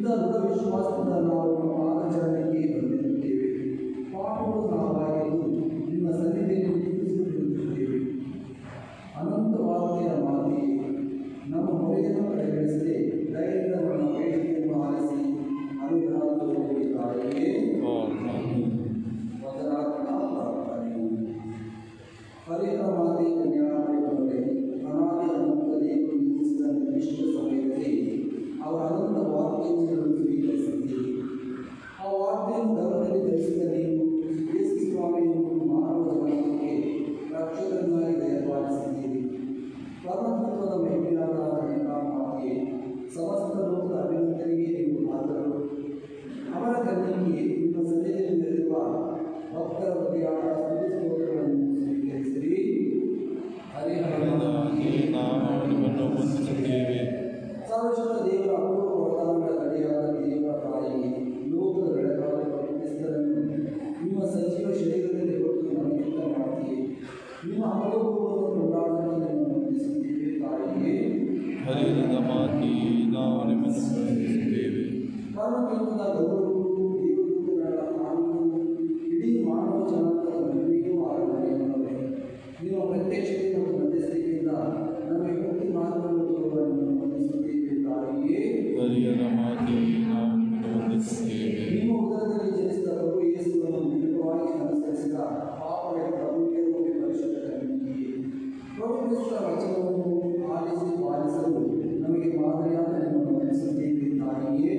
ಇಂಥ ದೃಢ ವಿಶ್ವಾಸದಿಂದ ನಾವು ನಮ್ಮ ಆಚರಣೆಗೆ ಬಂದಿರುತ್ತೇವೆ ಪಾಪಗಳು ನಾವಾಗಿದ್ದು ನಿಮ್ಮ ಸನ್ನಿಧಿಯಲ್ಲಿ ನಿಲ್ಲಿಸುತ್ತಿರುತ್ತೇವೆ ಅನಂತವಾದ ಮಾತೆಯೇ ನಮ್ಮ ಮೊರೆಯನ್ನು ಕಡೆಗಣಿಸದೆ ಧೈರ್ಯದ ನಮ್ಮ ಬೇಡಿಕೆಯನ್ನು ಆಲಿಸಿ ಅನುಗ್ರಹ ತೋರಿದ್ದಾರೆಯೇ ವದನಾತ್ಮ ಪ್ರಾರ್ಥನೆ ಪರಿಕರ ಮಾತೆ ಕನ್ಯಾಮರಿಯವರೇ ಅನಾದಿ ಅನಂತ ದೇವರು ನಿಲ್ಲಿಸಿದ ನಿರ್ದಿಷ್ಟ ಸಮಯದಲ್ಲಿ ಅವರ ಅನಂತ ವಾಕ್ಯಗಳನ್ನು ಸ್ವೀಕರಿಸಿದ್ದೀರಿ ಆ ವಾಕ್ಯವನ್ನು ಗರ್ಭದಲ್ಲಿ ಧರಿಸಿದ ನೀವು ಯೇಸು ಸ್ವಾಮಿಯನ್ನು ಮಾನವ ಜಗತ್ತಿಗೆ ರಕ್ಷಕರನ್ನಾಗಿ ದಯಪಾಲಿಸಿದ್ದೀರಿ ಪರಮತ್ವದ ಮಹಿಳೆಯಾದ ಕನ್ಯಕಾ ಮಾತೆಯೇ ಸಮಸ್ತ ಲೋಕದ ಅಭಿನಂದನೆಗೆ ನೀವು ಪಾತ್ರರು ಅವರ ಕನ್ನಿಗೆ ನಿಮ್ಮ ಸನ್ನಿಧಿಯಲ್ಲಿ ನೆರೆದಿರುವ ಭಕ್ತರ ಬಗೆಯಾದ ಸ್ತುತಿ ಸ್ತೋತ್ರಗಳನ್ನು ಸ್ವೀಕರಿಸಿರಿ ಸರ್ವಶಕ್ತ ದೇವರ ಅಪೂರ್ವ ವರದಾನಗಳ ಕಡೆಯಾದ ದೇವರ ತಾಯಿಗೆ ಲೋಕದ ಬೆಳಗಾದ ಕ್ರಿಸ್ತರನ್ನು ನಿಮ್ಮ ಸಜೀವ ಶರೀರದಲ್ಲಿ ಹೊತ್ತು ನಮಗಿಂತ ಮಾಡ್ತೀವಿ ನಿಮ್ಮ ಅಪರೂಪವನ್ನು ಕೊಂಡಾಡಲು ನಿಮ್ಮನ್ನು ವಂದಿಸುತ್ತೇವೆ ತಾಯಿಗೆ ಕರ್ಮಕಲ್ಪದ ಗೌರವವು ದೇವದೂತಗಳ ಆನಂದವು ಇಡೀ ಮಾನವ ಜನಾಂಗದ ಮಹಿಮೆಯೂ ಆರಾಧನೆಯನ್ನವೇ ನಿಮ್ಮ ಪ್ರತ್ಯಕ್ಷತೆ ಮತ್ತು ಮಧ್ಯಸ್ಥಿಕೆಯಿಂದ ನಮಗೆ ಮುಕ್ತಿ ಮಾರ್ಗವನ್ನು ತೋರುವ ನಿಮ್ಮನ್ನು ವಂದಿಸುತ್ತೇವೆ ತಾಯಿಯೇ ನಿಮ್ಮ ಉದರದಲ್ಲಿ ಜನಿಸಿದ ಪ್ರಭು ಯೇಸುವನ್ನು ನಿಕಟವಾಗಿ ಅನುಸರಿಸಿದ ಪಾಪಗಳ ಪ್ರಭುವಿಗೆ ಪರಿಶುದ್ಧ ಕನ್ನಿಕೆಯೇ ಪ್ರಭು ಕ್ರಿಸ್ತರ ವಚನವನ್ನು ಆಲಿಸಿ ಪಾಲಿಸಲು ನಮಗೆ ಮಾದರಿಯಾದ ನಿಮ್ಮನ್ನು ವಂದಿಸುತ್ತೇವೆ ತಾಯಿಯೇ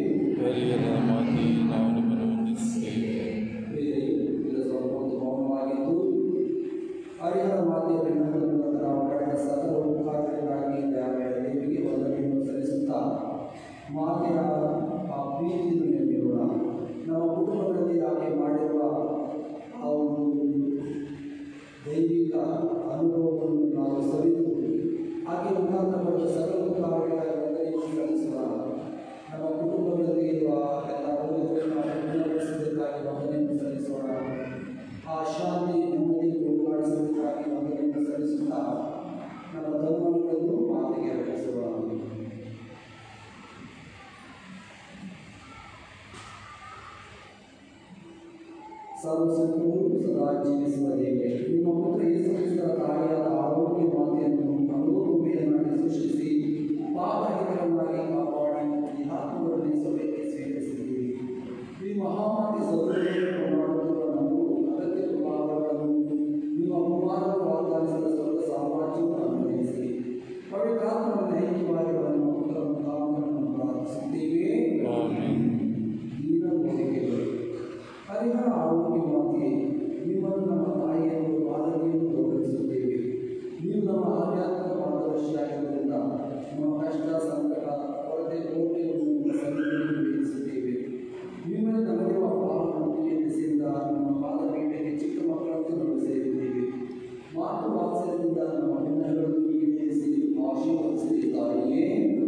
ಬೇರೆ ಇಲ್ಲ ಸ್ವಲ್ಪ ಹೊತ್ತು ಮೌನವಾಗಿದ್ದು ಹರಿಹರ ಮಾತೆಯ ಬೆನ್ನದ ನಂತರ ಪಡೆದ ಸಕಲ ಉಪಕಾರಗಳಿಗಾಗಿ ದೇವಿಗೆ ವಂದನೆಯನ್ನು ಸಲ್ಲಿಸುತ್ತಾ ಮಾತೆಯ ಆ ಪ್ರೀತಿಯನ್ನು ನೆನಪಿರೋಣ ನಮ್ಮ ಕುಟುಂಬಗಳಲ್ಲಿ ಆಕೆ ಮಾಡಿರುವ ಆ ಒಂದು ದೈವಿಕ ಅನುಭವವನ್ನು ನಾವು ಸವಿದು ಆಕೆ ಮುಖಾಂತರ ಪಡೆದ ಸಕಲ ಉಪಕಾರಗಳಿಗಾಗಿ ವಂದನೆಯನ್ನು ಸಲ್ಲಿಸೋಣ ನಮ್ಮ ಕುಟುಂಬಗಳಲ್ಲಿ ಇರುವ ಎಲ್ಲ ರೋಗಗಳನ್ನು ನಾವು ಗುಣಪಡಿಸುವುದಕ್ಕಾಗಿ ವಂದನೆಯನ್ನು ಸಲ್ಲಿಸೋಣ ಆ ಶಾಂತಿ ನೆಮ್ಮದಿ ಹೋಗಲಾಡಿಸುವುದಕ್ಕಾಗಿ ವಂದನೆಯನ್ನು ಸಲ್ಲಿಸುತ್ತಾ ನಮ್ಮ ಧರ್ಮಗಳನ್ನು ಮಾತಿಗೆ ಅರ್ಪಿಸೋಣ ಸರ್ವಸತ್ವವು ಸದಾ ಜೀವಿಸುವ ದೇವೆ ನಿಮ್ಮ ಪುತ್ರ ಯೇಸು ಕ್ರಿಸ್ತರ ತಾಯಿಯಾದ ಆರೋಗ್ಯ ಮಾತೆಯನ್ನು ಅನುಭೂಮಿಯನ್ನಾಗಿ ಸೃಷ್ಟಿಸಿ ಪಾಪರಹಿತರನ್ನಾಗಿ ಕಾಪಾಡಿ ಈ ಆತ್ಮಗಳಲ್ಲಿ ಸಭೆಗೆ ಸ್ವೀಕರಿಸಿದ್ದೀರಿ ಈ ಮಹಾಮಾರಿ ಸೌಲಭ್ಯವನ್ನು ಕೊಂಡಾಡುತ್ತಿರುವ ನಾವು ಅಗತ್ಯ ಪ್ರಭಾವಗಳನ್ನು ನಿಮ್ಮ ಕುಮಾರರು ವಾಗ್ದಾನಿಸಿದ ಸ್ವರ್ಗ ಸಾಮ್ರಾಜ್ಯವನ್ನು ಅನುಗ್ರಹಿಸಿ ಪವಿತ್ರಾತ್ಮನ ನೈತಿಕವಾಗಿರುವ ನಿಮ್ಮ ಪುತ್ರ ಮುಖಾಂತರ ಪ್ರಾರ್ಥಿಸುತ್ತೇವೆ ದೀನ ಬೋಧಿಕೆಗಳು ಹರಿಹರ ಆರೋಗ್ಯ ಮಾತೆ ನಿಮ್ಮನ್ನು ನಮ್ಮ ತಾಯಿಯನ್ನು ಮಾದರಿಯನ್ನು ಗೌರವಿಸುತ್ತೇವೆ ನೀವು ನಮ್ಮ ಆಧ್ಯಾತ್ಮಿಕ ಮಾರ್ಗದರ್ಶಿಯಾಗಿರುವುದರಿಂದ ನಮ್ಮ ಕಷ್ಟ ಸಂಕಟ ಕೊರತೆ ಕೋಟೆಯನ್ನು ಸನ್ನಿಧಿಯಲ್ಲಿ ಬೇಯಿಸುತ್ತೇವೆ ನಿಮ್ಮಲ್ಲಿ ನಮಗಿರುವ ಪಾಲನೆ ದೆಸೆಯಿಂದ ನಮ್ಮ ಪಾದಪೀಠೆಗೆ ಚಿಕ್ಕ ಮಕ್ಕಳಂತೆ ನಾವು ಸೇರಿದ್ದೇವೆ ಮಾತು ವಾತ್ಸಲ್ಯದಿಂದ ನಮ್ಮ ಅಭಿನಯಗಳನ್ನು ಈಡೇರಿಸಿ ಆಶೀರ್ವದಿಸಿರಿ ತಾಯಿಯೇ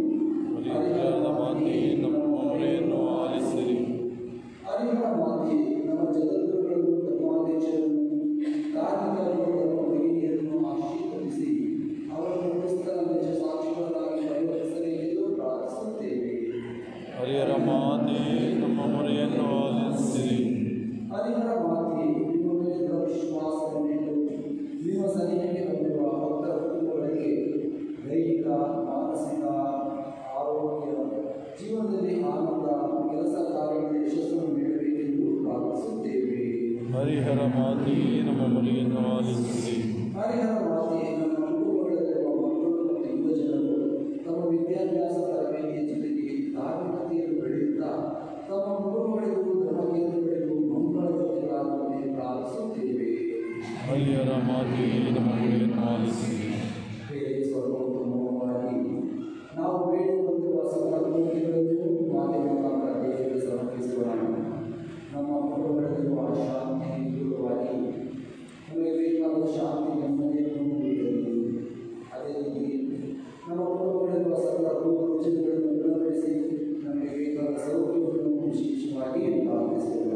ಹರಿಹರ ಮಾತೆ ನಮ್ಮ ಜಗದ್ಗುರುಗಳನ್ನು ಧರ್ಮಾದೇಶರನ್ನು ಕಾರ್ಮಿಕರನ್ನು ಧರ್ಮ ಭಗಿನಿಯರನ್ನು ಆಶೀರ್ವದಿಸಿ ಅವರನ್ನು ಕ್ರಿಸ್ತರ ನಿಜ ಸಾಕ್ಷಿಗಳಾಗಿ ಪರಿವರ್ತಿಸಲಿ ಎಂದು ಪ್ರಾರ್ಥಿಸುತ್ತೇವೆ ಹರಿಹರ ಮಾತೆ ನಮ್ಮ ಮೊರೆಯನ್ನು ಆಲಿಸಿರಿ ಹರಿಹರ ಮಾತೆ ನಿಮ್ಮ ಮೇಲಿರುವ ವಿಶ್ವಾಸವನ್ನಿಟ್ಟು ನಿಮ್ಮ ಸನ್ನಿಧಿಗೆ ಬಂದಿರುವ ಭಕ್ತರ ಕುಟುಂಬಗಳಿಗೆ ದೈಹಿಕ ಮಾನಸಿಕ ಆರೋಗ್ಯ ಜೀವನದಲ್ಲಿ ಆನಂದ ಕೆಲಸ ಕಾರ್ಯಗಳಲ್ಲಿ ಯಶಸ್ಸನ್ನು ನೀಡಬೇಕೆಂದು ಪ್ರಾರ್ಥಿಸುತ್ತೇವೆ ಹರಿಹರ ಮಾತೆ ನಮ್ಮ ಮೊರೆಯನ್ನು ಆಲಿಸಿರಿ ಹರಿಹರ ಮಾತೆ ನಮ್ಮ ಕುಟುಂಬಗಳಲ್ಲಿರುವ ಮಕ್ಕಳು ಮತ್ತು ಯುವಜನರು ತಮ್ಮ ವಿದ್ಯಾಭ್ಯಾಸ ತರಬೇತಿಯ ಜೊತೆಗೆ ಧಾರ್ಮಿಕತೆಯನ್ನು ಬೆಳೆಯುತ್ತಾ ತಮ್ಮ ಕುಟುಂಬಗಳಿಗೂ ಧರ್ಮಕೇಂದ್ರಗಳಿಗೂ ಮಂಗಳ ಜೊತೆಗಾಗುವಂತೆ ಪ್ರಾರ್ಥಿಸುತ್ತೇವೆ ಹರಿಹರ ಮಾತೆ ನಮ್ಮ ಮೊರೆಯನ್ನು ಆಲಿಸಿರಿ ಬೇರೆ ಸರ್ವೋತ್ತಮವಾಗಿ ನಾವು ಬೇಡಿ ಬಂದಿರುವ ಸಕಲ ಕೋರಿಕೆಗಳನ್ನು ಮಾತೆ ಮುಖಾಂತರ ದೇವರಿಗೆ ಸಮರ್ಪಿಸೋಣ ನಮ್ಮ ಕುಟುಂಬಗಳಲ್ಲಿರುವ ಶಾಂತಿ ದೂರವಾಗಿ ನಮಗೆ ಬೇಕಾದ ಶಾಂತಿ ನೆಮ್ಮದಿಯನ್ನು ನೀಡಲಿ ಅದೇ ರೀತಿ ನಮ್ಮ ಕುಟುಂಬಗಳಲ್ಲಿರುವ ಸಕಲ ರೋಗ ರುಚಿಗಳನ್ನು ಗುಣಪಡಿಸಿ ನಮಗೆ ಬೇಕಾದ ಸೌಖ್ಯವನ್ನು ವಿಶೇಷವಾಗಿ ಪ್ರಾರ್ಥಿಸೋಣ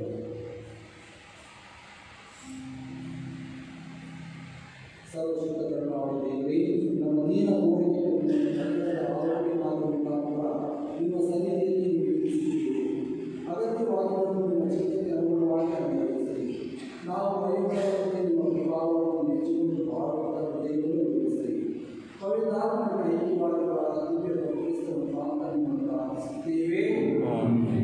ಸರ್ವಶಕ್ತ ಕರುಣಾಮಯಿ ದೇವರೇ ನಮ್ಮ ದೀನ ಕೋರಿಕೆಯನ್ನು ಕನ್ನಡದ ಆರೋಗ್ಯ ಮಾರ್ಗ ಮುಖಾಂತರ ನಿಮ್ಮ ಸನ್ನಿಧಿಯಲ್ಲಿ ನೀವು ತಿಳಿಸಿದ್ದೀರಿ ಅಗತ್ಯವಾದವನ್ನು ನಿಮ್ಮ ಚಿಂತನೆಗೆ ಅನುಗುಣವಾಗಿ ಅನುಭವಿಸಿರಿ ನಾವು ಮೈಯುಳ್ಳವರಿಗೆ ನಿಮ್ಮ ಪ್ರಭಾವವನ್ನು ಮೆಚ್ಚಿಕೊಂಡು ಬಾಳುವಂಥ ಹೃದಯವನ್ನು ರೂಪಿಸಿರಿ ಪವಿತ್ರಾತ್ಮನ ಐಕ್ಯವಾಗಿರುವ ದಿವ್ಯ ಕ್ರಿಸ್ತನ ಮಾತನ್ನು ಪ್ರಾರ್ಥಿಸುತ್ತೇವೆ ಆಮೆನ್.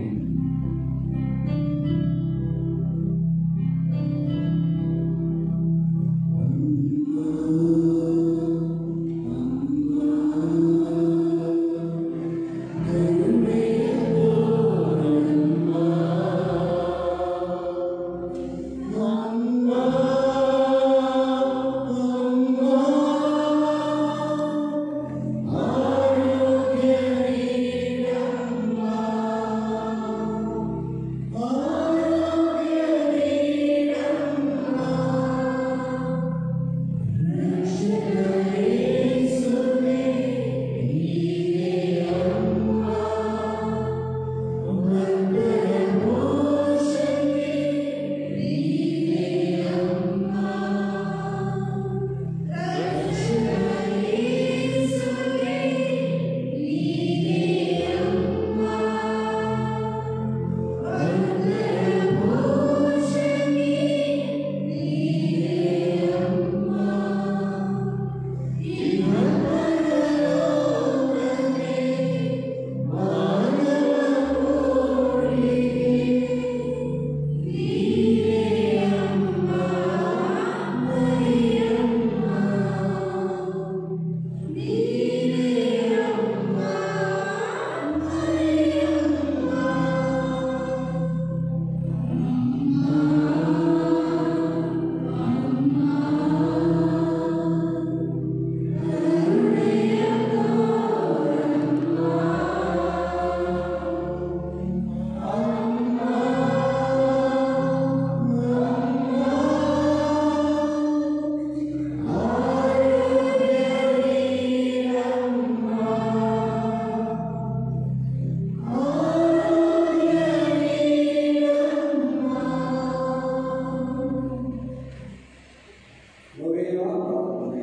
ನವೇನ ಪ್ರಾರ್ಥನೆ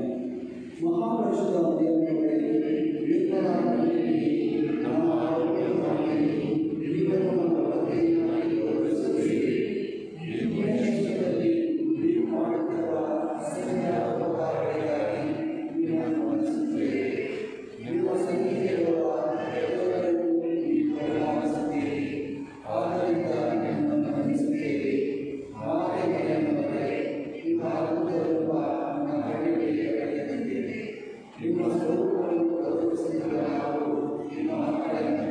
ಮಹಾಪರಿಷದ ದೇವರುಗಳೇ ವಿವೇಕವಾದದಲ್ಲಿ ನಮ್ಮ ಆರೋಗ್ಯಕ್ಕಾಗಿ ಜೀವನವನ್ನು ಬಗೆಯಾಗಿ ತೋರಿಸುತ್ತೀರಿ. ಈ ದೇಶದಲ್ಲಿ ನೀವು ಮಾಡುತ್ತಿರುವ ಅಸಂಖ್ಯಾತ ಉಪಕಾರಗಳಿಗಾಗಿ ನಿಮ್ಮನ್ನು ವಂದಿಸುತ್ತೇವೆ. ನಿಮ್ಮ ಸನ್ನಿಧಿಯಲ್ಲಿರುವ ಎಲ್ಲವರಿಗೂ ನೀವು ಕರುಣಾನಿಸುತ್ತೀರಿ. ಆದ್ದರಿಂದ ನಿಮ್ಮನ್ನು ವಂದಿಸುತ್ತೇವೆ. ಮಾತೆಯನ್ನುವರೆ ನಿಮ್ಮ ಅದ್ಭುತರೂಪ ನಮ್ಮ ಹಳ್ಳಿಗಳಿಗೆ ಕರೆಯುತ್ತಿದ್ದೇವೆ. ನಿಮ್ಮ ಸ್ವರೂಪವನ್ನು ತೋರಿಸುತ್ತಿರುವ ನಾವು ನಿಮ್ಮ ಮಕ್ಕಳನ್ನು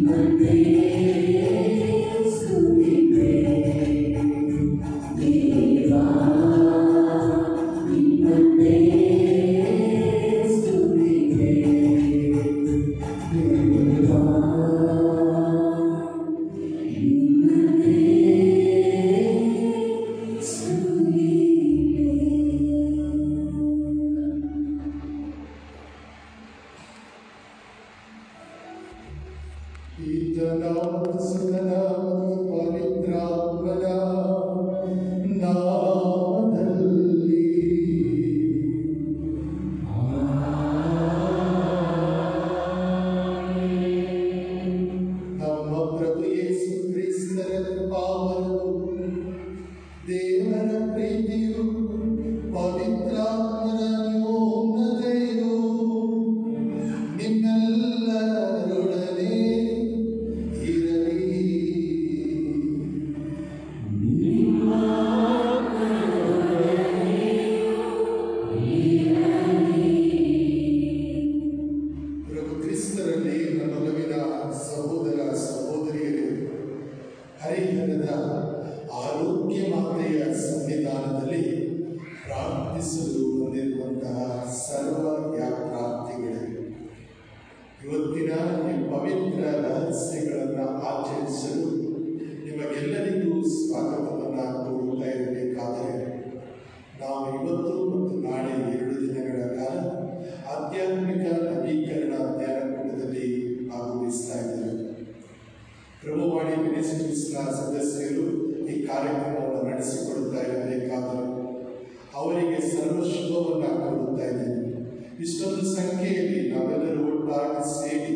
ಈತನಾಮಸುತನ ಪವಿತ್ರಾತ್ಮನ ನಾಮದಲ್ಲಿ ನಮ್ಮ ಪ್ರಭು ಯೇಸು ಕ್ರಿಸ್ತರ ಕೃಪಾವರವು ದೇವರ ಪ್ರೀತಿಯು ಪವಿತ್ರಾತ್ಮನ ಅನ್ಯೋನ್ಯತೆಯು ನಿಮ್ಮೆಲ್ಲರೊಡನೆ ಇರಲಿ ಪ್ರಭು ಕ್ರಿಸ್ತರಲ್ಲಿ ನನ್ನೊಲವಿನ ಸಹೋದರ ಸಹೋದರಿಯರು ಹರಿಹರದ ಆರೋಗ್ಯ ಮಾತೆಯ ಸನ್ನಿಧಾನದಲ್ಲಿ ಪ್ರಾರ್ಥಿಸಲು ಬಂದಿರುವಂತಹ ಸರ್ವ ಯಾತ್ರಾರ್ಥಿಗಳೇ ಇವತ್ತಿನ ಈ ಪವಿತ್ರ ರಹಸ್ಯಗಳನ್ನು ಆಚರಿಸಲು ನಿಮಗೆಲ್ಲರಿಗೂ ಸ್ವಾಗತವನ್ನು ಕೋರುತ್ತಾ ಇರಬೇಕಾದರೆ ನಾವು ಇವತ್ತು ಮತ್ತು ನಾಳೆ ಎರಡು ದಿನಗಳ ಕಾಲ ಆಧ್ಯಾತ್ಮಿಕ ನವೀಕರಣ ಧ್ಯಾನಕೂಟದಲ್ಲಿ ಭಾಗವಹಿಸ್ತಾ ಇದ್ದೇವೆ ಪ್ರಭುವಾಣಿ ಮಿನಿಸ್ಟ್ರೀಸ್ನ ಸದಸ್ಯರು ಈ ಕಾರ್ಯಕ್ರಮವನ್ನು ನಡೆಸಿಕೊಡುತ್ತಾ ಇರಬೇಕಾದರೂ ಅವರಿಗೆ ಸರ್ವ ಶುಭವನ್ನು ಕೋರುತ್ತಾ ಇದ್ದೇನೆ ಇಷ್ಟೊಂದು ಸಂಖ್ಯೆಯಲ್ಲಿ ನಾವೆಲ್ಲರೂ ಒಟ್ಟಾಗಿ ಸೇರಿ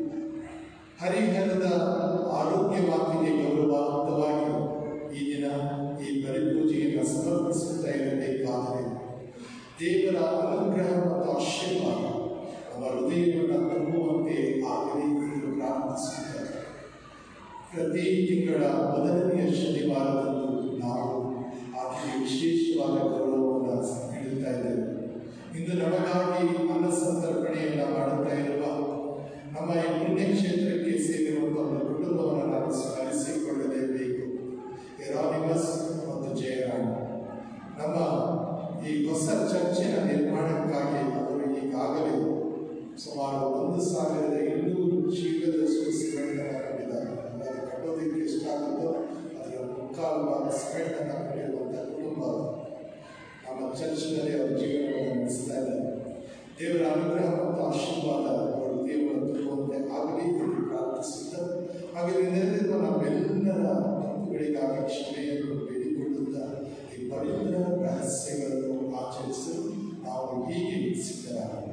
ಹರಿಹರದ ಆರೋಗ್ಯ ಮಾತಿಗೆ ಗೌರವಾರ್ಥವಾಗಿ ಈ ದಿನ ಈ ಪರಿಪೂಜೆಯನ್ನು ಸಮರ್ಪಿಸುತ್ತಾ ಇರಬೇಕಾದರೆ ದೇವರ ಅನುಗ್ರಹ ಮತ್ತು ಆಶೀರ್ವಾದ ನಮ್ಮ ಹೃದಯವನ್ನು ತುಂಬುವಂತೆ ಆಗಲಿ ಎಂದು ಪ್ರಾರ್ಥಿಸುತ್ತಾರೆ ಪ್ರತಿ ತಿಂಗಳ ಮೊದಲನೆಯ ಶನಿವಾರದಂದು ನಾವು ಆಕೆಗೆ ವಿಶೇಷವಾದ ಗೌರವವನ್ನು ನೀಡುತ್ತಾ ಇದ್ದೇವೆ ಇಂದು ನಮಗಾಗಿ ಅನ್ನ ಸಂತರ್ಪಣೆಯನ್ನು ಮಾಡುತ್ತಾ ಇರುವ ನಮ್ಮ ಈ ಪುಣ್ಯಕ್ಷೇತ್ರಕ್ಕೆ ಸೇರಿರುವಂತಹ ಒಂದು ಕುಟುಂಬವನ್ನು ನಾವು ಸ್ಮರಿಸಿಕೊಳ್ಳಲೇಬೇಕು ಎರಾನಿಮಸ್ ಮತ್ತು ಜಯರಾಮ್ ನಮ್ಮ ಈ ಹೊಸ ಚರ್ಚಿನ ನಿರ್ಮಾಣಕ್ಕಾಗಿ ಅವರು ಈಗಾಗಲೇ ಸುಮಾರು ಒಂದು ಸಾವಿರದ ಇನ್ನೂರು ಚೀಲದ ಸಿಮೆಂಟನ್ನು ಕಟ್ಟಿದ್ದಾರೆ ಅದು ಕಟ್ಟೋದಕ್ಕೆ ಎಷ್ಟಾಗುತ್ತೋ ಅದರ ಮುಕ್ಕಾಲು ಭಾಗ ಸಿಮೆಂಟನ್ನು ಕಟ್ಟಿರುವಂಥ ಕುಟುಂಬ ಅದು. ನಮ್ಮ ಚರ್ಚ್ನಲ್ಲಿ ಅವರ ಜೀವನವನ್ನು ನಡೆಸ್ತಾ ಇದ್ದಾರೆ ದೇವರ ಅನುಗ್ರಹ ಮತ್ತು ಆಶೀರ್ವಾದ ಅವರ ದೇವರ ತುಂಬುವಂತೆ ಆಗಲಿ ಎಂದು ಪ್ರಾರ್ಥಿಸುತ್ತಾ ಹಾಗೆ ನೆರೆದಿರುವ ನಮ್ಮೆಲ್ಲರ ತಪ್ಪುಗಳಿಗಾಗಿ ಕ್ಷಮೆಯನ್ನು ಬೇಡಿಕೊಳ್ಳುತ್ತಾ ಈ ಪವಿತ್ರ ರಹಸ್ಯಗಳನ್ನು ಆಚರಿಸಲು ನಾವು ಹೀಗೆ ಸಿದ್ಧರಾಗೋಣ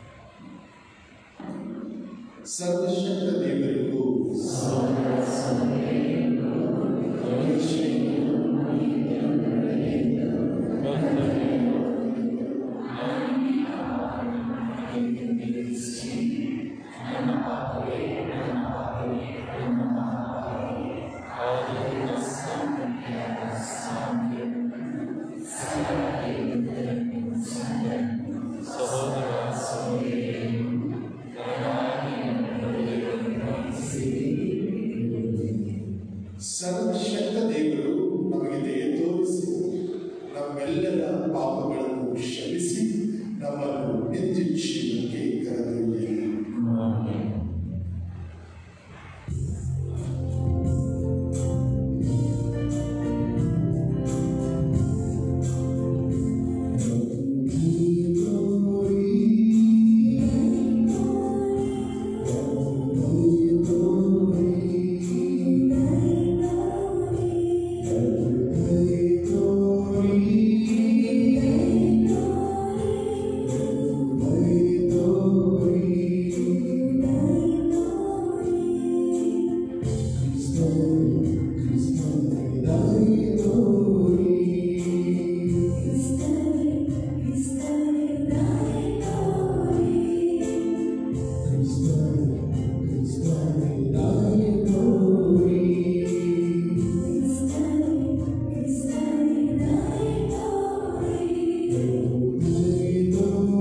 ಸರ್ವಶಕ್ತ ದೇವರಿಗೂ ಸರ್ವಶಕ್ತ ದೇವರು ನಮಗೆ ದಯ ತೋರಿಸಿ ನಮ್ಮೆಲ್ಲರ ಪಾಪಗಳನ್ನು ಕ್ಷಮಿಸಿ ನಮ್ಮನ್ನು ನಿತ್ಯ ಜೀವನಕ್ಕೆ ಕರೆದೊಯ್ಯಲಿ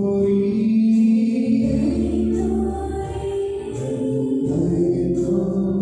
Thank you.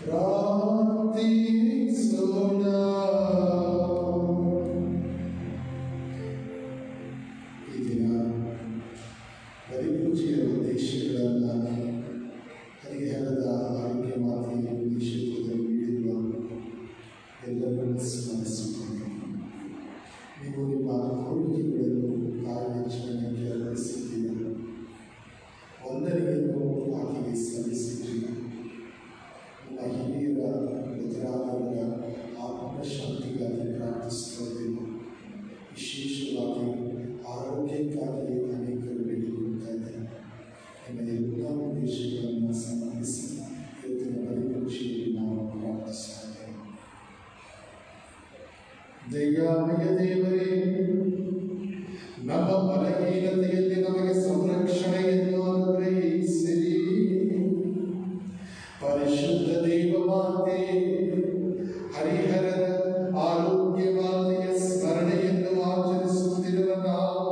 ಈ ದಿನ ಬಲಿಪೂಜೆಯ ಉದ್ದೇಶಗಳನ್ನು ಹರಿಹರದ ಆರೋಗ್ಯ ಮಾತೆಯ ಕ್ಷೇತ್ರದಲ್ಲಿ ನೀಡಿರುವ ಎಲ್ಲರನ್ನು ಸ್ಮರಿಸುತ್ತೇನೆ ನೀವು ನಿಮ್ಮ ಕೋರಿಕೆಗಳನ್ನು ಕಾರ್ಯಾಚರಣೆಗೆ ಅರ್ಪಿಸಿದ್ದೀರ ವಂದನೆಯನ್ನು ಆಕೆಗೆ ಸಲ್ಲಿಸಿದ್ದೀರ ನಿಮ್ಮ ಹಿರಿಯರ ಎದುರಾದವರ ಆತ್ಮಶಾಂತಿಗಾಗಿ ಪ್ರಾರ್ಥಿಸುತ್ತಿದ್ದೇವೆ ವಿಶೇಷವಾಗಿ ಆರೋಗ್ಯಕ್ಕಾಗಿ ಅನೇಕರು ಬೇಡಿಕೊಳ್ತಾ ಇದ್ದಾರೆ ನಿಮ್ಮ ಎಲ್ಲ ಉದ್ದೇಶಗಳನ್ನು ಸಮರ್ಪಿಸಿ ಇವತ್ತಿನ ಬಲಿಪೂಜೆಯಲ್ಲಿ ನಾವು ಪ್ರಾರ್ಥಿಸ್ತಾ ಇದ್ದೇವೆ ದಯಾಮಯ ದೇವರೇ ನಮ್ಮ ಬಲಹೀನತೆಯಲ್ಲಿ ನಮಗೆ ಸಂರಕ್ಷಣೆಯನ್ನು ಅನುಗ್ರಹಿಸಿರಿ ಪರಿಶುದ್ಧ ದೇವ ಮಾತೆ ಹರಿಹರದ ಆರೋಗ್ಯ ಮಾತೆಯ ಸ್ಮರಣೆಯನ್ನು ಆಚರಿಸುತ್ತಿರುವ ನಾವು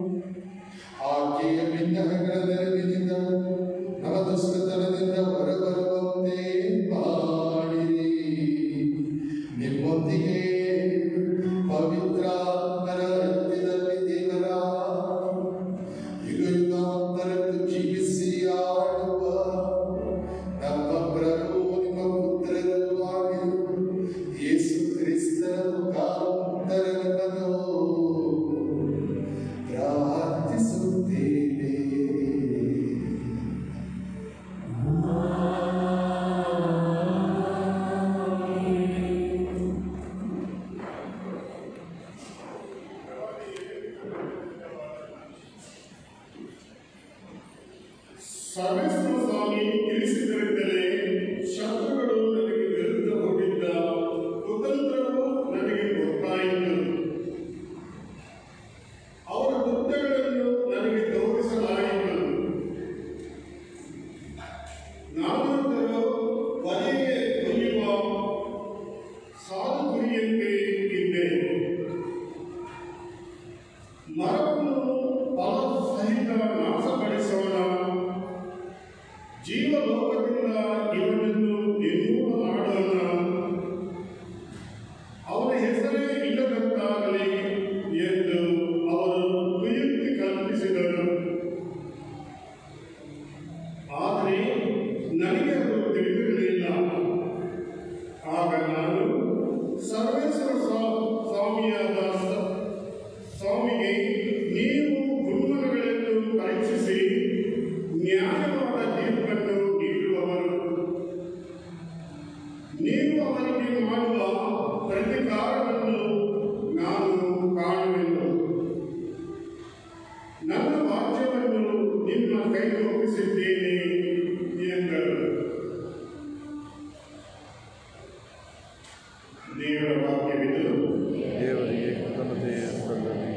ಆಕೆಯ ಭಿನ್ನಗಳ ನೆರವಿನಿಂದ ನಮ್ಮ ದುಷ್ಟತನದಿಂದ ಹೊರಬರುವಂತೆ ಮಾಡಿರಿ ನಿಮ್ಮೊಂದಿಗೆ ಪವಿತ್ರಾತ್ಮರ ಐಕ್ಯದಲ್ಲಿ ದೇವರ ಯುಗ ಯುಗಾಂತರಕ್ಕೂ ಜೀವಿಸಿ ಆಡುವ ನಮ್ಮ ಪ್ರಭು ನಿಮ್ಮ ಪುತ್ರರು ಆಗಿರು ಯೇಸು ಕ್ರಿಸ್ತರ ಮುಖಾಂತರ ನಮ್ಮನ್ನು ಪ್ರಾರ್ಥಿಸುತ್ತೇವೆ ಸರ್ವೇಶ್ವರ ಸ್ವಾಮಿ ತಿಳಿಸಿದ್ದರಿಂದಲೇ ಶತ್ರುಗಳು ನನಗೆ ವಿರುದ್ಧ ಹೊರಟಿದ್ದ ಕುತಂತ್ರವು ನನಗೆ ಗೊತ್ತಾಯಿತು ಅವರ ಕೃತ್ಯಗಳನ್ನು ನನಗೆ ತೋರಿಸಲಾಯಿತು ನಾನಂತರೂ ಬಲಿಗೆ ಕೊಯ್ಯುವ ಸಾಲು ಕುರಿಯಂತೆ ಇದ್ದೆ ಮರವನ್ನು ಫಲ ಸಹಿತ ನಾಶಪಡಿಸೋಣ ಜೀವಲೋಕದಿಂದ ಇವನನ್ನು ನಿರ್ಮೂಲ ಮಾಡೋಣ ಅವನ ಹೆಸರೇ ಇಲ್ಲದಂತಾಗಲಿ ಎಂದು ಅವರು ಕುಯುಕ್ತಿ ಕಲ್ಪಿಸಿದರು ಆದರೆ ನನಗೆ ಅದು ತಿಳಿದಿರಲಿಲ್ಲ ಆಗ ನಾನು ಸರ್ವೇಶ್ವರ ಸ್ವಾ- ಸ್ವಾಮಿಯಾದ ಸ- ಸ್ವಾಮಿಗೆ ನೀವು ಗುರುಮನಗಳನ್ನು ಪರೀಕ್ಷಿಸಿ ನ್ಯಾಯವಾದ ತೀರ್ಪನ್ನು ನೀಡುವವರು ನೀವು ಅವರಿಗೆ ಮಾಡುವ ಪ್ರತಿಕಾರವನ್ನು ನಾನು ಕಾಣುವೆನು ನನ್ನ ವಾಕ್ಯವನ್ನು ನಿಮ್ಮ ಕೈಗೆ ಒಪ್ಪಿಸಿದ್ದೇನೆ ಎಂದರು ದೇವರ ವಾಕ್ಯವಿದು ದೇವರಿಗೆ ಕೃತಜ್ಞತೆ ಸಲ್ಲಲಿ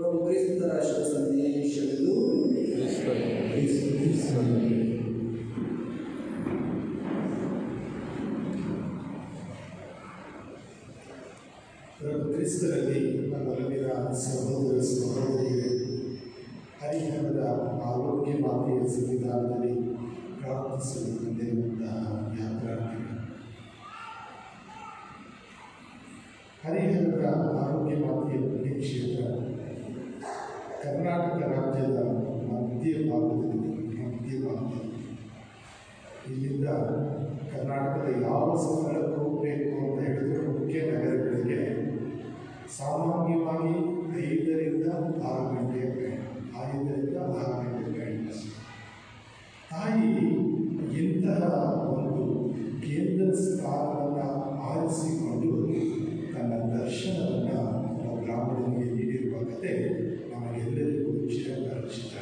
ಪ್ರಭು ಕ್ರಿಸ್ತರ ಶುಭ ಸಂದೇಶವಿದು ಕ್ರಿಸ್ತನಿಗೆ ಸಲ್ಲಲಿ. ಪ್ರಭು ಕ್ರಿಸ್ತರಲ್ಲಿ ನಮ್ಮೆಲ್ಲರ ಸಹೋದರ ಸಹೋದರಿಯರೇ ಹರಿಹರದ ಆರೋಗ್ಯ ಮಾತೆಯ ಸಂವಿಧಾನದಲ್ಲಿ ಪ್ರಾರ್ಥಿಸಲು ಬಂದಿರುವಂತಹ ಯಾತ್ರಾರ್ಥಿಗಳು ಹರಿಹರದ ಆರೋಗ್ಯ ಮಾತೆಯ ಪುಣ್ಯಕ್ಷೇತ್ರ ಕರ್ನಾಟಕ ರಾಜ್ಯದ ಮಧ್ಯ ಭಾಗದಲ್ಲಿ ಮಧ್ಯ ಭಾಗದಲ್ಲಿ ಇಲ್ಲಿಂದ ಕರ್ನಾಟಕದ ಯಾವ ಸ್ಥಳಕ್ಕೆ ಹೋಗಬೇಕು ಅಂತ ಹೇಳಿದ್ರು ಮುಖ್ಯ ನಗರಗಳಿಗೆ ಸಾಮಾನ್ಯವಾಗಿ ಐದರಿಂದ ಆರು ಗಂಟೆಯ ಪ್ರಯಾಣ ಐದರಿಂದ ಆರು ಗಂಟೆ ಪ್ರಯಾಣ ತಾಯಿ ಇಂತಹ ಒಂದು ಕೇಂದ್ರ ಸ್ಥಾನವನ್ನು ಆರಿಸಿಕೊಂಡು ತನ್ನ ದರ್ಶನವನ್ನು ನಮ್ಮ ಬ್ರಾಹ್ಮಣನಿಗೆ ನೀಡಿರುವ ಕತೆ ನಮಗೆಲ್ಲರಿಗೂ ಚಿರಪರಿಚಿತ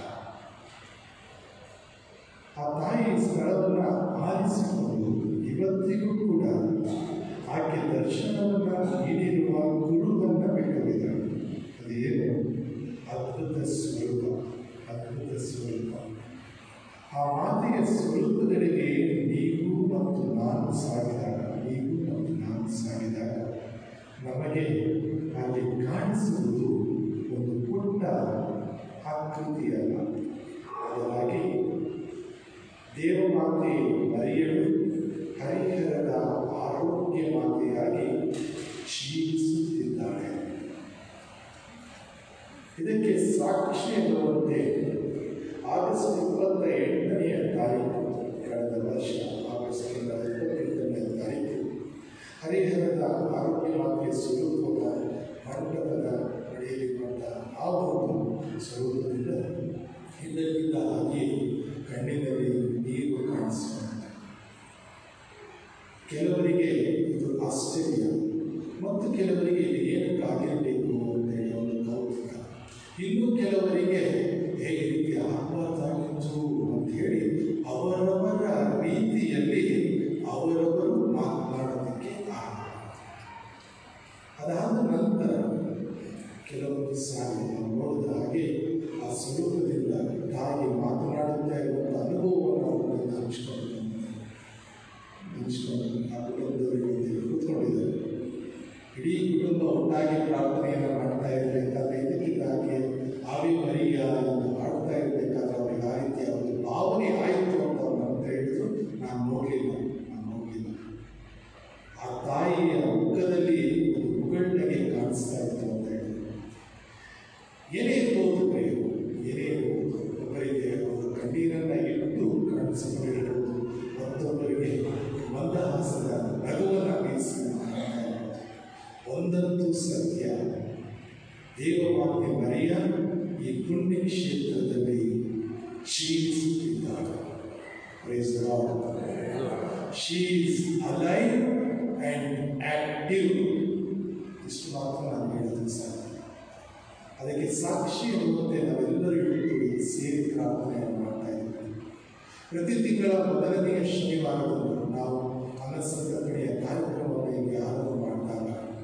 ಆ ತಾಯಿ ಸ್ಥಳವನ್ನು ಆರಿಸಿಕೊಂಡು ಇವತ್ತಿಗೂ ಕೂಡ ಆಕೆ ದರ್ಶನವನ್ನು ನೀಡಿರುವ ಗುರುವನ್ನು ಬಿಟ್ಟುಬಿದ್ದಾರೆ ಅದೇನು ಅದ್ಭುತ ಸ್ವರೂಪ ಅದ್ಭುತ ಸ್ವರೂಪ ಆ ಮಾತೆಯ ಸ್ವರೂಪದೆಡೆಗೆ ನೀವು ಮತ್ತು ನಾನು ಸಾಗಿದಾಗ ನೀವು ಮತ್ತು ನಾನು ಸಾಗಿದಾಗ ನಮಗೆ ಅಲ್ಲಿ ಕಾಣಿಸುವುದು ಒಂದು ಪುಟ್ಟ ಆಕೃತಿಯಲ್ಲ ಬದಲಾಗಿ ದೇವಮಾತೆ ಮರಿಯಳು ಹರಿಹರದ ಆರೋಗ್ಯ ಮಾತೆಯಾಗಿ ಜೀವಿಸುತ್ತಿದ್ದಾಳೆ ಇದಕ್ಕೆ ಸಾಕ್ಷಿ ಎನ್ನುವಂತೆ ಆಗಸ್ಟ್ ಇಪ್ಪತ್ತ ಎಂಟನೆಯ ತಾರೀಕು ಕಳೆದ ವರ್ಷ ಆಗಸ್ಟ್ ತಿಂಗಳ ಇಪ್ಪತ್ತೆಂಟನೆಯ ತಾರೀಕು ಹರಿಹರದ ಆರೋಗ್ಯ ಮಾತೆಯ ಸ್ವರೂಪದ ಮಂಟಪದ ನಡೆಯಲಿರುವಂತಹ ಆ ಒಂದು ಸ್ವರೂಪದಿಂದ ಇದ್ದಕ್ಕಿದ್ದ ಹಾಗೆ ಕಣ್ಣಿನಲ್ಲಿ ನೀರು ಕಾಣಿಸಿಕೊಂಡಿದೆ ಕೆಲವರಿಗೆ ಇದು ಆಶ್ಚರ್ಯ ಮತ್ತು ಕೆಲವರಿಗೆ ಇದು ಏನಕ್ಕಾಗಿರಬೇಕು ಅಂತ ಹೇಳಿ ಒಂದು ಕೌತುಕ ಇನ್ನು ಕೆಲವರಿಗೆ ಹೇ ಈ ರೀತಿ ಆಗಬಾರ್ದಾಗಿತ್ತು ಅಂತ ಹೇಳಿ ಅವರವರ ರೀತಿಯಲ್ಲಿ ಅವರವರು ಮಾತನಾಡೋದಕ್ಕೆ ಆರಂಭ ಅದಾದ ನಂತರ ಕೆಲವೊಂದು ಸಾರಿ ನಾವು ನೋಡಿದ ಹಾಗೆ ಆ ಸ್ವರೂಪದಿಂದ ತಾಯಿ ಮಾತನಾಡುತ್ತಾ ಇರುವಂಥ ಅನುಭವವನ್ನು ಅವರಿಂದ ಹಂಚಿಕೊಂಡು ಹಂಚಿಕೊಂಡು ಆ ಕುಟುಂಬದವರಿಗೆ ಕೂತ್ಕೊಂಡಿದ್ದಾರೆ ಇಡೀ ಕುಟುಂಬ ಒಟ್ಟಾಗಿ ಪ್ರಾರ್ಥನೆಯನ್ನು ಮಾಡ್ತಾ ಇರಬೇಕಾದ್ರೆ ಇದಕ್ಕಿದ್ದಾಗೆ ಆವಿ ಮರಿಯ ಎಂದು ಹಾಡ್ತಾ ಇರಬೇಕಾದ್ರೆ ಅವರಿಗೆ ಆ ರೀತಿಯ ಒಂದು ಭಾವನೆ ಆಯಿತು ಅಂತ ಅವ್ರು ಅಂತ ಹೇಳಿದ್ರು ನಾನು ನೋಡಲಿಲ್ಲ ನಾನು ನೋಡಲಿಲ್ಲ ಆ ತಾಯಿಯ ಮುಖದಲ್ಲಿ ಒಂದು ಮುಗಳ್ನಗೆ ಕಾಣಿಸ್ತಾ ಇತ್ತು ಅಂತ ಹೇಳಿದ್ರು ಏನೇ ಇರ್ಬೋದು ಪ್ರಿಯರು ಏನೇ ಇರ್ಬೋದು ಒಬ್ಬರಿಗೆ ಅವರು ಕಣ್ಣೀರನ್ನು ಇಟ್ಟು ಕಾಣಿಸಿಕೊಂಡಿರಬಹುದು ಮತ್ತೊಬ್ಬರಿಗೆ ಮಂದಹಾಸದ ನಗುವನ್ನು ಬೀಸಿ ಒಂದಂತೂ ಸತ್ಯ ದೇವವಾಕ್ಯ ಮರೆಯ ಈ ಪುಣ್ಯ ಕ್ಷೇತ್ರದಲ್ಲಿ ಜೀವಿಸುತ್ತಿದ್ದಾಳೆ Praise the Lord. She is alive and active. ಇಷ್ಟು ಮಾತ್ರ ನಾನು ಹೇಳೋದಕ್ಕೆ ಸಾಧ್ಯ ಅದಕ್ಕೆ ಸಾಕ್ಷಿ ಎನ್ನುವಂತೆ ನಾವೆಲ್ಲರೂ ಇವತ್ತು ಇಲ್ಲಿ ಸೇರಿ ಪ್ರಾರ್ಥನೆಯನ್ನು ಮಾಡ್ತಾ ಇದ್ದೀವಿ ಪ್ರತಿ ತಿಂಗಳ ಮೊದಲನೆಯ ಶನಿವಾರದಂದು ನಾವು ಅನ್ನಸಂತರ್ಪಣೆಯ ಕಾರ್ಯಕ್ರಮವನ್ನು ಇಲ್ಲಿ ಆರಂಭ ಮಾಡಿದಾಗ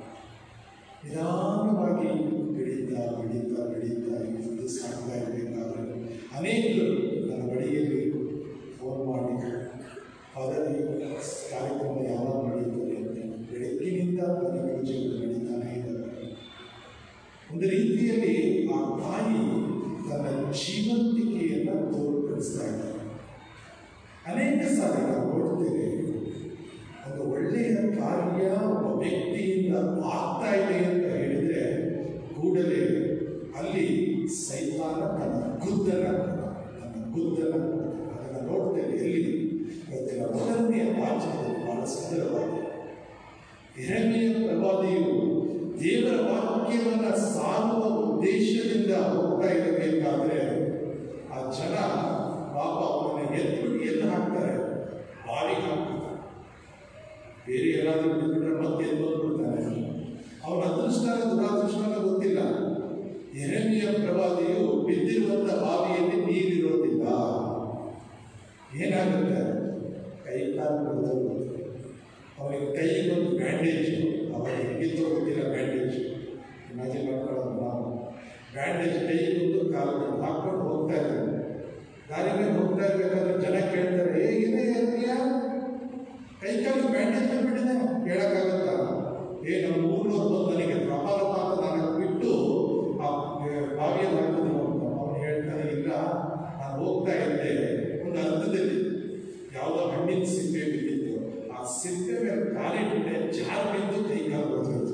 ನಿಧಾನವಾಗಿ ಬೆಳೀತಾ ಬೆಳೀತಾ ಬೆಳೀತಾ ಇವತ್ತು ಸಾಗ್ತಾ ಇರಬೇಕಾದ್ರೆ ಅನೇಕರು ನನ್ನ ಬಳಿಯಲ್ಲಿ ಫೋನ್ ಮಾಡಿ ಫಾದರ್ ಈ ಕಾರ್ಯಕ್ರಮ ಯಾವಾಗ ನಡೆಯುತ್ತದೆ ಅಂತ ಬೆಳಗ್ಗಿನಿಂದ ಪೂಜೆಗಳು ನಡೀತಾನೆ ಇದ್ದಾವೆ ಒಂದು ರೀತಿಯಲ್ಲಿ ಆ ತಾಯಿ ತನ್ನ ಜೀವಂತಿಕೆಯನ್ನು ತೋರ್ಪಡಿಸ್ತಾ ಇದ್ದಾರೆ ಅನೇಕ ಸಾರಿ ನಾವು ನೋಡ್ತೇವೆ ಒಂದು ಒಳ್ಳೆಯ ಕಾರ್ಯ ಒಬ್ಬ ವ್ಯಕ್ತಿಯಿಂದ ಆಗ್ತಾ ಇದೆ ಅಂತ ಹೇಳಿದ್ರೆ ಕೂಡಲೇ ಅಲ್ಲಿ ಸೈತಾನ ತನ್ನ ಗುದ್ದನ ತನ್ನ ಗುದ್ದನ ಅದನ್ನು ನೋಡ್ತೇವೆ ಎಲ್ಲಿ ಇವತ್ತಿನ ಮೊದಲನೆಯ ವಾಚನದಲ್ಲಿ ಬಹಳ ಸುಂದರವಾಗಿದೆ ಎರಡನೆಯ ಪ್ರವಾದಿಯು ದೇವರ ವಾಕ್ಯವನ್ನು ಸಾರುವ ಉದ್ದೇಶದಿಂದ ಹೋಗ್ತಾ ಇರಬೇಕಾದ್ರೆ ಆ ಜನ ಪಾಪ ಅವನನ್ನು ಎತ್ಬಿಟ್ಟು ಎಲ್ಲಿ ಹಾಕ್ತಾರೆ ಬಾವಿಗೆ ಹಾಕ್ತಾರೆ ಬೇರೆ ಎಲ್ಲಾದ್ರೂ ಬಿಟ್ಬಿಟ್ರೆ ಮತ್ತೆ ಎದ್ದು ಬಂದ್ಬಿಡ್ತಾನೆ ಅವನ ಅದೃಷ್ಟನ ದುರಾದೃಷ್ಟನ ಗೊತ್ತಿಲ್ಲ ಎರಡನೆಯ ಪ್ರವಾದಿಯು ಬಿದ್ದಿರುವಂಥ ಬಾವಿಯಲ್ಲಿ ನೀರಿರೋದಿಲ್ಲ ಏನಾಗುತ್ತೆ ಕೈ ಕಾಲು ಬಿದ್ದೋಗುತ್ತೆ ಅವನಿಗೆ ಕೈಗೆ ಒಂದು ಬ್ಯಾಂಡೇಜ್ ಅವನಿಗೆ ಬಿದ್ದೋಗುತ್ತಿಲ್ಲ ಬ್ಯಾಂಡೇಜ್ ಇಮ್ಯಾಜಿನ್ ಮಾಡ್ಕೊಳ್ಳೋದು ನಾವು ಬ್ಯಾಂಡೇಜ್ ಕೈಗೊಂದು ಕಾಲುಗಳು ಹಾಕೊಂಡು ಹೋಗ್ತಾ ಇದ್ದಾರೆ ದಾರಿ ಮೇಲೆ ಹೋಗ್ತಾ ಇರ್ಬೇಕಾದ್ರೆ ಜನ ಕೇಳ್ತಾರೆ ಏ ಏನೇ ಇರ್ತೀಯ ಕೈ ಕಾಲು ಬ್ಯಾಂಡೇಜ್ ಬಿಟ್ಟಿದೆ ಹೇಳಕ್ಕಾಗತ್ತ ಏ ನಮ್ಮ ಊರ್ನವ್ರು ಬಂದು ನನಗೆ ಪ್ರಪಾಲಪಾತ ನನಗೆ ಬಿಟ್ಟು ಆ ಬಾವಿಯಲ್ಲಿ ಹಾಕಿದ್ರು ಅಂತ ಅವನು ಹೇಳ್ತಾನೆ ಇಲ್ಲ ನಾನು ಹೋಗ್ತಾ ಇದ್ದೆ ಒಂದು ಅರ್ಥದಲ್ಲಿ ಯಾವುದೋ ಹಣ್ಣಿನ ಸಿಪ್ಪೆ ಬಿದ್ದಿತ್ತು ಆ ಸಿಪ್ಪೆ ಮೇಲೆ ಕಾಲಿಟ್ಟೆ ಜಾರು ಬಿದ್ದು ಕೈ ಕಾಲು ಬರ್ತಿತ್ತು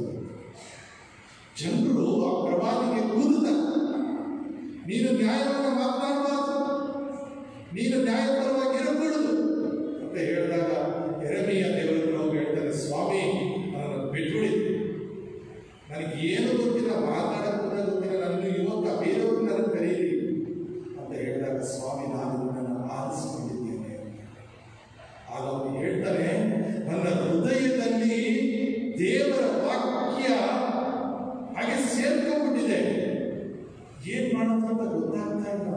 ಜನರು ಆ ಪ್ರವಾದಿಗೆ ಕೂದುತ್ತ ನೀನು ನ್ಯಾಯವಾಗಿ ಮಾತನಾಡಬಾರ್ದು ನೀನು ನ್ಯಾಯಪರವಾಗಿ ಇರಬಾರದು ಅಂತ ಹೇಳಿದಾಗ ಎರಮಿಯ ದೇವರ ಹೋಗಿ ಹೇಳ್ತಾರೆ ಸ್ವಾಮಿ ನನ್ನನ್ನು ಬಿಟ್ಬಿಡಿ ನನಗೆ ಏನು ಗೊತ್ತಿಲ್ಲ ಮಾತಾಡೋದು ಕೂಡ ಗೊತ್ತಿಲ್ಲ ನನಗೆ ಯುವಕ ಬೇರೆಯವ್ರು ನನಗೆ ಕರೀರಿ ಅಂತ ಹೇಳಿದಾಗ ಸ್ವಾಮಿ ನಾನು ನಿನ್ನನ್ನು ಆರಿಸಿಕೊಂಡಿದ್ದೇನೆ ಆಗ ಅವನು ಹೇಳ್ತಾನೆ ನನ್ನ ಹೃದಯದಲ್ಲಿ ದೇವರ ವಾಕ್ಯ ಹಾಗೆ ಸೇರ್ಕೊಂಡ್ಬಿಟ್ಟಿದೆ ಏನ್ ಮಾಡೋದು ಅಂತ ಗೊತ್ತಾಗ್ತಾ ಇಲ್ಲ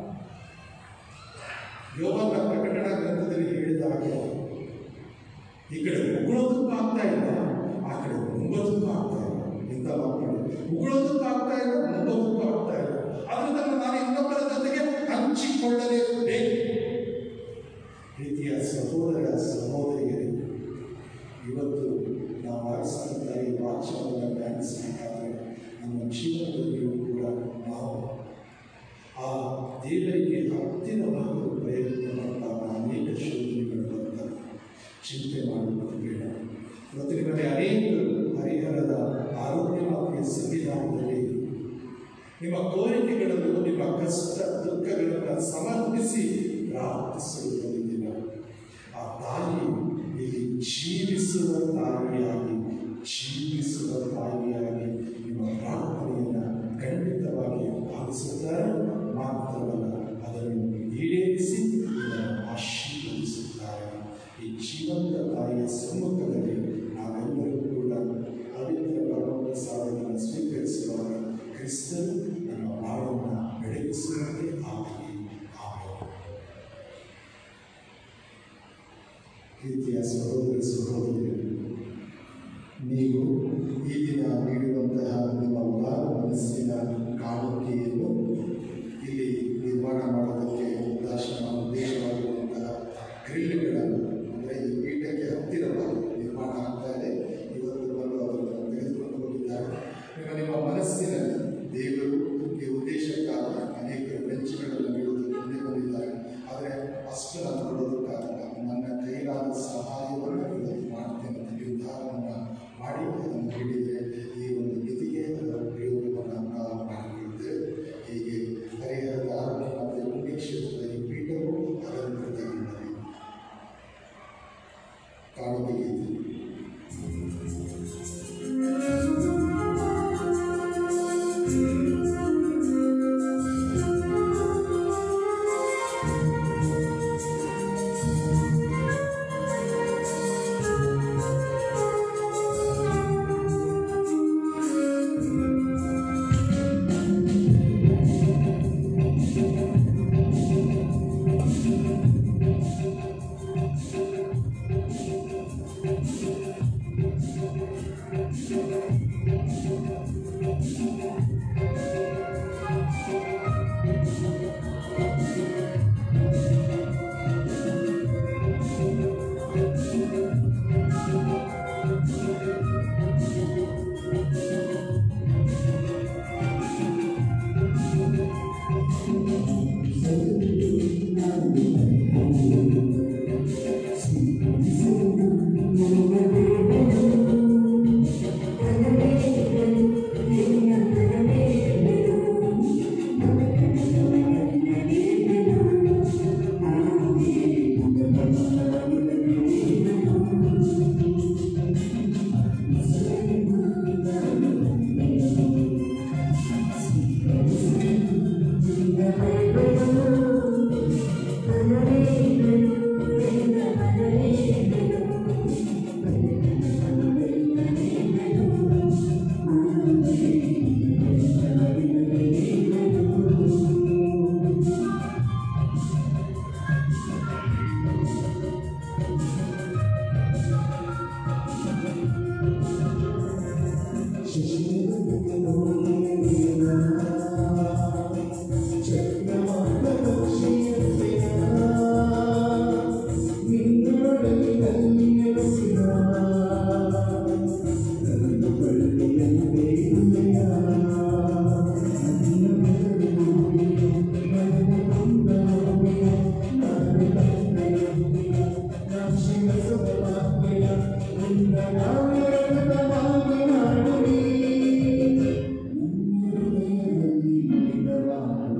ಯೋಗನ ಪ್ರಕಟಣಾ ಗ್ರಂಥದಲ್ಲಿ ಹೇಳಿದ ಹಾಗೆ ಈ ಕಡೆ ಉಗುಳೋದಕ್ಕೂ ಆಗ್ತಾ ಇಲ್ಲ ಆ ಕಡೆ ಮುಂಗೋದಕ್ಕೂ ಆಗ್ತಾ ಇಲ್ಲ ಇಂಥ ಮಕ್ಕಳು ಉಗುಳೋದಕ್ಕೂ ಆಗ್ತಾ ಇಲ್ಲ ಮುಂಗೋದಕ್ಕೂ ಆಗ್ತಾ ಇಲ್ಲ ಅದರಿಂದ ನಾನು ಇನ್ನೊಬ್ಬರ ಜೊತೆಗೆ ಹಂಚಿಕೊಳ್ಳಲೇಬೇಕು ಪ್ರೀತಿಯ ಸಹೋದರ ಸಹೋದರಿಯರು ಇವತ್ತು ನಾವು ಆರಿಸಿದಂಥ ಈ ವಾಕ್ಯವನ್ನು ಧ್ಯಾನಿಸಬೇಕಾದ್ರೆ ನಮ್ಮ ಜೀವನದಲ್ಲಿಯೂ ಕೂಡ ನಾವು ಆ ದೇವರಿಗೆ ಹತ್ತಿರವಾಗುವ ಪ್ರಯತ್ನ ಪಟ್ಟಾಗ ಅನೇಕ ಶೋಧನೆಗಳು ಬರ್ತವೆ ಚಿಂತೆ ಮಾಡುವುದು ಬೇಡ ಇವತ್ತು ನಿಮಗೆ ಅನೇಕರು ಹರಿಹರದ ಆರೋಗ್ಯ ಮಾತೆಯ ಸಂವಿಧಾನದಲ್ಲಿ ನಿಮ್ಮ ಕೋರಿಕೆಗಳನ್ನು ನಿಮ್ಮ ಕಷ್ಟ ದುಃಖಗಳನ್ನು ಸಮರ್ಪಿಸಿ ಪ್ರಾರ್ಥಿಸಲು ಬಂದಿದ್ದೀರ ಆ ತಾಯಿ ಇಲ್ಲಿ ಜೀವಿಸುವ ತಾಯಿಯಾಗಿ ಜೀವಿಸುವ ತಾಯಿಯಾಗಿ ನಿಮ್ಮ ಪ್ರಾರ್ಥನೆಯನ್ನು ಖಂಡಿತವಾಗಿ ಆಲಿಸುತ್ತಾರೆ ಮಾತ್ರವಲ್ಲ ಅದನ್ನು ಈಡೇರಿಸಿ ಇದನ್ನು ಆಶೀರ್ವದಿಸುತ್ತಾರೆ ಈ ಜೀವಂತ ತಾಯಿಯ ಸಮ್ಮುಖದಲ್ಲಿ ನಾವೆಲ್ಲರೂ ಕೂಡ ಪವಿತ್ರ ಪರಮ ಸಾಧನೆಯನ್ನು ಸ್ವೀಕರಿಸುವಾಗ ಕ್ರಿಸ್ತರು ನಮ್ಮ ಬಾಳನ್ನು ಬೆಳಗಿಸುವಂತೆ ಆಗಲಿ ಆಮೇಲೆ ಪ್ರೀತಿಯ ಸಹೋದರ ಸಹೋದರಿಯರು ನೀವು ಈ ದಿನ ನೀಡುವಂತಹ ನಿಮ್ಮ ಉದಾರ ಮನಸ್ಸಿನ ಕಾಣಿಕೆಯನ್ನು ಇಲ್ಲಿ ನಿರ್ಮಾಣ ಮಾಡೋದಕ್ಕೆ ಉದಾಸನ ಉದ್ದೇಶವಾಗಿರುವಂತಹ ಗ್ರಿಲ್ಗಳನ್ನು ಅಂದರೆ ಈ ಪೀಠಕ್ಕೆ ಹತ್ತಿರವಾಗಿ ನಿರ್ಮಾಣ ಆಗ್ತಾ ಇದೆ ಇವತ್ತು ಬಂದು ಅದನ್ನು ತೆಗೆದುಕೊಂಡು ಹೋಗಿದ್ದಾರೆ ನಿಮ್ಮ ನಿಮ್ಮ ಮನಸ್ಸಿನಲ್ಲಿ ದೇವರು ಈ ಉದ್ದೇಶಕ್ಕಾಗಿ ಅನೇಕ ಬೆಂಚುಗಳನ್ನು ನೀಡುವುದಕ್ಕೆ ಮುಂದೆ ಬಂದಿದ್ದಾರೆ ಆದರೆ ಅಷ್ಟು ನಾನು ನೋಡೋದಕ್ಕಾಗಲ್ಲ ನನ್ನ ಕೈಲಾದ ಸಹಾಯವನ್ನು ಇವತ್ತು ಮಾಡಿ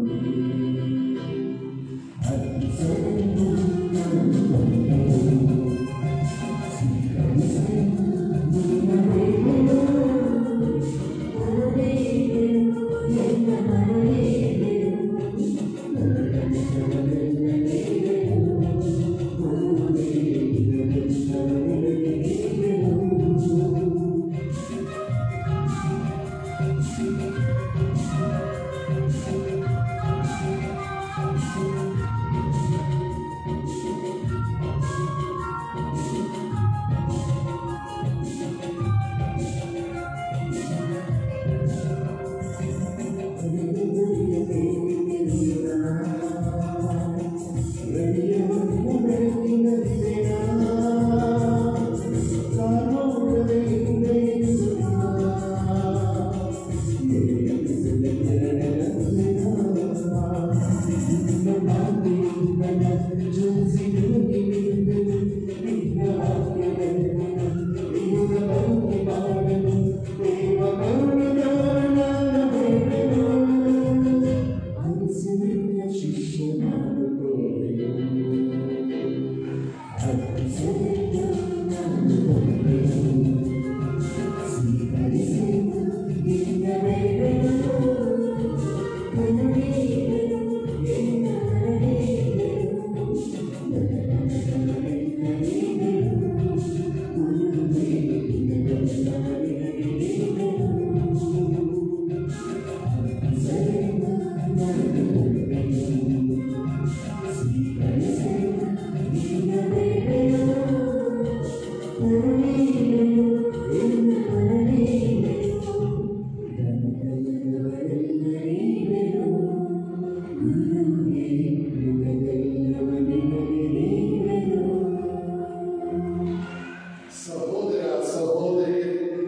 ಸಹೋದರ ಸಹೋದರಿ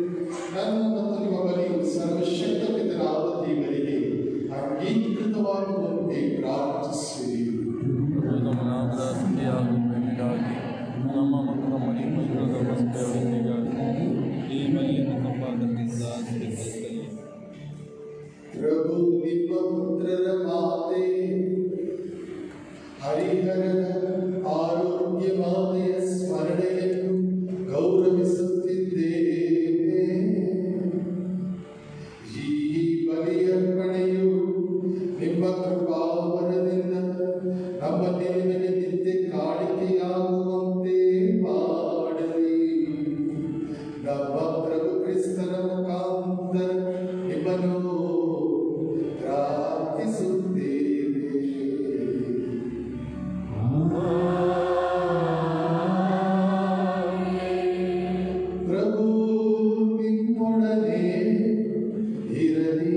ನನ್ನ ಮತ್ತು ನಿಮ್ಮ ಬಳಿಯು ಸರ್ವಶಕ್ತ ಪಿತರಾದ ದೇವರಿಗೆ ಅಂಗೀಕೃತವಾಗುವಂತೆ ಪ್ರಾರ್ಥಿಸಿರಿ ನಮ್ಮ ನಾಮದ ಸ್ತುತಿಯಾಗುವುದಕ್ಕಾಗಿ ನಮ್ಮ ಮಕ್ಕಳ ಮಹಿಮೆಯ ನಮಸ್ಕಾರಗಳಿಗಾಗಿ ಈ ಬಲಿಯನ್ನು ತಪ್ಪಾಗದಿಂದ ಸ್ವೀಕರಿಸಲಿ ಪ್ರಭು ನಿಮ್ಮ ಪುತ್ರರ ಮಾತೆ ಹರಿಹರನ ಆರೋಗ್ಯ ಮಾತೆಯ ಸ್ಮರಣೆಯನ್ನು ಗೌರವಿಸುತ್ತಿದ್ದೇವೆ ಈ ಬಲಿಯರ್ಪಣೆಯು ನಿಮ್ಮ ಕೃಪಾವರದಿಂದ ನಮ್ಮ ನಿಲುವಿನ ನಿತ್ಯ ಕಾಣಿಕೆಯಾಗುವಂತೆ ಮಾಡಲಿ ನಮ್ಮ ಪ್ರಭು ಕ್ರಿಸ್ತನ ಮುಖಾಂತರ ನಿಮ್ಮನ್ನು ಪ್ರಾರ್ಥಿಸುತ್ತೇವೆ ಪ್ರಭು ನಿಮ್ಮೊಡನೆ ಇರಲಿ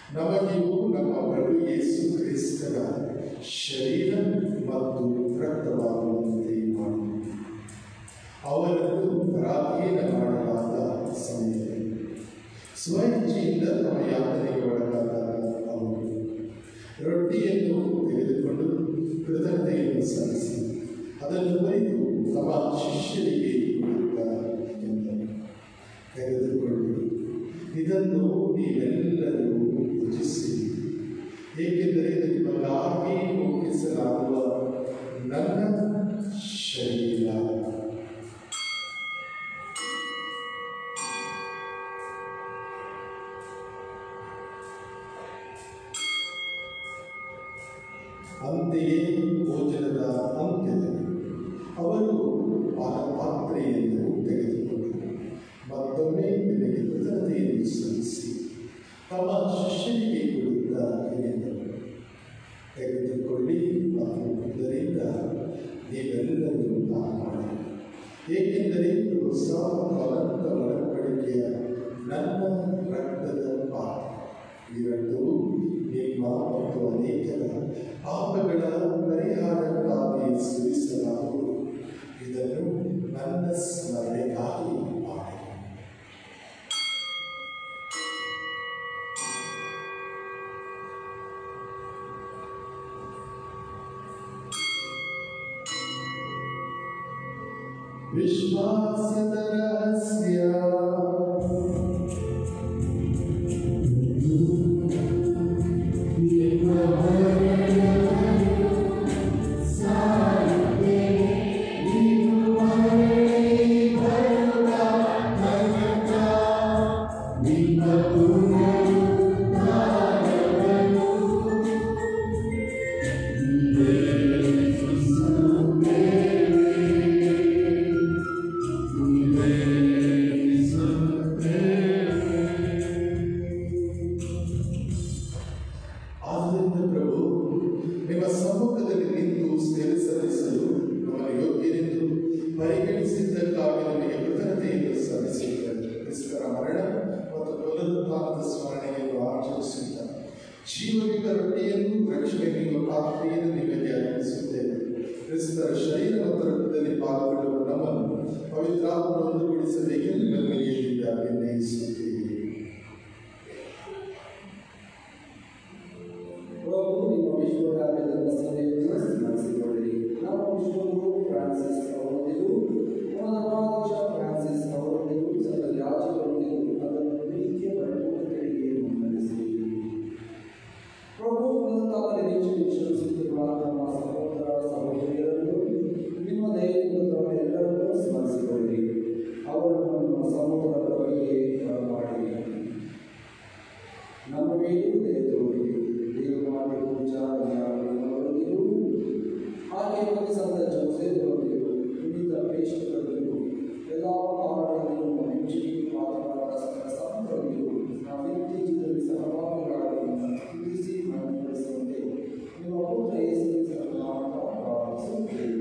ನಮಗಿವು ನಮ್ಮ ಪ್ರಭು ಯೇಸು ಕ್ರಿಸ್ತರ ಶರೀರ ಮತ್ತು ರಕ್ತವಾಗುವಂತೆ ಮಾಡಿ ಅವರನ್ನು ಪರಾಧೀನ ಮಾಡಲಾದ ಸಮಯದಲ್ಲಿ ಸ್ವಇಚ್ಛೆಯಿಂದ ತಮ್ಮ ಯಾತನೆಗೆ ಒಳಗಾದಾಗ ಅವರು ರೊಟ್ಟಿಯನ್ನು ತೆಗೆದುಕೊಂಡು ಕೃತಜ್ಞತೆಯನ್ನು ಸಲ್ಲಿಸಿ ಅದನ್ನು ಬರೆದು ತಮ್ಮ ಶಿಷ್ಯರಿಗೆ ಕೊಡುತ್ತಾರೆ ಎಂದರು ತೆಗೆದುಕೊಂಡು ಇದನ್ನು ನೀವೆಲ್ಲರೂ ಭುಜಿಸಿ ಏಕೆಂದರೆ ಇದು ನಿಮಗಾಗಿ ಒಪ್ಪಿಸಲಾಗುವ ನನ್ನ ಶರೀರ ಅಂತೆಯೇ ಭೋಜನದ ಅಂತ್ಯದಲ್ಲಿ ಅವರು ಪಾನ ಪಾತ್ರೆಯನ್ನು ತೆಗೆದುಕೊಂಡು ಮತ್ತೊಮ್ಮೆ ನಿನಗೆ ಕೃತಜ್ಞತೆಯನ್ನು ಸಲ್ಲಿಸಿ ತಮ್ಮ ಶಿಷ್ಯರಿಗೆ ಕೊಡುತ್ತಾ ಎಂದರು ತೆಗೆದುಕೊಳ್ಳಿ ಮತ್ತು ಇದರಿಂದ ನೀವೆಲ್ಲರೂ ಪಾನ ಮಾಡಿ ಏಕೆಂದರೆ ಇದು ಹೊಸ ಮತ್ತು ಅನಂತ ಒಳಪಡಿಕೆಯ ನನ್ನ ರಕ್ತದ ಪಾತ್ರ ಇವೆರಡೂ ನಿಮ್ಮ ಮತ್ತು ಅನೇಕರ ಪಾಪಗಳ ಪರಿಹಾರಕ್ಕಾಗಿ ಸುರಿಸಲಾಗುವುದು ಇದನ್ನು ನನ್ನ ಸ್ಮರಣೆಗಾಗಿ ಮಾಡಿ ವಿಶ್ವಾಸದ ರಹಸ್ಯ ಆದ್ದರಿಂದ ಪ್ರಭು ನಿಮ್ಮ ಸಮ್ಮುಖದಲ್ಲಿ ನಿಂತು ಸೇವೆ ಸಲ್ಲಿಸಲು ನಮ್ಮನ್ನು ಯೋಗ್ಯರೆಂದು ಪರಿಗಣಿಸಿದ್ದಕ್ಕಾಗಿ ನಿಮಗೆ ಕೃತಜ್ಞತೆಯನ್ನು ಸಲ್ಲಿಸುತ್ತೇವೆ ಕ್ರಿಸ್ತರ ಮರಣ ಮತ್ತು ಪುನರುತ್ಥಾನದ ಸ್ಮರಣೆಯನ್ನು ಆಚರಿಸುತ್ತ ಜೀವನಿಕ ರೊಟ್ಟಿಯನ್ನು ರಕ್ಷಣೆಗೆ ಪಾತ್ರೆಯನ್ನು ನಿಮಗೆ ಅರ್ಪಿಸುತ್ತೇವೆ ಕ್ರಿಸ್ತರ ಶರೀರ ಮತ್ತು ರಕ್ತದಲ್ಲಿ ಪಾಲ್ಗೊಳ್ಳುವ ನಮ್ಮನ್ನು ಪವಿತ್ರಾತ್ಮ ಒಂದುಗೂಡಿಸಬೇಕೆಂದು ನಿಮ್ಮನ್ನು ಹೇಳಿದ್ದಾರೆ ನಯಿಸುತ್ತೇವೆ ಪ್ರಭು ನಿಮ್ಮ ವಿಶ್ವವ್ಯಾಪಿ ಧರ್ಮಸಭೆಯನ್ನು ಸ್ಮರಿಸಿಕೊಳ್ಳಿ ನಮ್ಮ ವಿಶ್ವಗುರು ಫ್ರಾನ್ಸಿಸ್ ಅವರೊಂದಿಗೂ ನಮ್ಮ ಧರ್ಮಾಧ್ಯಕ್ಷ ಫ್ರಾನ್ಸಿಸ್ ಅವರೊಂದಿಗೂ ಸಕಲ ಯಾಜಕರೊಂದಿಗೂ ಅದನ್ನು ಪ್ರೀತಿಯ ಪರಿಪೂರ್ಣತೆಗೆ ಮುನ್ನಡೆಸಿ ಪ್ರಭು ಪುನರುತ್ಥಾನ ನಿರೀಕ್ಷೆ ವಿಶ್ವಸಿಸುತ್ತಿರುವ ನಮ್ಮ ಸಹೋದರ ಸಹೋದರಿಯರನ್ನು ನಿಮ್ಮ ದಯೆಯಿಂದ ಎಲ್ಲರನ್ನೂ ಸ್ಮರಿಸಿಕೊಳ್ಳಿ ಅವರನ್ನು ನಮ್ಮ ಸಮೂಹದ ಬಗೆಗೆ ಬರಮಾಡಿ ನಮ್ಮ ಮೇಲೂ ದಯೆ ತೋರಿ ದೇವಮಾತೆ ಪೂಜಾರೊಂದಿಗೂ ಹಾಗೆ ನಮಗೆ ಸಂತ ಜೋಸೆಫರೊಂದಿಗೂ ವಿವಿಧ ಪ್ರೇಕ್ಷಕರೊಂದಿಗೂ ಎಲ್ಲ ಕಾರಣಗಳಿಗೂ ಮನುಷ್ಯರಿಗೆ ಮಾತನಾಡ ಸಂತರೊಂದಿಗೂ ನಾವಿತ್ತೀಚಿನಲ್ಲಿ ಸಹಭಾಗಿಗಳಾಗಿ ತಿಳಿಸಿ ಮನವೊಲಿಸುವಂತೆ ನಿಮ್ಮ ಪುತ್ರ ಯೇಸುವಿನ ನಾಮದ ಪ್ರಾರ್ಥಿಸುತ್ತೇವೆ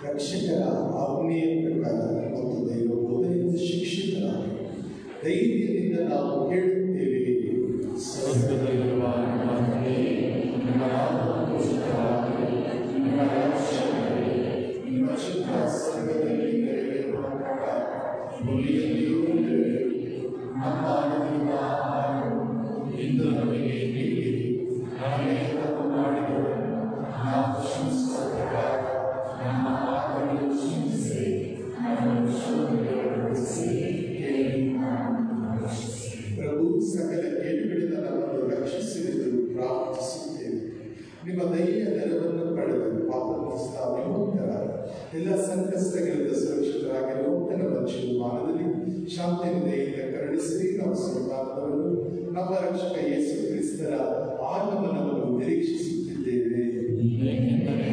ರಕ್ಷಕರ ಆಜ್ಞೆಯ ಪ್ರಕಾರ ಮತ್ತು ದೈವ ಬೋಧನೆಯಿಂದ ಶಿಕ್ಷಿತರಾಗಿ ಧೈರ್ಯದಿಂದ ನಾವು ಹೇಳುತ್ತೇವೆ ಸ್ವರ್ಗದಲ್ಲಿರುವ ನಿಮ್ಮ ತಂದೆಯೇ, ನಿಮ್ಮ ನಾಮವು ಪೂಜಿತವಾಗಲಿ, ನಿಮ್ಮ ರಾಜ್ಯವಾಗಲಿ, ನಿಮ್ಮ ಚಿತ್ತ ಸ್ವರ್ಗದಲ್ಲಿ ನೆರವೇರುವ ಪ್ರಕಾರ ಭೂಮಿಯಲ್ಲಿಯೂ ನೆರವೇರಲಿ. ನಮ್ಮ ಅನುದಿನದ ಆಹಾರವನ್ನು ಇಂದು ನಮಗೆ ನೀಡಿ ನಮಗೆ ತಪ್ಪು ಮಾಡಿದವರನ್ನು ನಾವು ಕ್ಷಮಿಸುವ ಪ್ರಕಾರ ನಮ್ಮ ಪಾಪಗಳನ್ನು ಕ್ಷಮಿಸಿ ನಮ್ಮನ್ನು ಶೋಧನೆಗೆ ಒಳಪಡಿಸಿ ಪ್ರಭು ಸಕಲ ಕೇಡುಗಳಿಂದ ನಮ್ಮನ್ನು ರಕ್ಷಿಸಿರುವುದು ಪ್ರಾರ್ಥಿಸುತ್ತೇವೆ ನಿಮ್ಮ ದೈಯ ನೆರವನ್ನು ಪಡೆದು ಪಾಪದಿಂದ ವಿಮುಕ್ತರಾದ ಎಲ್ಲ ಸಂಕಷ್ಟಗಳಿಂದ ಸುರಕ್ಷಿತರಾಗಿರುವಂತ ನಮ್ಮ ಜೀವಮಾನದಲ್ಲಿ ಶಾಂತಿಯಿಂದ ದಯೆಯಿಂದ ಕರುಣಿಸಿ ನಾವು ಸಂತಾನದವನ್ನು ನಮ್ಮ ರಕ್ಷಕ ಯೇಸು ಕ್ರಿಸ್ತರ ಆಗಮನವನ್ನು ನಿರೀಕ್ಷಿಸುತ್ತಿದ್ದೇವೆ ಏಕೆಂದರೆ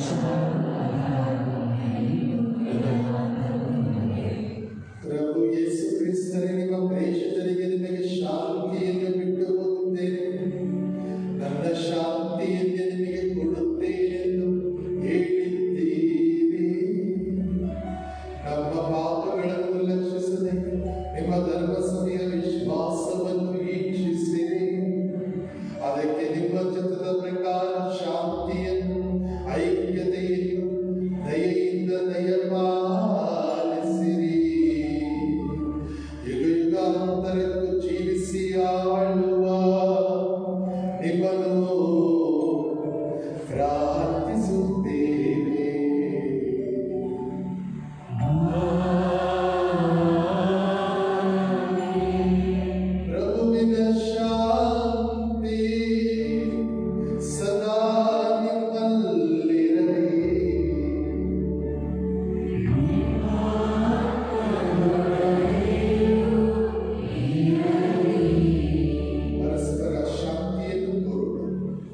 ಪ್ರಭು ಯೇಸು ಕ್ರಿಸ್ತರೇ ನಿಮ್ಮ ಪ್ರೇಷಕರಿಗೆ ನಿಮಗೆ ಶಾಂತಿಯನ್ನು ಬಿಟ್ಟು ಹೋಗುತ್ತೇನೆ ನನ್ನ ಶಾಂತಿಯನ್ನು ನಿಮಗೆ ಕೊಡುತ್ತೇನೆಂದು ಹೇಳಿದ್ದೀರಿ ನಮ್ಮ ಪಾಪಗಳನ್ನು ಲಕ್ಷಿಸದೆ ನಿಮ್ಮ ಧರ್ಮ ಸಭೆಯ ವಿಶ್ವಾಸವನ್ನು ವೀಕ್ಷಿಸಿರಿ ಅದಕ್ಕೆ ನಿಮ್ಮ ಚಿತ್ರದ ಪ್ರಕಾರ ಶಾಂತಿಯನ್ನು ಐಕ್ಯತೆಯನ್ನು ದಯೆಯಿಂದ ದಯಪಾಲಿಸಿರಿ ಯುಗ ಯುಗಾಂತರಕ್ಕೂ ಜೀವಿಸಿ ಆಳುವ ನಿಮ್ಮನ್ನು ಪ್ರಾರ್ಥಿಸುತ್ತೇವೆ ಪ್ರಭುವಿನ ಶಾಂತಿ ಸದಾ ನಿಮ್ಮಲ್ಲಿರಲಿ ಪರಸ್ಪರ ಶಾಂತಿಯನ್ನು ಕೋರೋಣ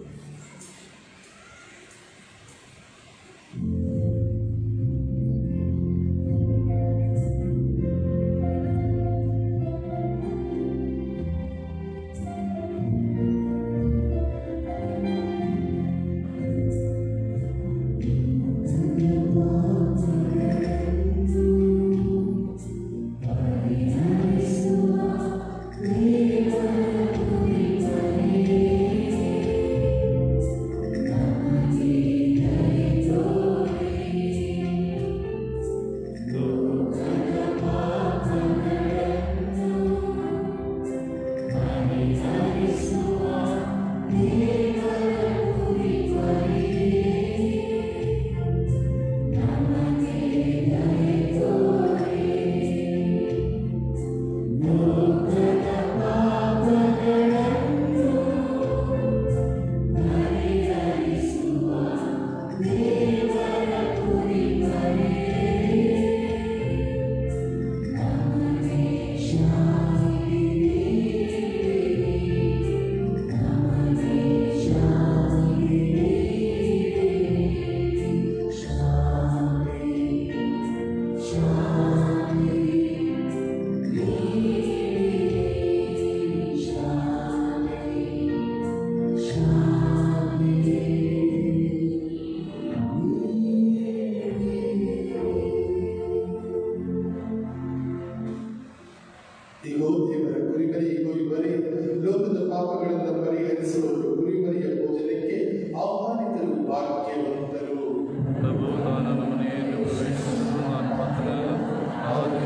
ಇಗೋ ದೇವರ ಕುರಿಮರಿ ಇಗೋ ಇವರೇ ಲೋಕದ ಪಾಪಗಳಿಂದ ಪರಿಹರಿಸುವವರು ಕುರಿಮರಿಯ ಭೋಜನಕ್ಕೆ ಆಹ್ವಾನಿತರು ಭಾಗ್ಯವಂತರು ಪ್ರಭು ನಾನು ನಮ್ಮ ಮನೆಯಲ್ಲಿ ಪ್ರವೇಶಿಸಲು ನಾನು ಮಾತ್ರವಲ್ಲ ಆದರೆ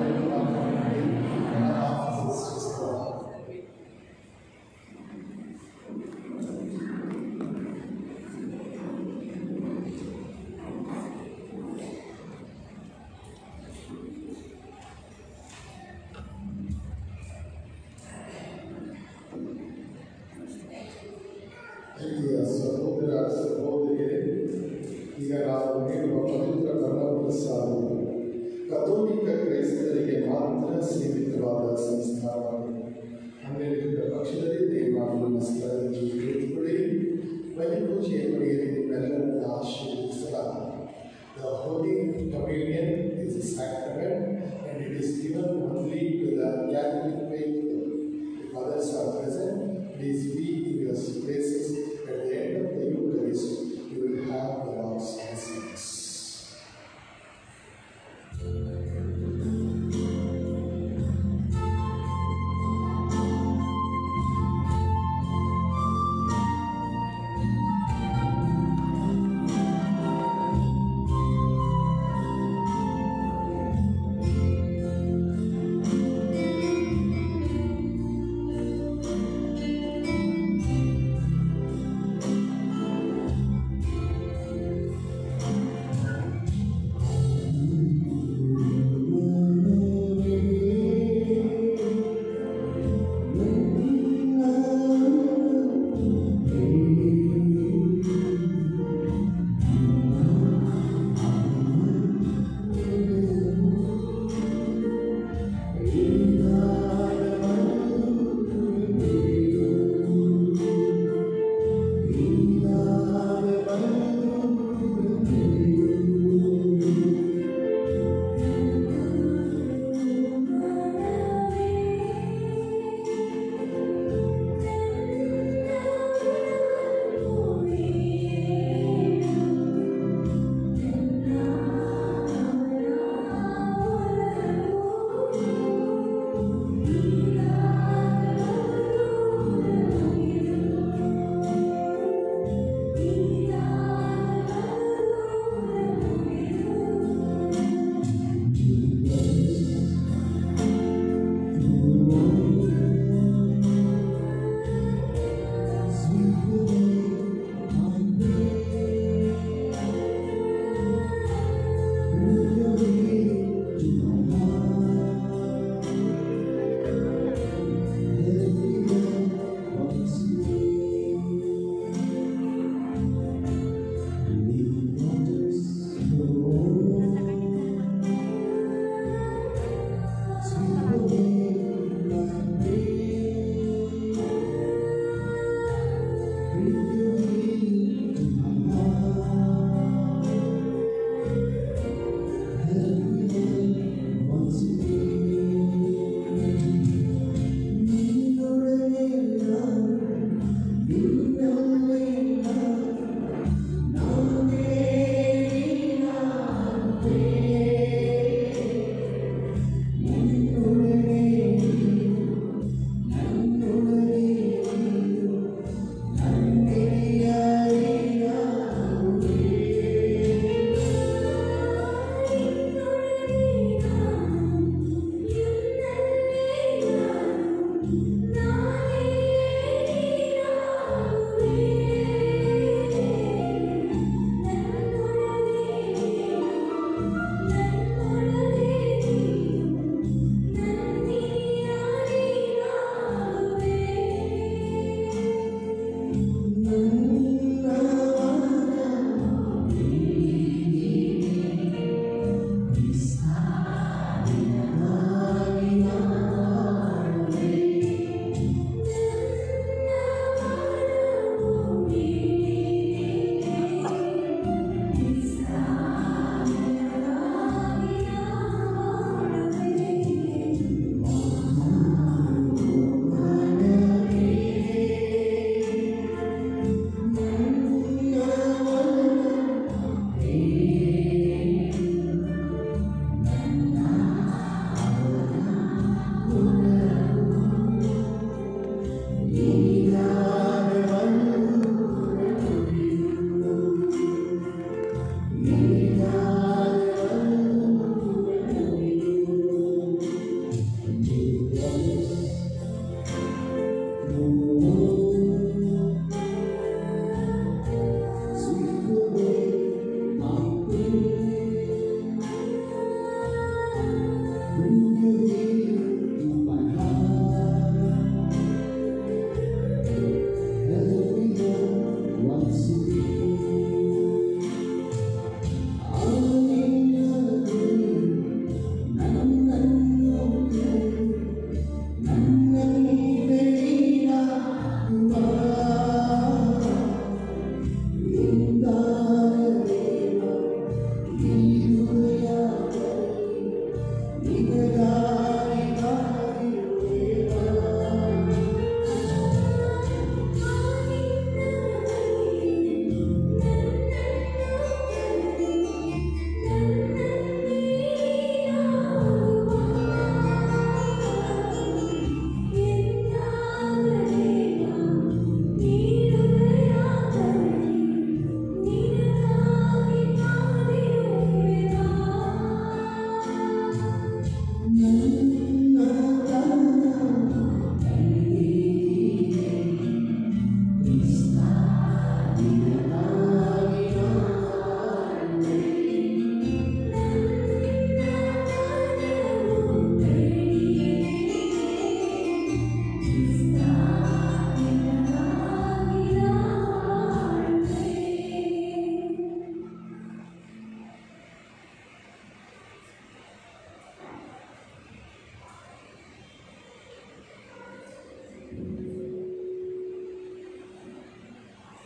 ಪ್ರೀತಿಯ ಸಹೋದರ ಸಹೋದರಿಯರೇ ಈಗ ನಾವು ನೀಡುವ ಪವಿತ್ರ ಬಲಪ್ರಸಾದವು ಕಥೋಲಿಕ ಕ್ರೈಸ್ತರಿಗೆ ಮಾತ್ರ ಸೀಮಿತವಾದ ಸಂಸ್ಕಾರವಾಗಿದೆ ಹನ್ನೆರಡರ ಪಕ್ಷದಲ್ಲಿ ದೇವಾಲಯ ಸ್ಥಳದಲ್ಲಿ ಕುಳಿತುಕೊಳ್ಳಿ ಬಲಿಪೂಜೆಯ ಕೊನೆಯಲ್ಲಿ ನಿಮ್ಮೆಲ್ಲರನ್ನು ಆಶೀರ್ವದಿಸಲಾಗಿದೆ The Holy Communion is a sacrament and it is given only to the Catholic faithful. If others are present, please be in your places. At the end of the Eucharist, you will have the Lord's blessings.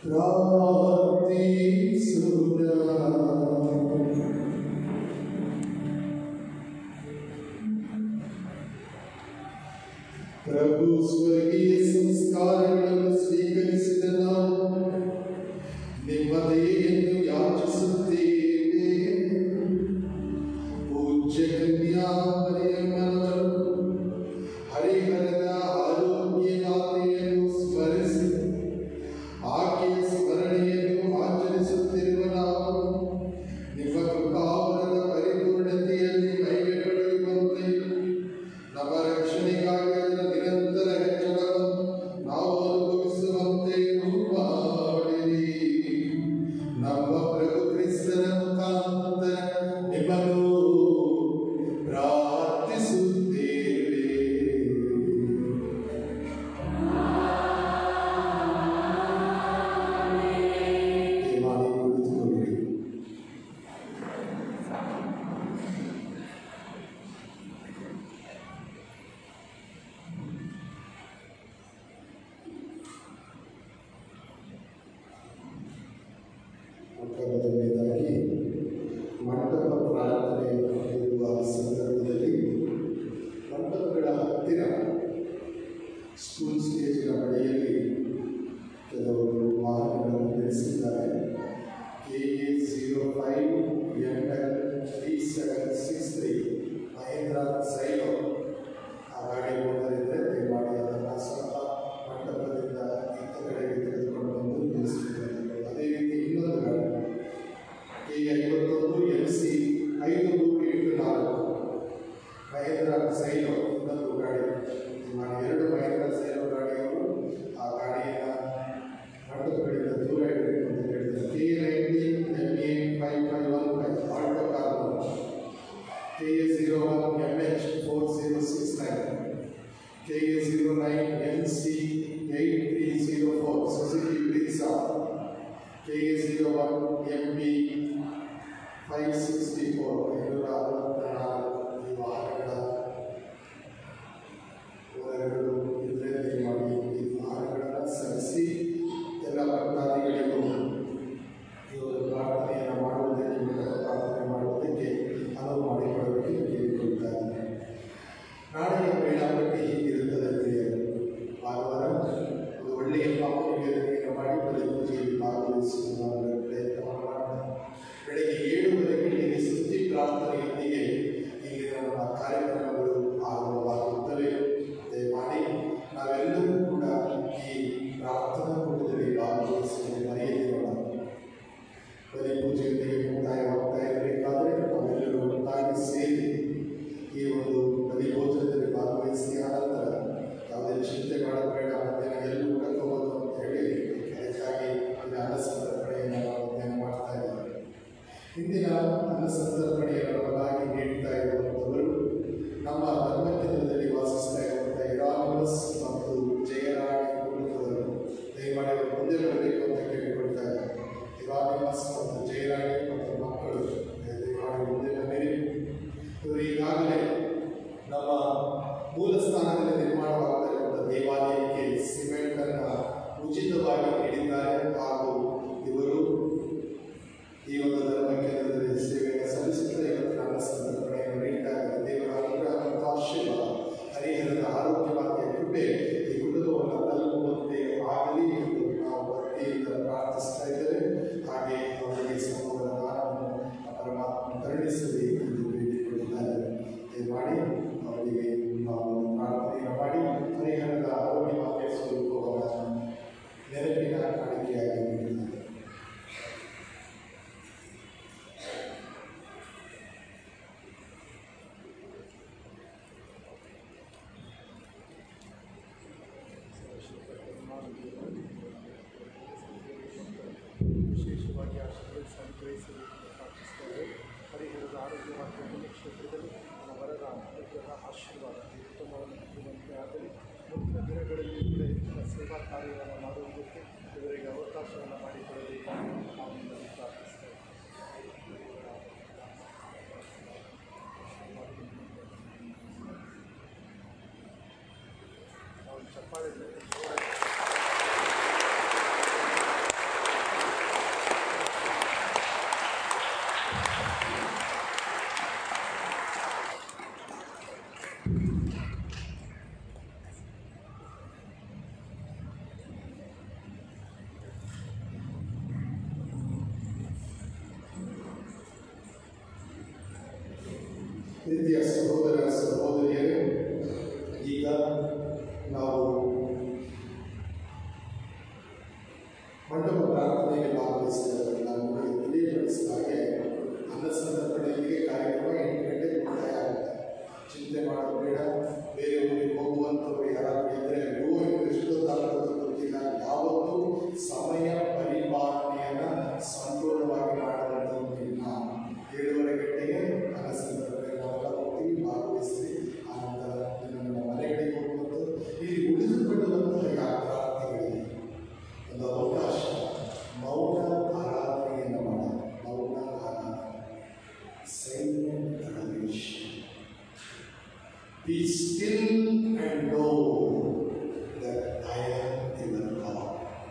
ಪ್ರಭು ಸ್ವರ್ಗೀಯ ಸಂಸ್ಕಾರಗಳನ್ನು ಸ್ವೀಕರಿಸಿದ ನಾವು ನಿಮ್ಮ ದಯೆಯನ್ನು ಯಾಚಿಸುತ್ತೇವೆ ಪೂಜ್ಯ ಕನ್ಯಾ ಮರಿಯಮ್ಮನವರು ಹರಿಹರದ ಆರೋಗ್ಯದಾತೆಯನ್ನು ಸ್ಮರಿಸಿ ಆಕೆಯ ಸ್ಮರಣೆಯನ್ನು ಆಚರಿಸುತ್ತಿರುವ ನಾವು ನಿಮ್ಮ ಕೃಪಾವರದ ಪರಿಪೂರ್ಣತೆಯಲ್ಲಿ ಮಹಿಮೆ ಪಡೆಯುವಂತೆ ನಮ್ಮ ರಕ್ಷಣೆಗಾಗಿ ಅದರ ನಿರಂತರ ಹೆಚ್ಚಳವನ್ನು ನಾವು ಅನುಭವಿಸುವಂತೆ ಮಾಡಿರಿ ನಮ್ಮ ಪ್ರಭು ಕ್ರಿಸ್ತನ ಮುಖಾಂತರ ನಿಮ್ಮನ್ನು ಪ್ರಾರ್ಥಿಸುತ್ತೇವೆ ಮಾಡಿ ಕುಳಿತುಕೊಳ್ಳಿರಿ ಮೊದಲನೇದಾಗಿ ಮಂಟಪ ಪ್ರಾರ್ಥನೆ ಇರುವ ಸಂದರ್ಭದಲ್ಲಿ ಮಂಟಪಗಳ ಹತ್ತಿರ ಸ್ಕೂಲ್ ಸ್ಟೇಜಿನ ಬಳಿಯಲ್ಲಿ ಕೆಲವರು ವಾಹನಗಳನ್ನು ನಿಲ್ಲಿಸಿದ್ದಾರೆ K A zero five M L three seven six three Mahindra Xylo ಆ ಗಾಡಿ ಹೋದರಿದ್ದರೆ ದಯಮಾಡಿ ಅದನ್ನು ಸ್ವಲ್ಪ ಮಂಟಪದಿಂದ ಇತ್ತ ಕಡೆಗೆ ತೆಗೆದುಕೊಂಡು ಬಂದು ನಿಲ್ಲಿಸಬೇಕಾಗಿದೆ ಅದೇ ರೀತಿ ಇನ್ನೊಂದು ಗಾಡಿ ಕೆ ಐವತ್ತೊಂದು ಎಲ್ ಸಿ ಐದು ಮೂರು ಎಂಟು ನಾಲ್ಕು ಮಹೇಂದ್ರ ಸೈಲೋ ಇನ್ನೊಂದು ಗಾಡಿ ನಾನು ಎರಡು ಮಹೇಂದ್ರ ಸೈಲೋ ಗಾಡಿಯವರು ಆ ಗಾಡಿಯನ್ನು ಮಂಟಪಗಳಿಂದ ದೂರ ಇಡಬೇಕು ಅಂತ ಹೇಳಿದ್ದಾರೆ K nineteen M A five five one five Alto car K A zero one M H four zero six nine K A zero nine N C eight three zero four Suzuki Brezza K A zero one M B five sixty four ಐನೂರ ಅರವತ್ತ ನಾಲ್ಕು ಈ ವಾಹನಗಳ ವಿವರಗಳು ಇದ್ರೆ ದಯಮಾಡಿ ಈ ವಾಹನಗಳನ್ನು ಸಲ್ಲಿಸಿ ಎಲ್ಲ ಭಕ್ತಾದಿಗಳಿಗೂ ಇವರು ಪ್ರಾರ್ಥನೆಯನ್ನು ಮಾಡುವುದಕ್ಕೆ ಮೂಲಕ ಪ್ರಾರ್ಥನೆ ಮಾಡುವುದಕ್ಕೆ ಅನುವು ಮಾಡಿಕೊಡಬೇಕು ಕೇಳಿಕೊಳ್ತಾರೆ ನಾಳೆಯ ವೇಳಾಪಟ್ಟಿ ಹೀಗಿರುತ್ತದೆ ಪ್ರಿಯರು ಭಾನುವಾರ ಒಂದು ಒಳ್ಳೆಯ ಪಾಪನಿವೇದನೆಯನ್ನು ಮಾಡಿ ಬಲಿ ಪೂಜೆಯಲ್ಲಿ ಭಾಗವಹಿಸುವ ಪ್ರಯತ್ನವನ್ನು ಮಾಡ್ತಾರೆ ಬೆಳಗ್ಗೆ ಏಳುವರೆಗೆ ಇಲ್ಲಿ ಸ್ತುತಿ ಪ್ರಾರ್ಥನೆಯೊಂದಿಗೆ ಇಲ್ಲಿನ ನಮ್ಮ ಕಾರ್ಯಕ್ರಮಗಳು ಆರಂಭವಾಗುತ್ತವೆ ದಯಮಾಡಿ ನಾವೆಲ್ಲರೂ ಕೂಡ ಈ ಪ್ರಾರ್ಥನಾ ಕೂಟದಲ್ಲಿ ಭಾಗವಹಿಸಲು ಮರೆಯದಿರೋಣ ಬಲಿ ಪೂಜೆಯೊಂದಿಗೆ ಮುಕ್ತಾಯವಾಗ್ತಾ ಇರಬೇಕಾದ್ರೆ ನಾವೆಲ್ಲರೂ ಒಟ್ಟಾಗಿ ಸೇರಿ ಈ ಒಂದು ಬಲಿ ಭೋಜನದಲ್ಲಿ ಭಾಗವಹಿಸಿ ಆನಂತರ ಯಾವುದೇ ಚಿಂತೆ ಮಾಡಬೇಡ ಮಧ್ಯಾಹ್ನ ಎಲ್ಲಿ ಊಟಕ್ಕೆ ಹೋಗೋದು ಅಂತ ಹೇಳಿ ಅದಕ್ಕಾಗಿ ಇಲ್ಲಿ ಅನ್ನ ಸಂತರ್ಪಣೆಯನ್ನು ನಾವು ಧ್ಯಾನ ಮಾಡ್ತಾ ಇದ್ದೇವೆ ಇಂದಿನ ಅನ್ನ ಸಂತರ್ಪಣೆಯನ್ನು ನಮಗಾಗಿ ನೀಡ್ತಾ ಇರುವಂಥವರು ನಮ್ಮ ಧರ್ಮಕೇಂದ್ರದಲ್ಲಿ ವಾಸಿಸ್ತಾ ಇರುವಂಥ ಇರಾನಸ್ ಮತ್ತು ಜಯರಾಣಿ ಕುಟುಂಬದವರು ದಯಮಾಡಿ ಅವರು ಮುಂದೆ ಬರಬೇಕು ಅಂತ ಕೇಳಿಕೊಳ್ತಾ ಇದ್ದಾರೆ ಇರಾನಿಮಸ್ ಮತ್ತು ಜಯರಾಣಿ ಮತ್ತು ಮಕ್ಕಳು ದಯಮಾಡಿ ಮುಂದೆ ಬನ್ನಿರಿ ಇವರು ಈಗಾಗಲೇ ನಮ್ಮ ಮೂಲ ಸ್ಥಾನದಲ್ಲಿ ನಿರ್ಮಾಣವಾಗ್ತಾ ಇರುವಂಥ ದೇವಾಲಯಕ್ಕೆ ಸಿಮೆಂಟನ್ನು ಉಚಿತವಾಗಿ ನೀಡಿದ್ದಾರೆ ಹಾಗೂ ಇವರು ಈ ಒಂದು ಧರ್ಮ ಕೇಂದ್ರದಲ್ಲಿ ಸೇವೆಯನ್ನು ಸಲ್ಲಿಸುತ್ತಾ ಇವತ್ತು ನನ್ನ ಸಂತರ್ಪಣೆಯನ್ನು ನೀಡ್ತಾ ಇದ್ದಾರೆ ದೇವರ ಅನುಗ್ರಹ ಮತ್ತು ಆಶೀರ್ವಾದ ಹರಿಹರದ ಆರೋಗ್ಯವಾದ ಕೃಪೆ ಈ ಕುಟುಂಬವನ್ನು ತಲುಪುವಂತೆ ಆಗಲಿ ಎಂದು ನಾವು ಭಕ್ತಿಯಿಂದ ಪ್ರಾರ್ಥಿಸ್ತಾ ಇದ್ದೇವೆ ಹಾಗೆ ಅವರಿಗೆ ಸಮೂಹದ ದಾನವನ್ನು ಆ ಪರಮಾತ್ಮ ಕರುಣಿಸಲಿ ಎಂದು ಬೇಡಿಕೊಳ್ಳುತ್ತಾರೆ ದಯಮಾಡಿ ಅವರಿಗೆ ನಾವು ಒಂದು ಪ್ರಾರ್ಥನೆಯನ್ನು ಮಾಡಿ ಹರಿಹರದ ಆರೋಗ್ಯವಾದ ಸ್ವರೂಪವನ್ನು ನೆನಪಿನ ಕಾಣಿಕೆಯಾಗಿ ನೀಡಿದ್ದಾರೆ ವಿಶೇಷವಾಗಿ ಆಶೀರ್ವದಿಸಿ ಅನುಗ್ರಹಿಸಲು ಪ್ರಾರ್ಥಿಸ್ತೇವೆ ಹರಿಹರದ ಆರೋಗ್ಯವಾದ ಕ್ಷೇತ್ರದಲ್ಲಿ ನಮ್ಮ ವರದ ಅನುಗ್ರಹ ಆಶೀರ್ವಾದ ಈ ಕುಟುಂಬವನ್ನು ಹೊಂದುವಂತೆ ಆಗಲಿ ಮುಂದಿನ ದಿನಗಳಲ್ಲಿ ಕೂಡ ಹೆಚ್ಚಿನ ಸೇವಾ ಕಾರ್ಯವನ್ನು ಮಾಡುವುದಕ್ಕೆ ಇವರಿಗೆ ಅವಕಾಶವನ್ನು ಮಾಡಿಕೊಡಬೇಕಾಗಿ ನಾವು ನಿಮ್ಮಲ್ಲಿ ಪ್ರಾರ್ಥಿಸ್ತೇವೆ ನಾವು ಚಪ್ಪಾಳೆ ಪ್ರೀತಿಯ ಸಹೋದರ ಸಹೋದರಿಯರೇ ಈಗ ನಾವು ಮಂಟಪ ಪ್ರಾರ್ಥನೆಗೆ ಭಾಗವಹಿಸಿದರೆ ನಾನು ನಿಮಗೆ ತಿಳಿಯಪಡಿಸಿದ ಹಾಗೆ ಅನ್ನ ಸಂದರ್ಭದಲ್ಲಿ ಕಾರ್ಯಕ್ರಮ ಎಂಟು ಗಂಟೆಗೆ ಮುಕ್ತಾಯ ಆಗುತ್ತೆ ಚಿಂತೆ ಮಾಡೋದು ಬೇಡ ಬೇರೆ ಊರಿಗೆ ಹೋಗುವಂಥವ್ರು ಯಾರಾದರೂ ಇದ್ದರೆ ಅಯ್ಯೋ ಇವರು ಎಷ್ಟೊತ್ತಾಗ್ತದೆ ಗೊತ್ತಿಲ್ಲ ಯಾವತ್ತೂ ಸಮಯ ಪರಿಪಾಲನೆಯನ್ನು ಸಂಪೂರ್ಣವಾಗಿ ಮಾಡುವಂಥವ್ರಿಲ್ಲ ಏಳುವರೆ ಗಂಟೆಗೆ ಅನ್ನ ಸಂದರ್ಭದಲ್ಲಿ ನಾವೆಲ್ಲ ಹೋಗ್ತೀವಿ ಭಾಗವಹಿಸಿ ಆನಂತರ ನಮ್ಮ ಮನೆಗಳಿಗೆ ಹೋಗುವಂಥದ್ದು ಇಲ್ಲಿ ಉಳಿದುಕೊಳ್ಳುವಂತಹ ಯಾವ ಪ್ರಾರ್ಥನೆಗಳಿವೆ ಒಂದು ಅವಕಾಶ ಮೌನ ಆರಾಧನೆಯನ್ನು ಮಾಡೋಣ ಮೌನ ಆರಾಧನೆ silent adoration Be still and know that I am your God.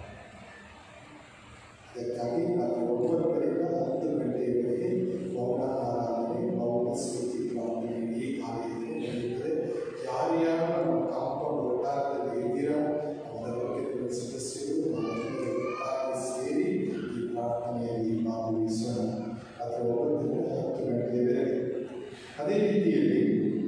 ಅದಕ್ಕಾಗಿ ನಾವು ಒಂಬತ್ತರಿಂದ ಹತ್ತು ಗಂಟೆಯವರೆಗೆ ಮೌನ ಆರಾಧನೆ ಮೌನ ಸ್ತುತಿ ಪ್ರಾರ್ಥನೆ ಈ ಕಾರ್ಯದಲ್ಲಿ ನಡೆಯುತ್ತದೆ ಯಾರ್ಯಾರು ನಮ್ಮ ಕಾಂಪೌಂಡ್ ಒಟ್ಟಾರದಲ್ಲಿ ಇದ್ದೀರಾ ಅವರ ಬಗ್ಗೆ ಸದಸ್ಯರು ನಮ್ಮ ಜೊತೆ ಒಟ್ಟಾಗಿ ಸೇರಿ ಈ ಪ್ರಾರ್ಥನೆಯಲ್ಲಿ ಭಾಗವಹಿಸೋಣ ಅದರ ಒಂಬತ್ತರಿಂದ ಹತ್ತು ಗಂಟೆಯವರೆಗೆ ಅದೇ ರೀತಿಯಲ್ಲಿ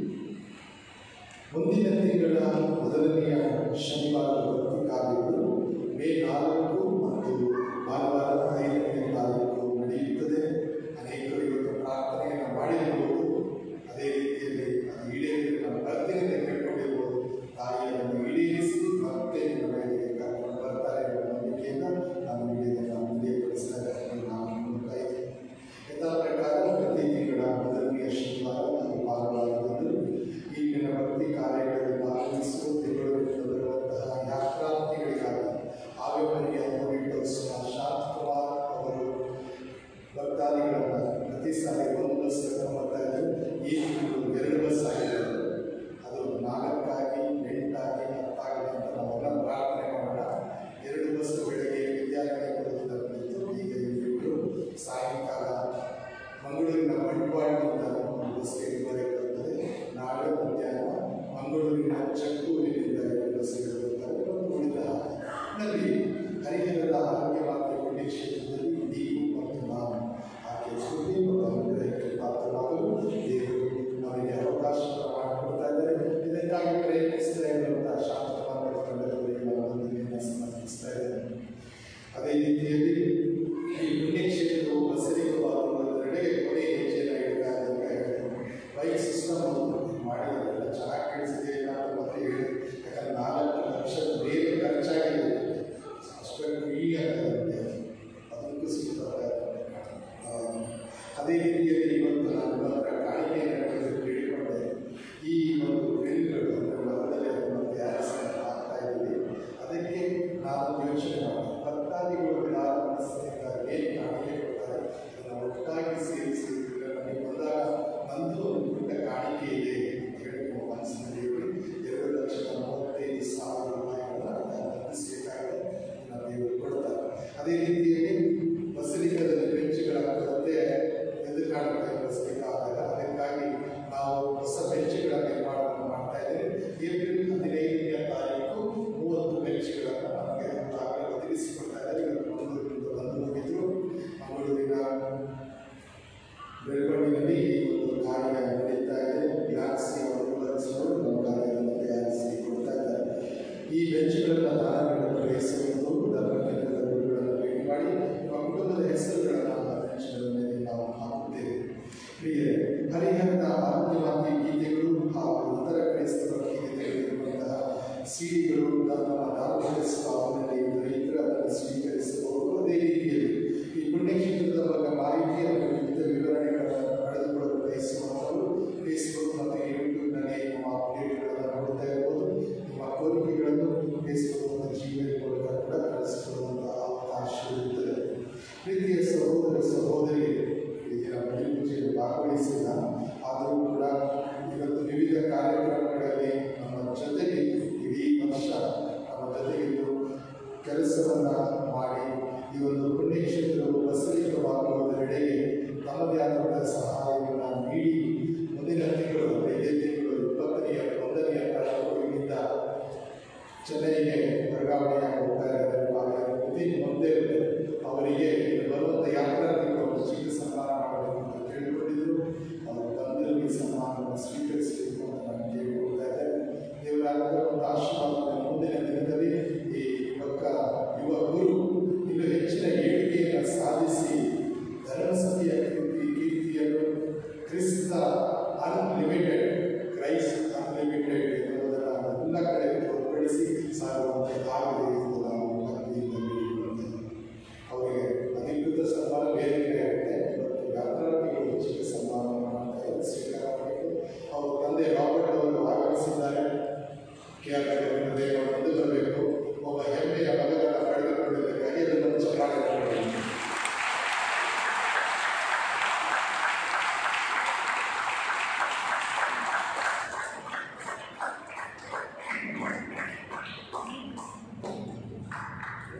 ಮುಂದಿನ ತಿಂಗಳ ಮೊದಲನೆಯ ಶನಿವಾರದ ಭಕ್ತಿ ಕಾರ್ಯಗಳು ಮೇ ನಾಲ್ಕು ಮತ್ತು ಭಾನುವಾರ ಐದನೇ ತಾರೀಕು ನಡೆಯುತ್ತದೆ ಅನೇಕರು ಇವತ್ತು ಪ್ರಾರ್ಥನೆಯನ್ನು ಮಾಡಿರಬಹುದು ಅದೇ ರೀತಿಯಲ್ಲಿ ಅದು ಈಡೇರಿ ನಮ್ಮ ಬರ್ತೀನಿ ಕೇಳ್ಕೊಂಡಿರ್ಬೋದು ತಾಯಿಯನ್ನು ಈಡೇರಿಸಿ ಮತ್ತೆ ನಮಗೆ ಕರ್ಕೊಂಡು ಬರ್ತಾರೆ ಎಂಬ ನಂಬಿಕೆಯಿಂದ ನಾನು ಇದನ್ನು ಮುಂದೆಪಡಿಸ್ತಾ ಇದ್ದೀನಿ ನಾನು ನೋಡ್ತಾ ಇದ್ದೀನಿ ಯಥಾ ಪ್ರಕಾರ ಪ್ರತಿ ತಿಂಗಳ ಮೊದಲನೆಯ ಶನಿವಾರ ಮತ್ತು ಭಾನುವಾರದಂದು ಈಗಿನ ಭಕ್ತಿ ಕಾರ್ಯಗಳಲ್ಲಿ ಭಾಗವಹಿಸುವ ತಿಂಗಳಿಂದ ಬರುವಂತಹ ಯಾತ್ರಾರ್ಥಿಗಳಿಗಾಗಿ ಆವೆಮರಿಯ ಹೋಗಿಟ್ಟೋತ್ಸವ ಶಾಂತಕುಮಾರ್ ಅವರು ಭಕ್ತಾದಿಗಳನ್ನು ಪ್ರತಿ ಸಾರಿ ಒಂದು ಬಸ್ ಕರ್ಕೊಂಡು ಬರ್ತಾ ಇದ್ರು ಈ ತಿಂಗಳು ಎರಡು ಬಸ್ ಆಗಿದೆ ಅದು ನಾಲ್ಕಾಗಿ ಎಂಟಾಗಿ ಹತ್ತಾಗಿ ಅಂತ ನಾವೆಲ್ಲ ಪ್ರಾರ್ಥನೆ ಮಾಡೋಣ ಎರಡು ಬಸ್ ಬೆಳಗ್ಗೆ ವಿದ್ಯಾರ್ಥಿಗಳಿಂದ ಬಂದಿತ್ತು ಈಗ ಇವರು ಸಾಯಂಕಾಲ ಮಂಗಳೂರಿನ ಬಂಟ್ವಾಳದಿಂದ ಒಂದು ಬಸ್ಗೆ ಇದುವರೆಗೆ ಬರ್ತದೆ ನಾಳೆ ಮಧ್ಯಾಹ್ನ ಮಂಗಳೂರಿನ ಚಕ್ಕೂರಿನಿಂದ ಎರಡು ಬಸ್ಗಳು ಬರ್ತವೆ ಮತ್ತು ಉಳಿದ ನಲ್ಲಿ ಹರಿಹರದ ಆರೋಗ್ಯ ಮಾತೆ ಪುಣ್ಯ ಕ್ಷೇತ್ರದಲ್ಲಿ ನೀವು ಮತ್ತು ನಾನು ಆಕೆ ಕೃಪೆ ಮತ್ತು ಅನುಗ್ರಹಕ್ಕೆ ಪಾತ್ರರಾಗಲು ದೇವರು ನಮಗೆ ಅವಕಾಶವನ್ನು ಮಾಡಿಕೊಡ್ತಾ ಇದ್ದಾರೆ ಇದಕ್ಕಾಗಿ ಪ್ರಯತ್ನಿಸ್ತಾ ಇರುವಂತಹ ಶಾಂತವಾದ ತಂಡದವರಿಗೆ ನಾನು ವಂದನೆಯನ್ನು ಸಮರ್ಪಿಸ್ತಾ ಇದ್ದೇನೆ ಅದೇ ರೀತಿಯಲ್ಲಿ ಈ ಪುಣ್ಯಕ್ಷೇತ್ರವು ಬಸರಿಕವಾಗುವುದರೆಡೆ ಕೊನೆ ಹೆಜ್ಜೆಯನ್ನು ಇಡ್ತಾ ಇದ್ದಾರೆ ಬೈಕ್ ಸಿಸ್ಟಮ್ ಮಾಡಿರೋದೆಲ್ಲ ಚೆನ್ನಾಗಿ ಕೇಳಿಸಿದೆ ಅಂತ ಮತ್ತೆ ಹೇಳಿ ಯಾಕಂದ್ರೆ ನಾಲ್ಕು ಲಕ್ಷ ಬೇರೆ ಖರ್ಚಾಗಿದೆ ಅಷ್ಟೊಂದು ಈಗ ಅದಕ್ಕೂ ಸಿಗ್ತದೆ ಆ, ಅದೇ ರೀತಿಯಲ್ಲಿ ಇವತ್ತು ನಾನು ಮಾತ್ರ ಕಾಣಿಕೆಯನ್ನು ಕೇಳಿಕೊಂಡೆ ಈ ಒಂದು ಗ್ರಿಲ್ಗಳು ಅಂದರೆ ಮರದಲ್ಲಿ ಅದನ್ನು ತಯಾರಿಸಿ ಆಗ್ತಾ ಇದ್ದೀವಿ ಅದಕ್ಕೆ ನಾನು ಯೋಚನೆ ಮಾಡಿದೆ ಭಕ್ತಾದಿಗಳು ಪ್ರಾರಂಭಿಸಿದ ಏನು ಕಾಣಿಕೆ ಕೊಡ್ತಾರೆ ಅದನ್ನು ಒಟ್ಟಾಗಿ ಸೇರಿಸಿ ನನಗೆ ಬಂದಾಗ ನಂದು ಒಂದು ಪುಟ್ಟ ಕಾಣಿಕೆ ಇದೆ ಅಂತ ಹೇಳಿ ನಮ್ಮ ಮನಸ್ಸಿನಲ್ಲಿ ಎರಡು ಲಕ್ಷದ ಮೂವತ್ತೈದು ಸಾವಿರ ರೂಪಾಯಿಗಳನ್ನ ನಂಬಿಸಬೇಕಾಗಿದೆ ನನ್ನ ದೇವರು ಕೊಡ್ತಾರೆ ಅದೇ ರೀತಿಯಲ್ಲಿ ಬಸಲಿಕದಲ್ಲಿ ಬೆಂಚುಗಳಾಗದಂತೆ ಎದ್ದು ಕಾಣುತ್ತೆ ಬಸಲಿಕಾದಾಗ ಅದಕ್ಕಾಗಿ ನಾವು ಹೊಸ ಬೆಂಚುಗಳ ನಿರ್ಮಾಣವನ್ನು ಮಾಡ್ತಾ ಇದ್ದೇವೆ ಏಪ್ರಿಲ್ ಹದಿನೈದನೆಯ ತಾರೀಕು ಮೂವತ್ತು ಬೆಂಚುಗಳನ್ನು ನಮಗೆ ಈಗಾಗಲೇ ಒದಗಿಸಿಕೊಡ್ತಾ ಇದ್ದಾರೆ ಇವತ್ತು ಮಂಗಳೂರಿನಿಂದ ಬಂದು ಹೋಗಿದ್ರು ಮಂಗಳೂರಿನ ಬೆಳವಣಿಗೆಯಲ್ಲಿ ಈ ಒಂದು ಕಾರ್ಯ ನಡೀತಾ ಇದೆ ಗ್ಲಾಕ್ಸಿ ಅವರು ವಿವರಿಸಿದರು ನಮ್ಮ ಕಾರ್ಯವನ್ನು ತಯಾರಿಸಿ ಕೊಡ್ತಾ ಇದ್ದಾರೆ ಈ ಬೆಂಚುಗಳನ್ನು ದಾನಗಳನ್ನು ಗ್ರಹಿಸುವುದು ಧರ್ಮಕೇಂದ್ರದ ಗುರುಗಳನ್ನು ಭೇಟಿ ಮಾಡಿ ನಮ್ಮ ಕುಟುಂಬದ ಹೆಸರುಗಳನ್ನು ಆ ಬೆಂಚುಗಳ ಮೇಲೆ ನಾವು ಹಾಕುತ್ತೇವೆ ಪ್ರಿಯರೇ ಹರಿಹರದ ಆರೋಗ್ಯವಾಗಿ ಗೀತೆಗಳು ಹಾಗೂ ಇತರ ಕ್ರೈಸ್ತ ಭಕ್ತಿ ಗೀತೆಗಳಿರುವಂತಹ ಸಿಡಿಗಳು ನಮ್ಮ ದಾರ್ಶನಿಕ ಸ್ಥಾಪನೆಯಲ್ಲಿ ರೈತರು ಅದನ್ನು ಸ್ವೀಕರಿಸಬಹುದು ಅದೇ ರೀತಿಯಲ್ಲಿ ಈ ಪುಣ್ಯಕ್ಷೇತ್ರದ ಬಗ್ಗೆ ಮಾಹಿತಿಯನ್ನು ವಿವಿಧ ವಿವರಣೆಗಳನ್ನು ಪಡೆದುಕೊಳ್ಳಲು ಬಯಸುವಂಥವರು ಫೇಸ್ಬುಕ್ ಮತ್ತು ಯೂಟ್ಯೂಬ್ನಲ್ಲಿ ನಮ್ಮ ಅಪ್ಡೇಟ್ಗಳನ್ನು ನೋಡ್ತಾ ಇರ್ಬೋದು ನಿಮ್ಮ ಕೋರಿಕೆಗಳನ್ನು ಫೇಸ್ಬುಕ್ ಮತ್ತು ಜಿಮೇಲ್ ಮೂಲಕ ಕೂಡ ಕಳಿಸಿಕೊಳ್ಳುವಂತಹ ಅವಕಾಶ ಇರುತ್ತದೆ ಪ್ರೀತಿಯ ಸಹೋದರ ಸಹೋದರಿ ಇದರ ಬಲಿ ಪೂಜೆಯಲ್ಲಿ ಭಾಗವಹಿಸಿಲ್ಲ ಆದರೂ ಕೂಡ ಇವತ್ತು ವಿವಿಧ ಕಾರ್ಯಕ್ರಮಗಳಲ್ಲಿ ನಮ್ಮ ಜೊತೆಗೆ ಇಡೀ ವರ್ಷ ನಮ್ಮ ಜೊತೆಗಿದ್ದು ಕೆಲಸವನ್ನು ಮಾಡಿ ಈ ಒಂದು ಪುಣ್ಯಕ್ಷೇತ್ರವು ಬಸಲಿಕವಾಗುವುದರೆಡೆಗೆ ತಮ್ಮದೇ ಆದಂತಹ ಸಹಾಯವನ್ನು ನೀಡಿ ಮುಂದಿನ ತಿಂಗಳು ಐದೇ ತಿಂಗಳು ಇಪ್ಪತ್ತನೆಯ ಒಂದನೆಯ ತಾರೀಕು ಇಲ್ಲಿಂದ ಚೆನ್ನೈಗೆ ವರ್ಗಾವಣೆ ಹೋಗ್ತಾ ಇದ್ದಾರೆ ಆದರೆ ನಿತಿನ್ ಮುಂದೆ ಅವರಿಗೆ ಬರುವಂಥ ಯಾತ್ರಾರ್ಥಿಗಳು ಚಿಕ್ಕ ಸನ್ಮಾನ ಮಾಡಬೇಕು ಅಂತ ಕೇಳಿಕೊಂಡಿದ್ರು ಅವರು ತಂದೆಯವರಿಗೆ ಸನ್ಮಾನ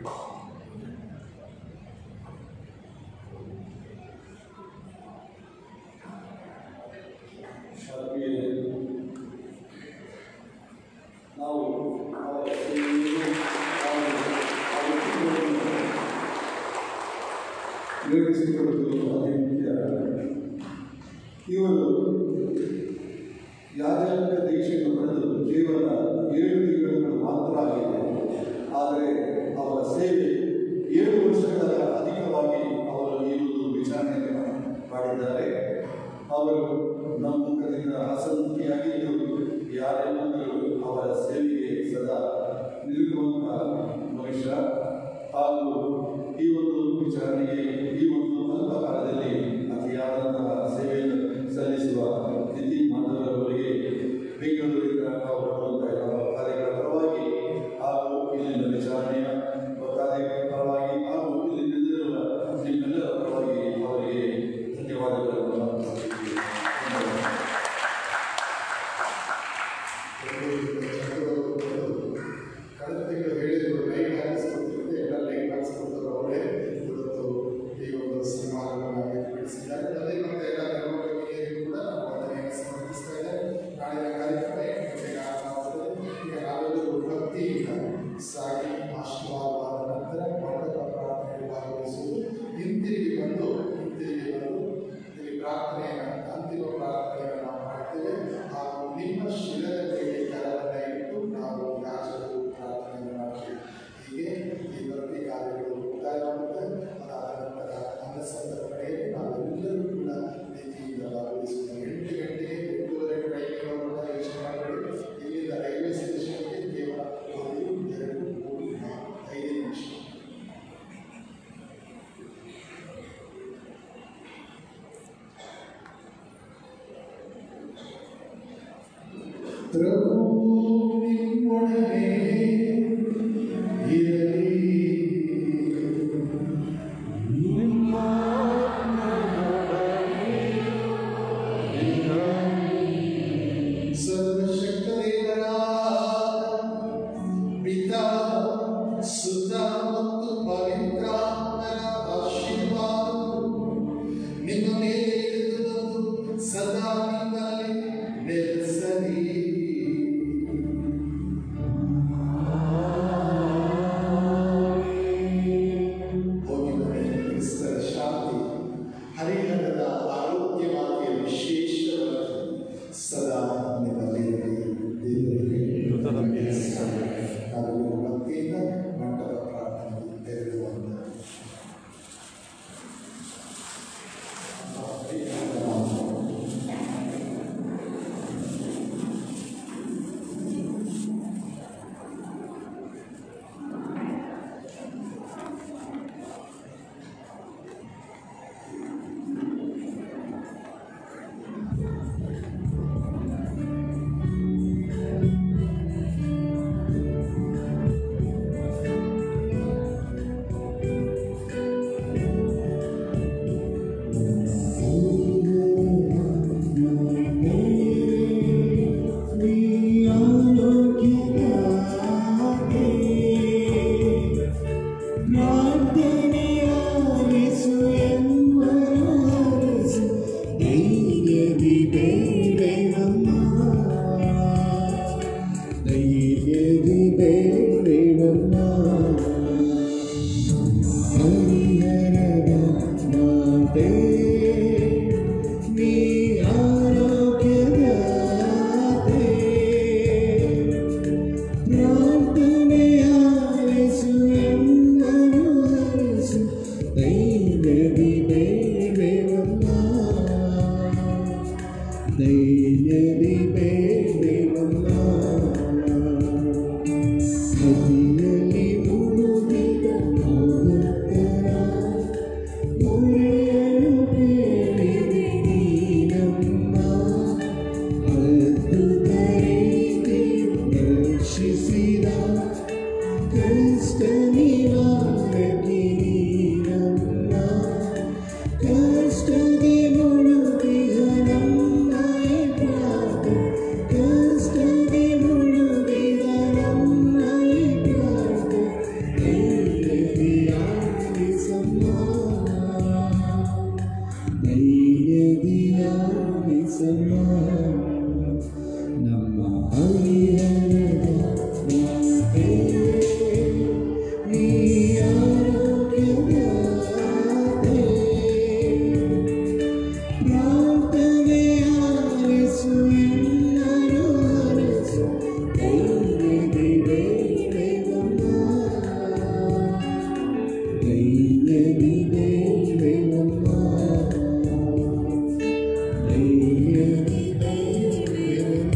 ಶಾಲೆಗೆ ನಾವು ಅವರ ಸೇವೆಯನ್ನು ನಾವು ಅವರ ಕುಟುಂಬವನ್ನು ನಿರ್ವಹಿಸಿಕೊಳ್ಳುವುದು ಅತಿ ಮುಖ್ಯ ಇವರು ಯಾಜಕ ದೀಕ್ಷೆಯನ್ನು ಪಡೆದು ಕೇವಲ ಏಳು ತಿಂಗಳುಗಳು ಮಾತ್ರ ಆಗಿದೆ ಆದರೆ ಅವರ ಸೇವೆ ಏಳು ವರ್ಷಗಳ ಅಧಿಕವಾಗಿ ಅವರು ಈ ಒಂದು ವಿಚಾರಣೆಯನ್ನು ಮಾಡಿದ್ದಾರೆ ಅವರು ನಮ್ಮ ಮುಖದಿಂದ ಅಸಂಖ್ಯಾಗಿದ್ದು ಯಾರೆಲ್ಲರೂ ಅವರ ಸೇವೆಗೆ ಸದಾ ನಿಲ್ಲುವಂಥ ಮನುಷ್ಯ ಹಾಗೂ ಈ ಒಂದು ವಿಚಾರಣೆಗೆ ಈ ಒಂದು ಅಲ್ಪ ಕಾಲದಲ್ಲಿ ಅತಿಯಾದಂತಹ ಸೇವೆಯನ್ನು ಸಲ್ಲಿಸುವ ನಿಧಿ ಮಾಧವರವರಿಗೆ ಬೆಂಗಳೂರಿನ ನಾವು ಬರುವಂತಹ ಎಲ್ಲ ಕಾರ್ಯಗಳ ಪರವಾಗಿ ಹಾಗೂ ಇಲ್ಲಿನ ವಿಚಾರಣೆಯ ಕಾರ್ಯಗಳ ಪರವಾಗಿ ಹಾಗೂ ಇಲ್ಲಿ ನಿಂತಿರುವ ನಿಮ್ಮೆಲ್ಲರ ಪರವಾಗಿ ಅವರಿಗೆ ಧನ್ಯವಾದಗಳನ್ನು ಅರ್ಪಿಸುತ್ತೇನೆ. ಧನ್ಯವಾದ. ಕಳೆದ ತಿಂಗಳು ಹೇಳಿದ್ರು ಲೈಟ್ ಹಾಕಿಸ್ಕೊಡ್ತಿರುತ್ತೆ ಎಲ್ಲ ಲೈಟ್ ಹಾಕಿಸ್ಕೊಡ್ತಾರೆ ಅವರೇ ಇವತ್ತು ಈ ಒಂದು ಸನ್ಮಾನವನ್ನು ಏರ್ಪಡಿಸಿದ್ದಾರೆ ಅದೇ ಮತ್ತೆ ಎಲ್ಲ ಧರ್ಮಗಳಿಗೆ ಕೂಡ ವಂದನೆಯನ್ನು ಸಮರ್ಪಿಸ್ತಾ ಇದ್ದಾರೆ ನಾಳಿನ ಕಾರ್ಯಕ್ರಮ ಎಂಟು ಗಂಟೆಗೆ ಆರಂಭವಾಗುತ್ತದೆ ಈಗ ನಾವೆಲ್ಲರೂ ಭಕ್ತಿಯಿಂದ ಸಾಗಿ ಆಶೀರ್ವಾದವಾದ ನಂತರ ಮಂಡಪ ಪ್ರಾರ್ಥನೆಯಲ್ಲಿ ಭಾಗವಹಿಸುವುದು ಹಿಂತಿರುಗಿ ಬಂದು ಹಿಂತಿರುಗಿ ಬಂದು ಇಲ್ಲಿ ಪ್ರಾರ್ಥನೆಯನ್ನು ಅಂತಿಮ ಪ್ರಾರ್ಥನೆಯನ್ನು ನಾವು ಮಾಡ್ತೇವೆ ಹಾಗೂ ನಿಮ್ಮ ಶಿರದ ಮೇಲೆ ಕರವನ್ನು ಇಟ್ಟು ನಾವು ಯಾಚಕರು ಪ್ರಾರ್ಥನೆಯನ್ನು ಮಾಡ್ತೇವೆ ಹೀಗೆ ಈ ಭಕ್ತಿ ಕಾರ್ಯಗಳು ಮುಕ್ತಾಯವಾಗುತ್ತೆ ಅದಾದ ನಂತರ ಅನ್ನ ಸಂದರ್ಭಣೆಯಲ್ಲಿ ನಾವೆಲ್ಲರೂ ಕೂಡ ನೀತಿಯಿಂದ ಭಾಗವಹಿಸುತ್ತೇವೆ ಎಂಟು ಗಂಟೆಗೆ ಎಂಟೂವರೆ ಟ್ರೈನ್ಗಳನ್ನು ಯೋಚನೆ ಮಾಡಬೇಡಿ ಇಲ್ಲಿಂದ ರೈಲ್ವೆ ಸ್ಟೇಷನ್ಗೆ ಕೇವಲ ಒಂದು ಎರಡು ಮೂರು ನಾಲ್ಕು ಐದು ನಿಮಿಷ ಪ್ರಭು ನಿಮ್ಮೊಡನೆ ಇರಲಿ ಸರ್ವಶಕ್ತ ದೇವರಾದ ಪಿತಾ ಸುತ ಮತ್ತು ಪವಿತ್ರಾತ್ಮರ ಆಶೀರ್ವಾದವು ನಿಮ್ಮ ಮೇಲೆ ಇಳಿದು ಬಂದು ಸದಾ ನಿಮ್ಮಲ್ಲಿ ನೆಲೆಸಲಿ ಹೋಗಿ ಬನ್ನಿ ಕ್ರಿಸ್ತರ ಶಾಂತಿ ಹರಿಹರದ ಆರೋಗ್ಯವಾಗಿ ವಿಶೇಷವಾಗಿ ಸದಾ ನಿಮ್ಮಲ್ಲಿ ದೇವರಿಗೆ ನಾವು ಭಕ್ತಿಯಿಂದ ಮಂಟಪ ಪ್ರಾರ್ಥನೆ ತೆರೆದುಕೊಂಡು ನೀ ಆರೋಗ್ಯದ ಪ್ರಾರ್ಥನೆಯ ಯೇಸು ಎಂದರು ಧೈರ್ಯವಿದೆ ದೇವಮ್ಮ ಧೈರ್ಯವಿದೆ ದೇವಮ್ಮ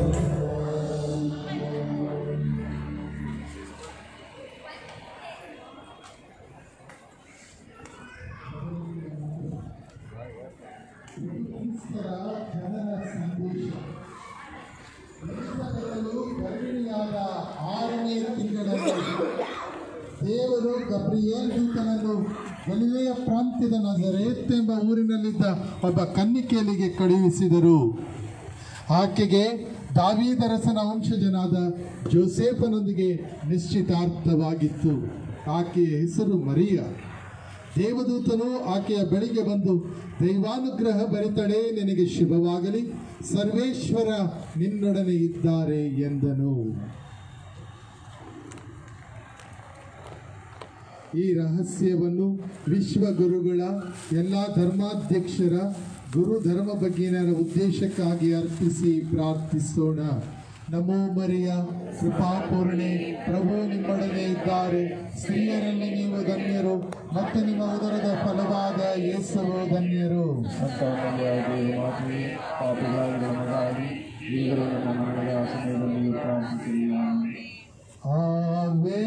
ಕ್ರಿಸ್ತರ ಜನನ ಸಂದೇಶ ಕ್ರಿಸ್ತನಲ್ಲೂ ಗರ್ಭಿಣಿಯಾದ ಆರನೇ ತಿಂಗಳಲ್ಲಿ ದೇವರು ಗಬ್ರಿಯೇಲ್ ದೂತನನ್ನು ಗಲಿಲೆಯ ಪ್ರಾಂತ್ಯದ ನಜರೇತ್ ಎಂಬ ಊರಿನಲ್ಲಿದ್ದ ಒಬ್ಬ ಕನ್ನಿಕೆಯಲ್ಲಿಗೆ ಕಳುಹಿಸಿದರು ಆಕೆಗೆ ದಾವೀದರಸನ ವಂಶಜನಾದ ಜೋಸೇಫನೊಂದಿಗೆ ನಿಶ್ಚಿತಾರ್ಥವಾಗಿತ್ತು ಆಕೆಯ ಹೆಸರು ಮರಿಯ ದೇವದೂತನು ಆಕೆಯ ಬಳಿಗೆ ಬಂದು ದೈವಾನುಗ್ರಹ ಭರಿತಳೆ ನಿನಗೆ ಶುಭವಾಗಲಿ ಸರ್ವೇಶ್ವರ ನಿನ್ನೊಡನೆ ಇದ್ದಾರೆ ಎಂದನು ಈ ರಹಸ್ಯವನ್ನು ವಿಶ್ವಗುರುಗಳ ಎಲ್ಲ ಧರ್ಮಾಧ್ಯಕ್ಷರ ಗುರು ಧರ್ಮ ಬಗ್ಗಿನರ ಉದ್ದೇಶಕ್ಕಾಗಿ ಅರ್ಪಿಸಿ ಪ್ರಾರ್ಥಿಸೋಣ ನಮೋ ಮರಿಯ ಕೃಪಾಪೂರ್ಣೆ ಪ್ರಭು ನಿಮ್ಮೊಡನೆ ಇದ್ದಾರೆ ಸ್ತ್ರೀಯರಲ್ಲಿ ನೀವು ಧನ್ಯರು ಮತ್ತು ನಿಮ್ಮ ಉದರದ ಫಲವಾದ ಯೇಸುವು ಧನ್ಯರು ಸಂತಾನವಾಗಿ ಮಾತೇ ಪಾಪಗಳಾಗಿ ನಮಗಾಗಿ ಈಗಲೂ ನಮ್ಮ ಮರಣದ ಸಮಯದಲ್ಲಿ ಪ್ರಾರ್ಥಿಸಿರಿ ಆವೇ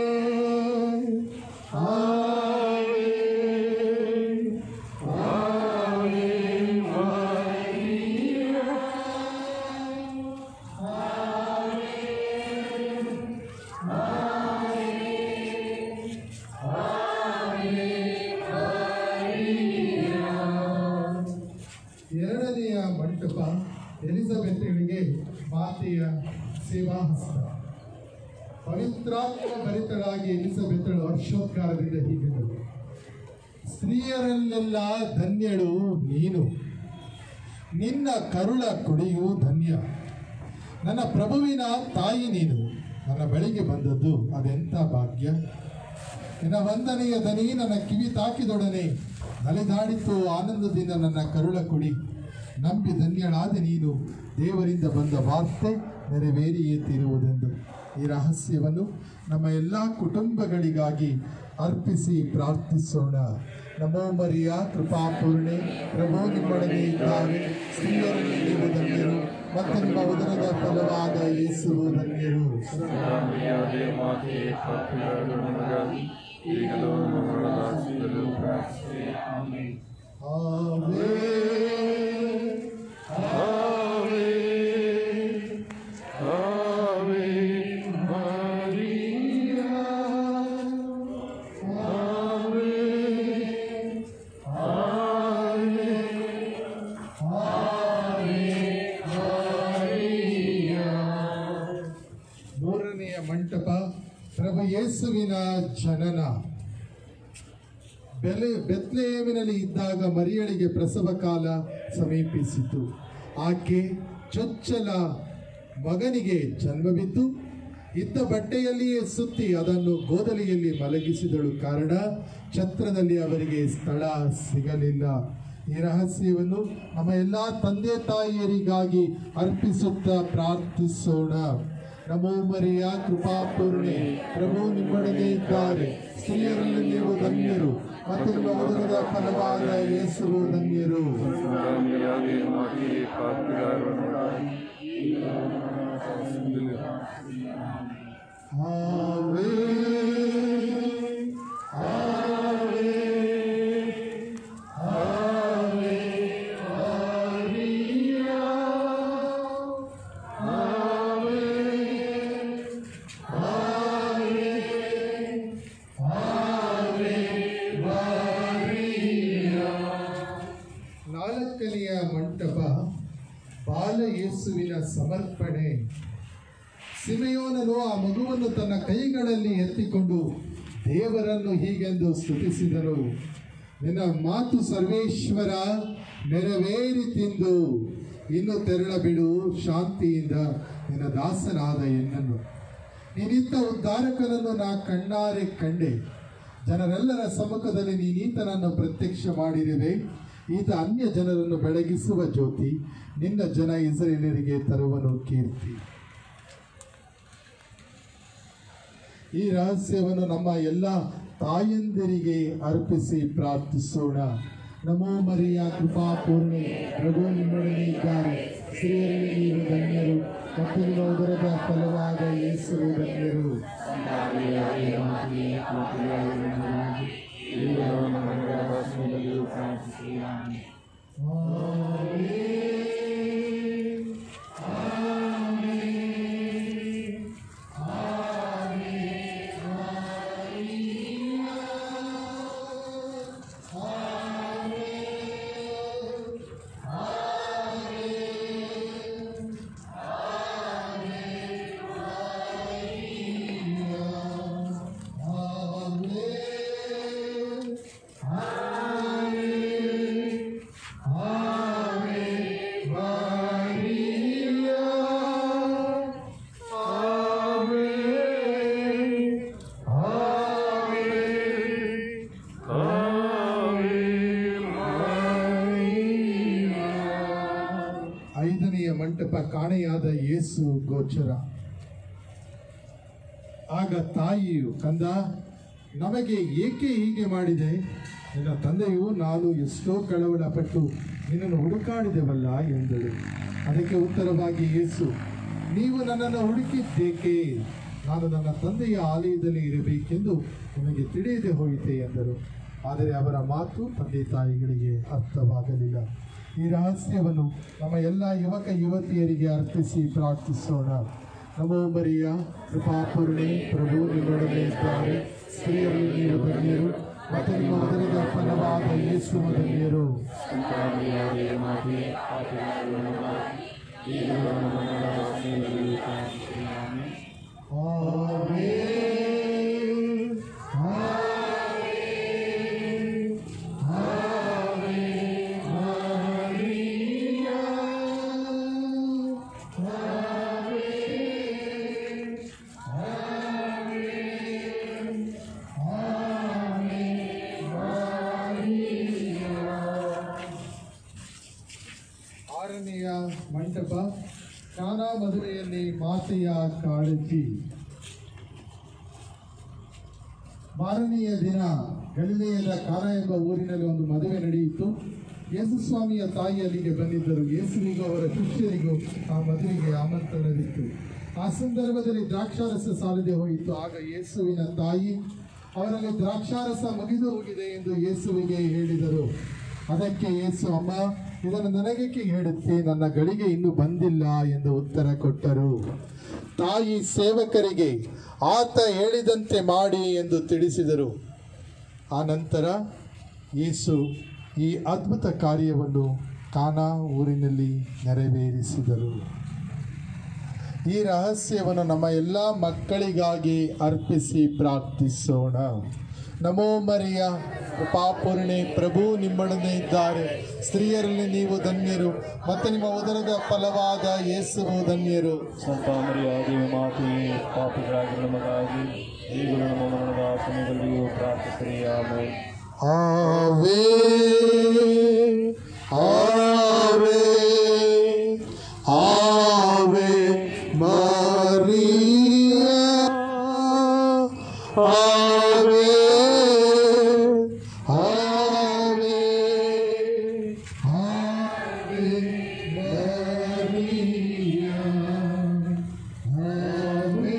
ಆವೇ ಎರಡನೆಯ ಮಂಟಪ ಎಲಿಜಬೆತ್ಗಳಿಗೆ ಮಾತೆಯ ಸೇವಾ ಹಸ್ತ ಪವಿತ್ರಾತ್ಮ ಭರಿತಳಾಗಿ ಎಲಿಸಬೆತ್ತಳು ಹರ್ಷೋದ್ಗಾರದಿಂದ ಹೀಗೆಂದಳು ಸ್ತ್ರೀಯರಲ್ಲೆಲ್ಲ ಧನ್ಯಳು ನೀನು ನಿನ್ನ ಕರುಳ ಕುಡಿಯು ಧನ್ಯ ನನ್ನ ಪ್ರಭುವಿನ ತಾಯಿ ನೀನು ನನ್ನ ಬಳಿಗೆ ಬಂದದ್ದು ಅದೆಂಥ ಭಾಗ್ಯ ನಿನ್ನ ವಂದನೆಯ ದನಿ ನನ್ನ ಕಿವಿ ತಾಕಿದೊಡನೆ ಅಲೆದಾಡಿತು ಆನಂದದಿಂದ ನನ್ನ ಕರುಳ ಕುಡಿ ನಂಬಿ ಧನ್ಯಳಾದ ನೀನು ದೇವರಿಂದ ಬಂದ ವಾರ್ತೆ ನೆರವೇರಿಯೇ ತೀರುವುದೆಂದು ಈ ರಹಸ್ಯವನ್ನು ನಮ್ಮ ಎಲ್ಲ ಕುಟುಂಬಗಳಿಗಾಗಿ ಅರ್ಪಿಸಿ ಪ್ರಾರ್ಥಿಸೋಣ ನಮೋ ಮರಿಯ ಕೃಪಾಪೂರ್ಣೆ ಪ್ರಭು ನಿಮ್ಮೊಡನೆ ಇದ್ದಾರೆ ಸ್ತ್ರೀಯರಲ್ಲಿ ನೀವು ಧನ್ಯರು ಮತ್ತು ನಿಮ್ಮ ಉದರದ ಫಲವಾದ ಯೇಸುವು ಧನ್ಯರು ಸಂತಾನವಾಗಿ ಮಾತೇ ಪಾಪಗಳಾಗಿ ನಮಗಾಗಿ ಈಗಲೂ ನಮ್ಮ ಮರಣದ ಸಮಯದಲ್ಲೂ ಪ್ರಾರ್ಥಿಸಿರಿ ಆಮೆನ್ ಆವೇ ಆವೆ ಆವೆ ಮರಿಯ ಆವೆ ಆವೆ ಮೂರನೆಯ ಮಂಟಪ ಪ್ರಭು ಯೇಸುವಿನ ಜನನ ಬೆಲೆ ಬೆತ್ಲೆಯೇಮಿನಲ್ಲಿ ಇದ್ದಾಗ ಮರಿಯಳಿಗೆ ಪ್ರಸವ ಕಾಲ ಸಮೀಪಿಸಿತು ಆಕೆ ಚೊಚ್ಚಲ ಮಗನಿಗೆ ಜನ್ಮವಿದ್ದು ಇದ್ದ ಬಟ್ಟೆಯಲ್ಲಿಯೇ ಸುತ್ತಿ ಅದನ್ನು ಗೋದಲಿಯಲ್ಲಿ ಮಲಗಿಸಿದಳು ಕಾರಣ ಛತ್ರದಲ್ಲಿ ಅವರಿಗೆ ಸ್ಥಳ ಸಿಗಲಿಲ್ಲ ಈ ರಹಸ್ಯವನ್ನು ನಮ್ಮ ಎಲ್ಲ ತಂದೆ ತಾಯಿಯರಿಗಾಗಿ ಅರ್ಪಿಸುತ್ತಾ ಪ್ರಾರ್ಥಿಸೋಣ ನಮೋ ಮರಿಯ ಕೃಪಾಪೂರ್ಣೆ ಪ್ರಭು ನಿಮ್ಮೊಡನೆ ಇದ್ದಾರೆ ಸ್ತ್ರೀಯರಲ್ಲಿ ನೀವು ಧನ್ಯರು ಮತ್ತು ನಿಮ್ಮ ಉದರದ ಫಲವಾದ ಯೇಸುವು ಧನ್ಯರು ಸಂತಾನವಾಗಿ ಮಾತೇ ಪಾಪಗಳಾಗಿ ನಮಗಾಗಿ ಈಗಲೂ ನಮ್ಮ ಮರಣದ ಸಮಯದಲ್ಲೂ ಪ್ರಾರ್ಥಿಸಿರಿ ಆಮೆನ್ ಆವೇ ಆವೇ ಆವೇ ಆರಿಯಾ ಆವೇ ಆವೇ ಆವೇ ಮಾರಿಯಾ ನಾಲ್ಕನೆಯ ಮಂಟಪ ಬಾಲ ಯೇಸುವಿನ ಸಮರ್ಪಣೆ ಸಿಮೆಯೋನನು ಆ ಮಗುವನ್ನು ತನ್ನ ಕೈಗಳಲ್ಲಿ ಎತ್ತಿಕೊಂಡು ದೇವರನ್ನು ಹೀಗೆಂದು ಸ್ತುತಿಸಿದನು ನಿನ್ನ ಮಾತು ಸರ್ವೇಶ್ವರ ನೆರವೇರಿ ತಿಂದು ಇನ್ನು ತೆರಳಬಿಡು ಶಾಂತಿಯಿಂದ ನಿನ್ನ ದಾಸನಾದ ಎನ್ನನ್ನು ನೀನಿತ್ತ ಉದ್ಧಾರಕನನ್ನು ನಾ ಕಣ್ಣಾರೆ ಕಂಡೆ ಜನರೆಲ್ಲರ ಸಮ್ಮುಖದಲ್ಲಿ ನೀನೀತನನ್ನು ಪ್ರತ್ಯಕ್ಷ ಮಾಡಿರುವೆ ಈತ ಅನ್ಯ ಜನರನ್ನು ಬೆಳಗಿಸುವ ಜ್ಯೋತಿ ನಿನ್ನ ಜನ ಇಸ್ರೇಲರಿಗೆ ತರುವನು ಕೀರ್ತಿ ಈ ರಹಸ್ಯವನ್ನು ನಮ್ಮ ಎಲ್ಲ ತಾಯಂದಿರಿಗೆ ಅರ್ಪಿಸಿ ಪ್ರಾರ್ಥಿಸೋಣ ನಮೋ ಮರಿಯ ಕೃಪಾ ಪೂರ್ಣೆ ಪ್ರಭು ನಿಮ್ಮೊಡನೆ ಇದ್ದಾರೆ ಸ್ತ್ರೀಯರಲ್ಲಿ ನೀವು ಧನ್ಯರು ಮತ್ತು ನಿಮ್ಮ ಉದರದ ಫಲವಾದ ಯೇಸು ಧನ್ಯರು ಐದನೆಯ ಮಂಟಪ ಕಾಣೆಯಾದ ಯೇಸು ಗೋಚರ ಆಗ ತಾಯಿಯು ಕಂದ ನಮಗೆ ಏಕೆ ಹೀಗೆ ಮಾಡಿದೆ ನಿನ್ನ ತಂದೆಯು ನಾನು ಎಷ್ಟೋ ಕಳವಳ ಪಟ್ಟು ನಿನ್ನನ್ನು ಹುಡುಕಾಡಿದೆವಲ್ಲ ಎಂದಳು ಅದಕ್ಕೆ ಉತ್ತರವಾಗಿ ಯೇಸು ನೀವು ನನ್ನನ್ನು ಹುಡುಕಿದ್ದೇಕೆ ನಾನು ನನ್ನ ತಂದೆಯ ಆಲಯದಲ್ಲಿ ಇರಬೇಕೆಂದು ನಿಮಗೆ ತಿಳಿಯದೆ ಹೋಯಿತೆ ಎಂದರು ಆದರೆ ಅವರ ಮಾತು ತಂದೆ ತಾಯಿಗಳಿಗೆ ಅರ್ಥವಾಗಲಿಲ್ಲ ಈ ರಹಸ್ಯವನ್ನು ನಮ್ಮ ಎಲ್ಲ ಯುವಕ ಯುವತಿಯರಿಗೆ ಅರ್ಪಿಸಿ ಪ್ರಾರ್ಥಿಸೋಣ ನಮೋ ಮರಿಯ ಕೃಪಾಪೂರ್ಣೆ ಪ್ರಭು ನಿಮ್ಮೊಡನೆ ಇದ್ದಾರೆ ಸ್ತ್ರೀಯರಲ್ಲಿ ನೀವು ಧನ್ಯರು ಮತ್ತು ನಿಮ್ಮ ಉದರದ ಫಲವಾದ ಯೇಸು ಧನ್ಯರು ಆಮೆನ್. ಆಮೆನ್. ಆಮೆನ್. ಮರಿಯ. ಆರನೆಯ ಮಂಟಪ ಕಾನಾ ಮದುವೆಯಲ್ಲಿ ಮಾತೆಯ ಕಾಳಜಿ ಮಾರನೆಯ ದಿನ ಗಲಿಲೆಯದ ಕಾನ ಎಂಬ ಊರಿನಲ್ಲಿ ಒಂದು ಮದುವೆ ನಡೆಯಿತು ಯೇಸು ಸ್ವಾಮಿಯ ತಾಯಿ ಅಲ್ಲಿಗೆ ಬಂದಿದ್ದರು ಯೇಸುವಿಗೂ ಅವರ ಶಿಷ್ಯರಿಗೂ ಆ ಮದುವೆಗೆ ಆಮಂತ್ರಣವಿತ್ತು ಆ ಸಂದರ್ಭದಲ್ಲಿ ದ್ರಾಕ್ಷಾರಸ ಸಾಲದೆ ಹೋಯಿತು ಆಗ ಯೇಸುವಿನ ತಾಯಿ ಅವರಲ್ಲಿ ದ್ರಾಕ್ಷಾರಸ ಮುಗಿದು ಹೋಗಿದೆ ಎಂದು ಯೇಸುವಿಗೆ ಹೇಳಿದರು ಅದಕ್ಕೆ ಯೇಸು ಅಮ್ಮ ಇದನ್ನು ನನಗೇಕೆ ಹೇಳುತ್ತೆ ನನ್ನ ಗಳಿಗೆ ಇನ್ನೂ ಬಂದಿಲ್ಲ ಎಂದು ಉತ್ತರ ಕೊಟ್ಟರು ತಾಯಿ ಸೇವಕರಿಗೆ ಆತ ಹೇಳಿದಂತೆ ಮಾಡಿ ಎಂದು ತಿಳಿಸಿದರು ಆ ನಂತರ ಯೇಸು ಈ ಅದ್ಭುತ ಕಾರ್ಯವನ್ನು ಕಾನಾ ಊರಿನಲ್ಲಿ ನೆರವೇರಿಸಿದರು ಈ ರಹಸ್ಯವನ್ನು ನಮ್ಮ ಎಲ್ಲ ಮಕ್ಕಳಿಗಾಗಿ ಅರ್ಪಿಸಿ ಪ್ರಾರ್ಥಿಸೋಣ ನಮೋ ಮರಿಯ ಕೃಪಾಪೂರ್ಣೆ ಪ್ರಭು ನಿಮ್ಮೊಡನೆ ಇದ್ದಾರೆ ಸ್ತ್ರೀಯರಲ್ಲಿ ನೀವು ಧನ್ಯರು ಮತ್ತು ನಿಮ್ಮ ಉದರದ ಫಲವಾದ ಯೇಸುವು ಧನ್ಯರು ಸಂತ ಮರಿಯಾದೇವಿ ಮಾತೆಯೇ ಪಾಪಿಗಳಾಗಿರುವ ನಮಗಾಗಿ ಈಗಲೂ ನಮ್ಮ ಮರಣದ ಸಮಯದಲ್ಲಿಯೂ ಪ್ರಾರ್ಥಿಸಿರಿ ಆಮೇಲೆ ಆವೆ ಆವೆ ಆವೆ ಮರಿಯ ಆವೆ ಆವೆ ಆವೆ ಮರಿಯ ಆವೆ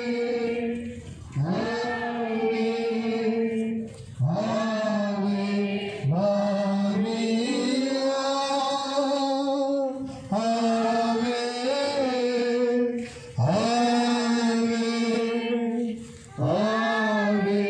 ಆವೆ ಮಾರಿಯ ಆವೆ ಆವೆ ಆವೆ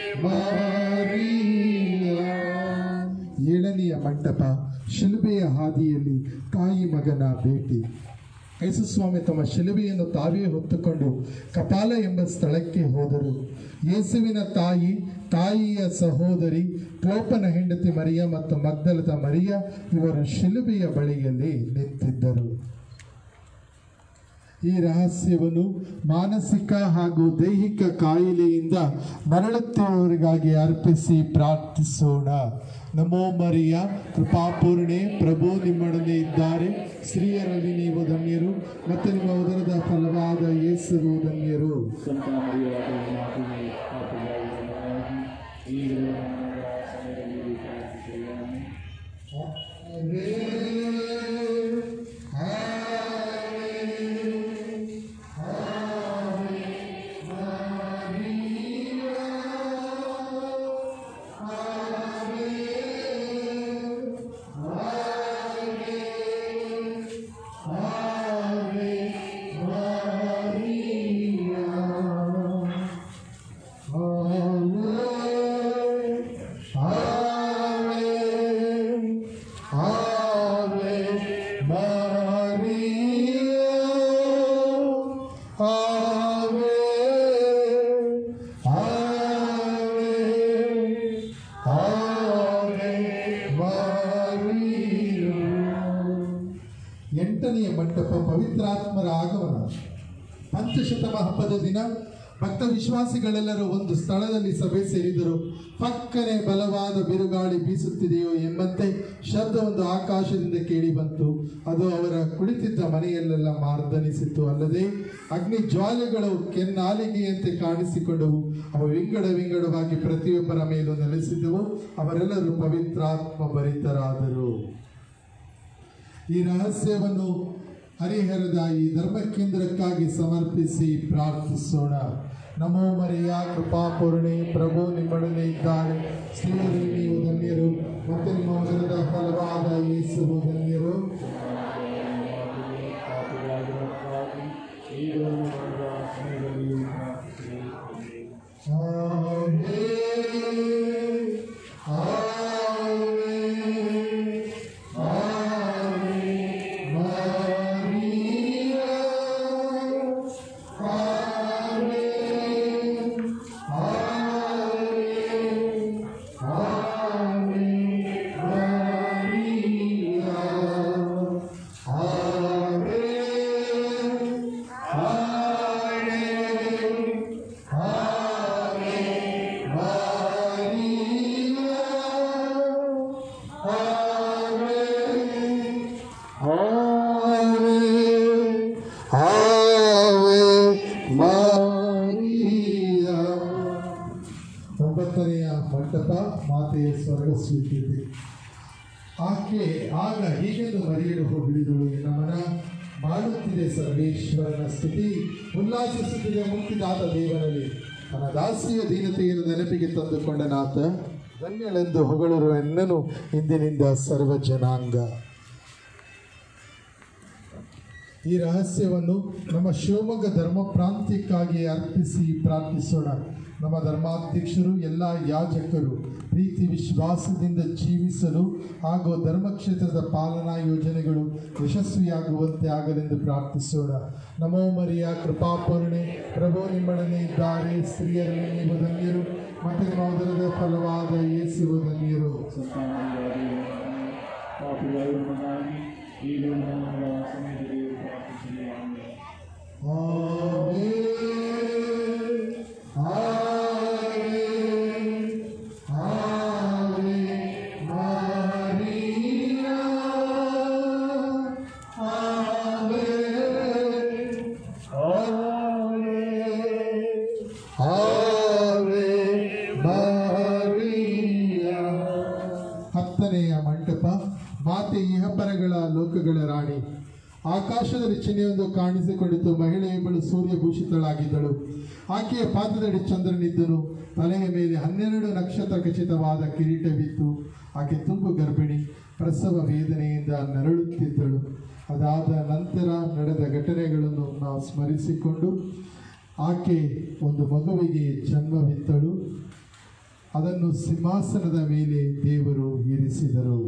ಮಾರಿಯ ಏಳನೆಯ ಮಂಟಪ ಶಿಲುಬೆಯ ಹಾದಿಯಲ್ಲಿ ತಾಯಿ ಮಗನ ಭೇಟಿ ಯೇಸುಸ್ವಾಮಿ ತಮ್ಮ ಶಿಲುಬೆಯನ್ನು ತಾವೇ ಹೊತ್ತುಕೊಂಡು ಕಪಾಲ ಎಂಬ ಸ್ಥಳಕ್ಕೆ ಹೋದರು ಯೇಸುವಿನ ತಾಯಿ ತಾಯಿಯ ಸಹೋದರಿ ಕ್ಲೋಪನ ಹೆಂಡತಿ ಮರಿಯ ಮತ್ತು ಮಗ್ದಲದ ಮರಿಯ ಇವರು ಶಿಲುಬೆಯ ಬಳಿಯಲ್ಲಿ ನಿಂತಿದ್ದರು ಈ ರಹಸ್ಯವನ್ನು ಮಾನಸಿಕ ಹಾಗೂ ದೈಹಿಕ ಕಾಯಿಲೆಯಿಂದ ಮರಳುತ್ತಿರುವವರಿಗಾಗಿ ಅರ್ಪಿಸಿ ಪ್ರಾರ್ಥಿಸೋಣ ನಮೋ ಮರಿಯ ಕೃಪಾಪೂರ್ಣೆ ಪ್ರಭು ನಿಮ್ಮೊಡನೆ ಇದ್ದಾರೆ ಸ್ತ್ರೀಯರಲ್ಲಿ ನೀವು ಧನ್ಯರು ಮತ್ತು ನಿಮ್ಮ ಉದರದ ಫಲವಾದ ಯೇಸುವು ಧನ್ಯರು ಸಂತ ಮರಿಯಾದೇವಿ ಮಾತೆಯೇ ಪಾಪಿಗಳಾಗಿರುವ ನಮಗಾಗಿ ಆವೆ ಮಾರಿಯೋ. ಎಂಟನೆಯ ಮಂಟಪ ಪವಿತ್ರಾತ್ಮರ ಆಗಮನ ಪಂಚಶತಮ ಹಬ್ಬದ ದಿನ ಭಕ್ತ ವಿಶ್ವಾಸಿಗಳೆಲ್ಲರೂ ಒಂದು ಸ್ಥಳದಲ್ಲಿ ಸಭೆ ಸೇರಿದರು ಪಕ್ಕನೆ ಬಲವಾದ ಬಿರುಗಾಳಿ ಬೀಸುತ್ತಿದೆಯೋ ಎಂಬಂತೆ ಶಬ್ದವೊಂದು ಆಕಾಶದಿಂದ ಕೇಳಿ ಬಂತು ಅದು ಅವರ ಕುಳಿತಿದ್ದ ಮನೆಯಲ್ಲೆಲ್ಲ ಮಾರ್ದನಿಸಿತು ಅಲ್ಲದೆ ಅಗ್ನಿ ಜ್ವಾಲೆಗಳು ಕೆನ್ನಾಲಿಗೆಯಂತೆ ಕಾಣಿಸಿಕೊಂಡವು ಅವು ವಿಂಗಡ ವಿಂಗಡವಾಗಿ ಪ್ರತಿಯೊಬ್ಬರ ಮೇಲೂ ನೆಲೆಸಿದ್ದವು ಅವರೆಲ್ಲರೂ ಪವಿತ್ರಾತ್ಮ ಭರಿತರಾದರು ಈ ರಹಸ್ಯವನ್ನು ಹರಿಹರದ ಈ ಧರ್ಮ ಕೇಂದ್ರಕ್ಕಾಗಿ ಸಮರ್ಪಿಸಿ ಪ್ರಾರ್ಥಿಸೋಣ ನಮೋ ಮರಿಯ ಕೃಪಾಪೂರ್ಣೆ ಪ್ರಭು ನಿಮ್ಮೊಡನೆ ಇದ್ದಾರೆ ಸ್ತ್ರೀಯರಲ್ಲಿ ನೀವು ಧನ್ಯರು ಮತ್ತು ನಿಮ್ಮ ಉದರದ ಫಲವಾದ ಯೇಸುವು ಧನ್ಯರು ಒಂಬತ್ತನೆಯ ಮಂಟಪ ಮಾತೆಯ ಸ್ವರ್ಗ ಸ್ವೀಕೃತಿ ಆಕೆ ಆಗ ಹೀಗೆಂದು ಮರಿಯಲು ಹೋಗಿಳಿದಳು ನಮನ ಮಾಡುತ್ತಿದೆ ಸರ್ವೇಶ್ವರನ ಸ್ತುತಿ ಉಲ್ಲಾಸಿಸುತ್ತಿದೆ ಮುಕ್ತಿದಾದ ದೇವನಲ್ಲಿ ತನ್ನ ದಾಸಿಯ ದೀನತೆಯನ್ನು ನೆನಪಿಗೆ ತಂದುಕೊಂಡ ನಾಥ ಧನ್ಯಳೆಂದು ಹೊಗಳಿರುವ ಎನ್ನನು ಇಂದಿನಿಂದ ಸರ್ವ ಜನಾಂಗ ಈ ರಹಸ್ಯವನ್ನು ನಮ್ಮ ಶಿವಮೊಗ್ಗ ಧರ್ಮ ಪ್ರಾಂತ್ಯಕ್ಕಾಗಿ ಅರ್ಪಿಸಿ ಪ್ರಾರ್ಥಿಸೋಣ ನಮ್ಮ ಧರ್ಮಾಧ್ಯಕ್ಷರು ಎಲ್ಲ ಯಾಜಕರು ಪ್ರೀತಿ ವಿಶ್ವಾಸದಿಂದ ಜೀವಿಸಲು ಹಾಗೂ ಧರ್ಮಕ್ಷೇತ್ರದ ಪಾಲನಾ ಯೋಜನೆಗಳು ಯಶಸ್ವಿಯಾಗುವಂತೆ ಆಗಲೆಂದು ಪ್ರಾರ್ಥಿಸೋಣ ನಮೋ ಮರಿಯ ಕೃಪಾಪೂರ್ಣೆ ಪ್ರಭು ನಿಮ್ಮೊಡನೆ ಇದ್ದಾರೆ ಸ್ತ್ರೀಯರಲ್ಲಿ ನೀವು ಧನ್ಯರು ಮತ್ತು ನಿಮ್ಮ ಉದರದ ಫಲವಾದ ಯೇಸುವು ಧನ್ಯರು ಆಮೆನ್. ಆಮೆನ್. ಆವೆ ಮಾರಿಯಾ. ಆಮೆನ್. ಆವೆ ಮಾರಿಯಾ. ಹತ್ತನೆಯ ಮಂಟಪ ಮಾತೆ ಇಹಪರಗಳ ಲೋಕಗಳ ರಾಣಿ ಆಕಾಶದಲ್ಲಿ ಚಿಹ್ನೆಯೊಂದು ಕಾಣಿಸಿಕೊಂಡಿತು ಮಹಿಳೆಯೊಬ್ಬಳು ಸೂರ್ಯಭೂಷಿತಳಾಗಿದ್ದಳು ಆಕೆಯ ಪಾದದಡಿ ಚಂದ್ರನಿದ್ದನು ತಲೆಯ ಮೇಲೆ ಹನ್ನೆರಡು ನಕ್ಷತ್ರ ಖಚಿತವಾದ ಕಿರೀಟವಿತ್ತು ಆಕೆ ತುಂಬು ಗರ್ಭಿಣಿ ಪ್ರಸವ ವೇದನೆಯಿಂದ ನರಳುತ್ತಿದ್ದಳು ಅದಾದ ನಂತರ ನಡೆದ ಘಟನೆಗಳನ್ನು ನಾವು ಸ್ಮರಿಸಿಕೊಂಡು ಆಕೆ ಒಂದು ಮಗುವಿಗೆ ಜನ್ಮವಿತ್ತಳು ಅದನ್ನು ಸಿಂಹಾಸನದ ಮೇಲೆ ದೇವರು ಇರಿಸಿದರು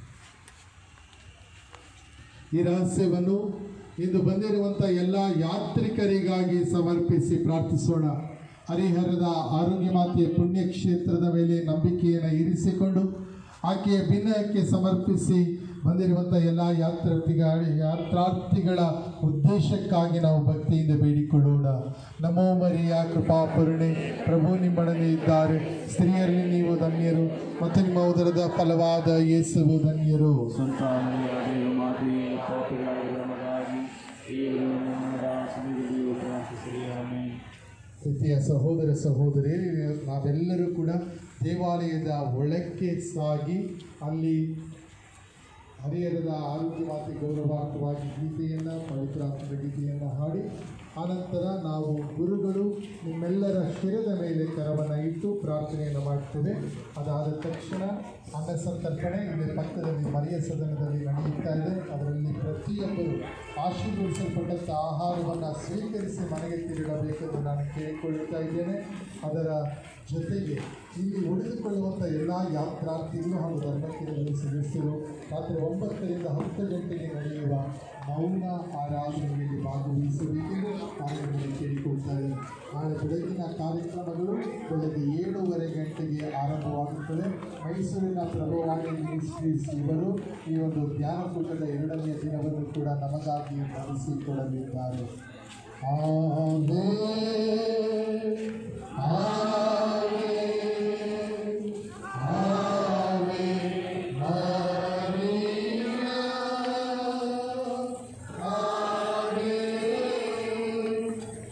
ಈ ರಹಸ್ಯವನ್ನು ಇಂದು ಬಂದಿರುವಂಥ ಎಲ್ಲ ಯಾತ್ರಿಕರಿಗಾಗಿ ಸಮರ್ಪಿಸಿ ಪ್ರಾರ್ಥಿಸೋಣ ಹರಿಹರದ ಆರೋಗ್ಯ ಮಾತೆಯ ಪುಣ್ಯಕ್ಷೇತ್ರದ ಮೇಲೆ ನಂಬಿಕೆಯನ್ನು ಇರಿಸಿಕೊಂಡು ಆಕೆಯ ಭಿನ್ನಯಕ್ಕೆ ಸಮರ್ಪಿಸಿ ಬಂದಿರುವಂಥ ಎಲ್ಲ ಯಾತ್ರಾರ್ಥಿಗಳ ಯಾತ್ರಾರ್ಥಿಗಳ ಉದ್ದೇಶಕ್ಕಾಗಿ ನಾವು ಭಕ್ತಿಯಿಂದ ಬೇಡಿಕೊಳ್ಳೋಣ ನಮೋ ಮರಿಯ ಕೃಪಾಪೂರ್ಣೆ ಪ್ರಭು ನಿಮ್ಮೊಡನೆ ಇದ್ದಾರೆ ಸ್ತ್ರೀಯರಲ್ಲಿ ನೀವು ಧನ್ಯರು ಮತ್ತು ನಿಮ್ಮ ಉದರದ ಫಲವಾದ ಯೇಸುವು ಧನ್ಯರು ಸಂತಾನವಾದ ಮಾತೆಯೇ ಪಾಪಿಗಳಾಗಿರುವ ನಮಗಾಗಿ ಈಗಲೂ ನಮ್ಮ ಸಮಯದಲ್ಲಿಯೂ ಪ್ರಾರ್ಥಿಸಿರಿ ಆಮೆನ್ ಪ್ರೀತಿಯ ಸಹೋದರ ಸಹೋದರಿ ನಾವೆಲ್ಲರೂ ಕೂಡ ದೇವಾಲಯದ ಒಳಕ್ಕೆ ಸಾಗಿ ಅಲ್ಲಿ ಹರಿಹರದ ಆರೋಗ್ಯ ಮಾತೆ ಗೌರವಾರ್ಥವಾಗಿ ಗೀತೆಯನ್ನು ಪವಿತ್ರಾತ್ಮದ ಗೀತೆಯನ್ನು ಹಾಡಿ ಆನಂತರ ನಾವು ಗುರುಗಳು ನಿಮ್ಮೆಲ್ಲರ ಶಿರದ ಮೇಲೆ ಕರವನ್ನು ಇಟ್ಟು ಪ್ರಾರ್ಥನೆಯನ್ನು ಮಾಡ್ತೇವೆ ಅದಾದ ತಕ್ಷಣ ಅನ್ನ ಸಂತರ್ಪಣೆ ಇಲ್ಲಿ ಪಕ್ಕದಲ್ಲಿ ಮರಿಯ ಸದನದಲ್ಲಿ ನಡೆಯುತ್ತಾ ಇದೆ ಅದರಲ್ಲಿ ಪ್ರತಿಯೊಬ್ಬರು ಆಶೀರ್ವದಿಸಲ್ಪಟ್ಟಂಥ ಆಹಾರವನ್ನು ಸ್ವೀಕರಿಸಿ ಮನೆಗೆ ತಿರುಗಬೇಕೆಂದು ನಾನು ಕೇಳಿಕೊಳ್ಳುತ್ತಾ ಇದ್ದೇನೆ ಅದರ ಜೊತೆಗೆ ಇಲ್ಲಿ ಉಳಿದುಕೊಳ್ಳುವಂಥ ಬರುವಂಥ ಎಲ್ಲ ಯಾತ್ರಾರ್ಥಿಗಳು ಹಾಗೂ ಧರ್ಮಕ್ಕೆ ಸದಸ್ಯರು ರಾತ್ರಿ ಒಂಬತ್ತರಿಂದ ಹತ್ತು ಗಂಟೆಗೆ ನಡೆಯುವ ಮೌನ ಆರಾಧನೆಯಲ್ಲಿ ಭಾಗವಹಿಸಬೇಕೆಂದು ನಾನು ನಿಮಗೆ ಕೇಳಿಕೊಳ್ತಾರೆ ನಾಳೆ ಬೆಳಗಿನ ಕಾರ್ಯಕ್ರಮಗಳು ಬೆಳಗ್ಗೆ ಏಳೂವರೆ ಗಂಟೆಗೆ ಆರಂಭವಾಗುತ್ತದೆ ಮೈಸೂರಿನ ಪ್ರಭುವಾಣಿ ಮಿನಿಸ್ಟ್ರೀಸ್ ಇವರು ಈ ಒಂದು ಧ್ಯಾನಕೂಟದ ಎರಡನೆಯ ದಿನವನ್ನು ಕೂಡ ನಮಗಾಗಿ ನಡೆಸಿಕೊಡಲಿದ್ದಾರೆ ಆಮೇನ್. ಆಮೇನ್. ಆಮೇನ್. ಮರಿಯಾ. ಆಮೇನ್.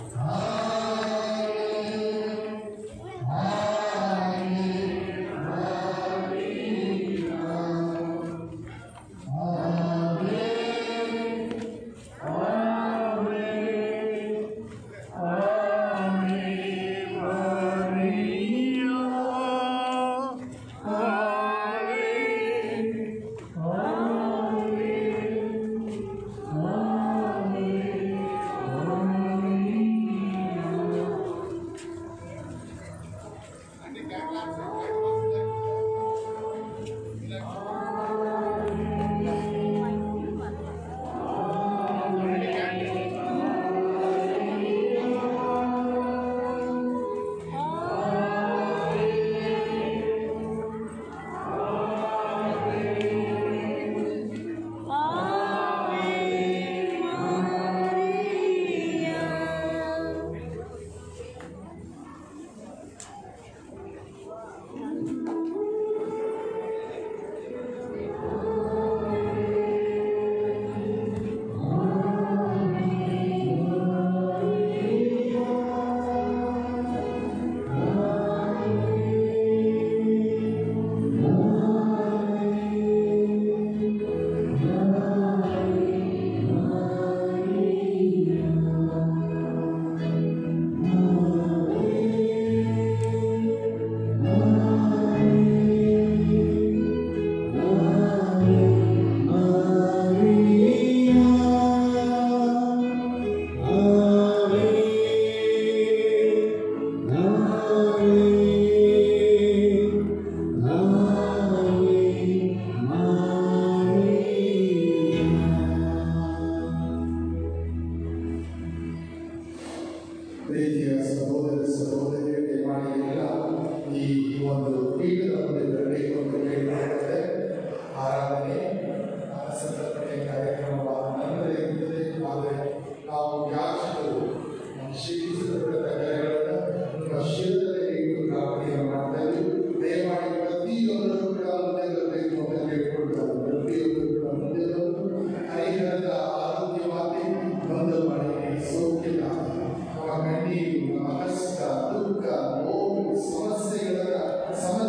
ಪ್ರೀತಿಯ ಸಹೋದರ ಸಹೋದರಿಯರು ದಯಮಾಡಿ ಎಲ್ಲ ಈ ಒಂದು ಪೀಠದ ಮುಂದೆ ಬರಬೇಕು ಅಂತ ಕೇಳಿಕೊಳ್ಳುತ್ತದೆ ಆರಾಧನೆ ಸಂತರ್ಪಣೆ ಕಾರ್ಯಕ್ರಮವಾದ ನಂತರ ಇರುತ್ತದೆ ಆದರೆ ನಾವು ಯಾಚಕರು ನಮ್ಮ ಶಿಕ್ಷಿಸಲ್ಪಟ್ಟ ಕಾರ್ಯಗಳನ್ನು ನಿಮ್ಮ ಶಿರದಲ್ಲಿ ಇಟ್ಟು ಪ್ರಾರ್ಥನೆಯನ್ನು ಮಾಡ್ತಾ ಇದ್ದೀವಿ ದಯಮಾಡಿ ಪ್ರತಿಯೊಬ್ಬರು ಕೂಡ ಮುಂದೆ ಬರಬೇಕು ಅಂತ ಕೇಳಿಕೊಳ್ಳುತ್ತಾರೆ ಪ್ರತಿಯೊಬ್ಬರು ಕೂಡ ಮುಂದೆ ಬಂದು ಹರಿಹರದ ಆರೋಗ್ಯ ಮಾತೆ ಬಂದು ಮಾಡಿ ಸೌಖ್ಯ ನಮ್ಮ ಕಣ್ಣೀರು ನಮ್ಮ ಕಷ್ಟ ದುಃಖ ನೋವು ಸಮಸ್ಯೆಗಳ ಸಮಸ್ಯೆ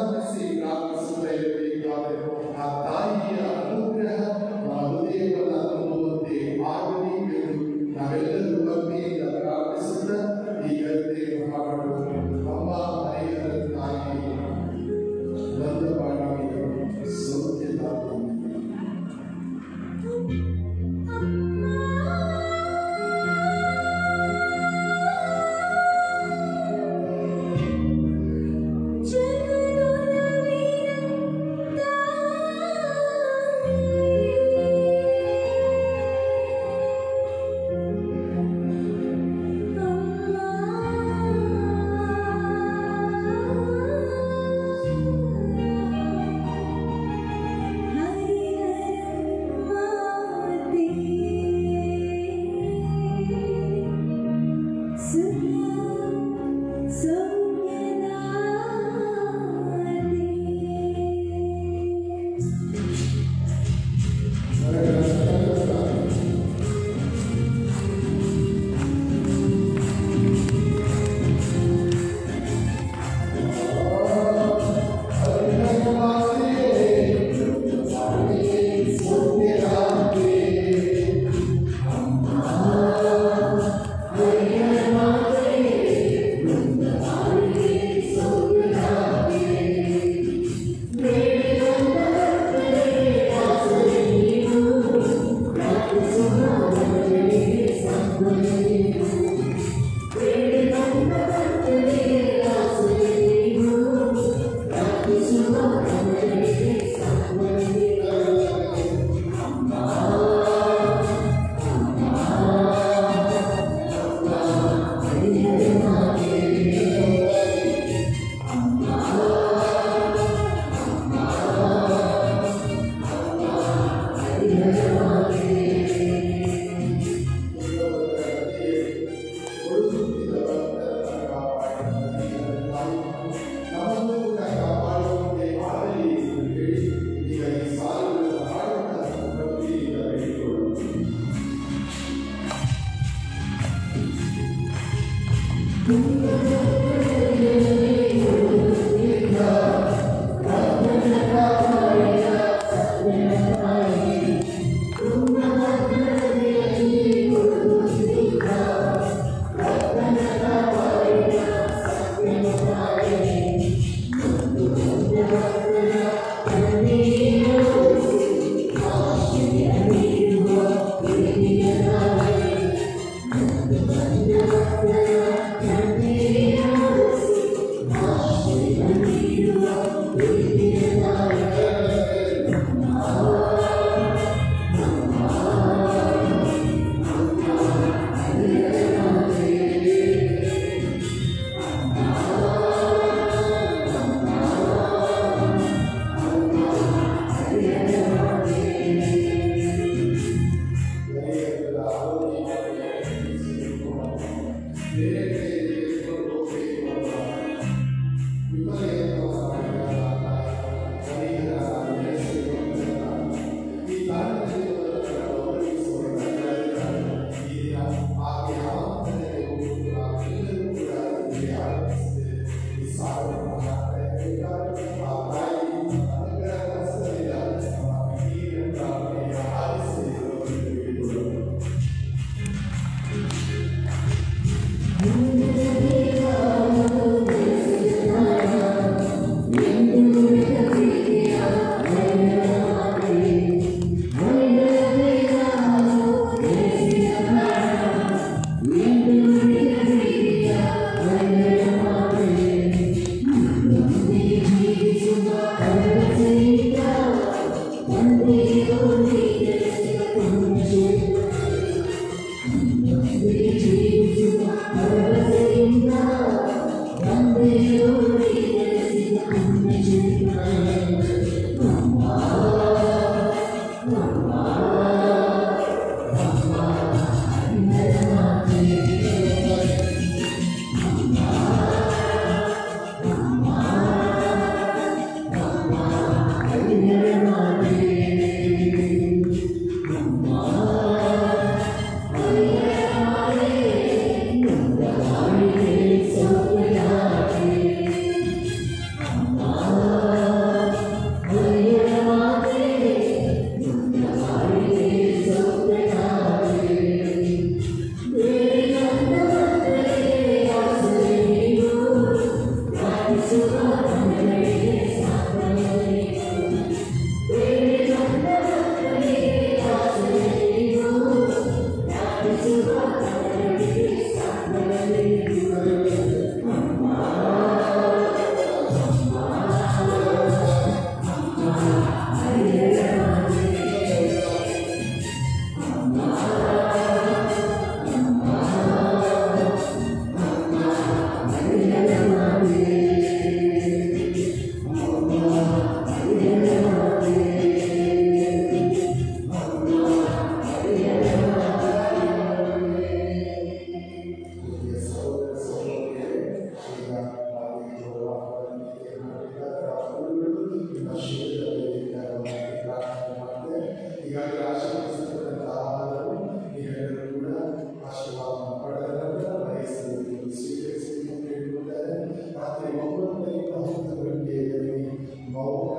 ಈಗಾಗಲೇ ಆಶೀರ್ವದಿಸಲ್ಪಟ್ಟಂಥ ಆಹಾರವು ನೀವೆಲ್ಲರೂ ಕೂಡ ಆಶೀರ್ವಾದ ಪಡೆದ ವಯಸ್ಸನ್ನು ಸ್ವೀಕರಿಸಿ ಅಂತ ಹೇಳಿಕೊಡ್ತಾರೆ ರಾತ್ರಿ ಒಂಬತ್ತರಿಂದ ಹತ್ತು ಗಂಟೆಯಲ್ಲಿ ಮೌನ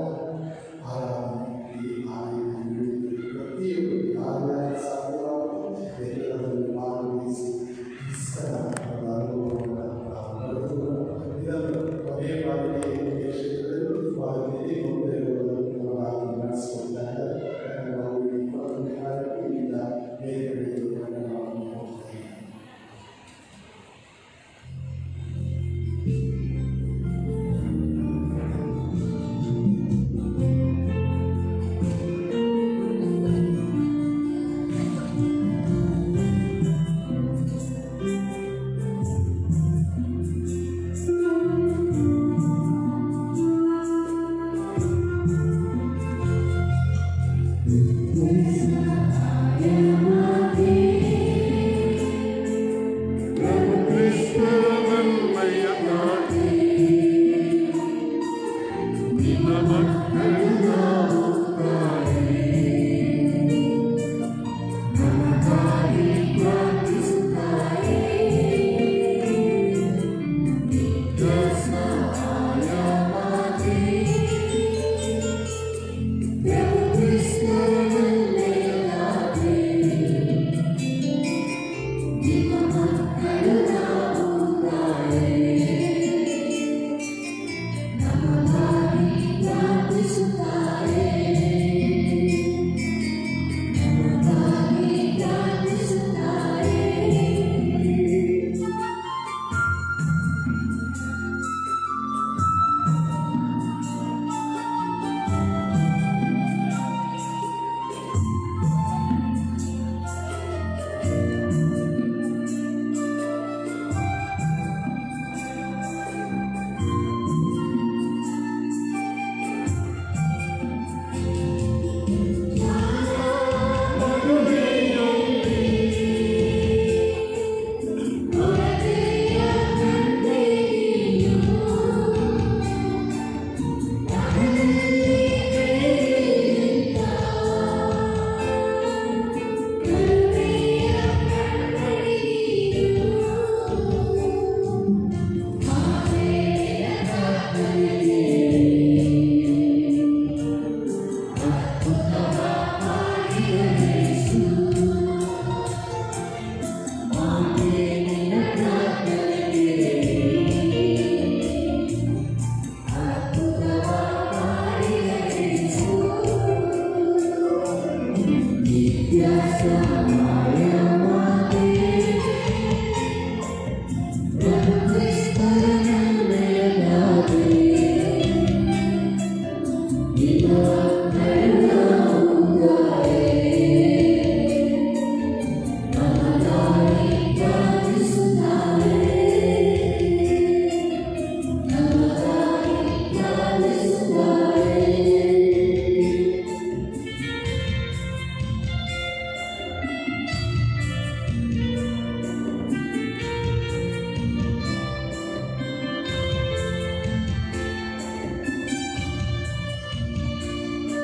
ಆರಾಧನೆ ಈ ಆಲಯದಲ್ಲಿ ನಡೆಯುತ್ತದೆ. ಪ್ರತಿಯೊಬ್ಬರು ಯಾರ್ಯಾರ ಸಾಧ್ಯವಾಗುತ್ತೋ ಎಲ್ಲರನ್ನು ಭಾಗವಹಿಸಿ ಕ್ರಿಸ್ತನ ಒಂದು ಅನುಭವವನ್ನು ನಾವು ಪಡೆದುಕೊಳ್ಳೋಣ. ಇದನ್ನು ಕೊನೆಯ ಬಾರಿಗೆ ಈ ಕ್ಷೇತ್ರದಲ್ಲಿ ಭಾಗದಲ್ಲಿ ಮುಂದೆ ನಾವು ನಡೆಸಿಕೊಡ್ತಾರೆ ನಾವು ಇಪ್ಪತ್ತೊಂದನೇ ತಾರೀಕಿನಿಂದ ಬೇರೆ ಕಡೆಗೆ ನಾವು ಹೋಗ್ತೇವೆ ಿ ಿ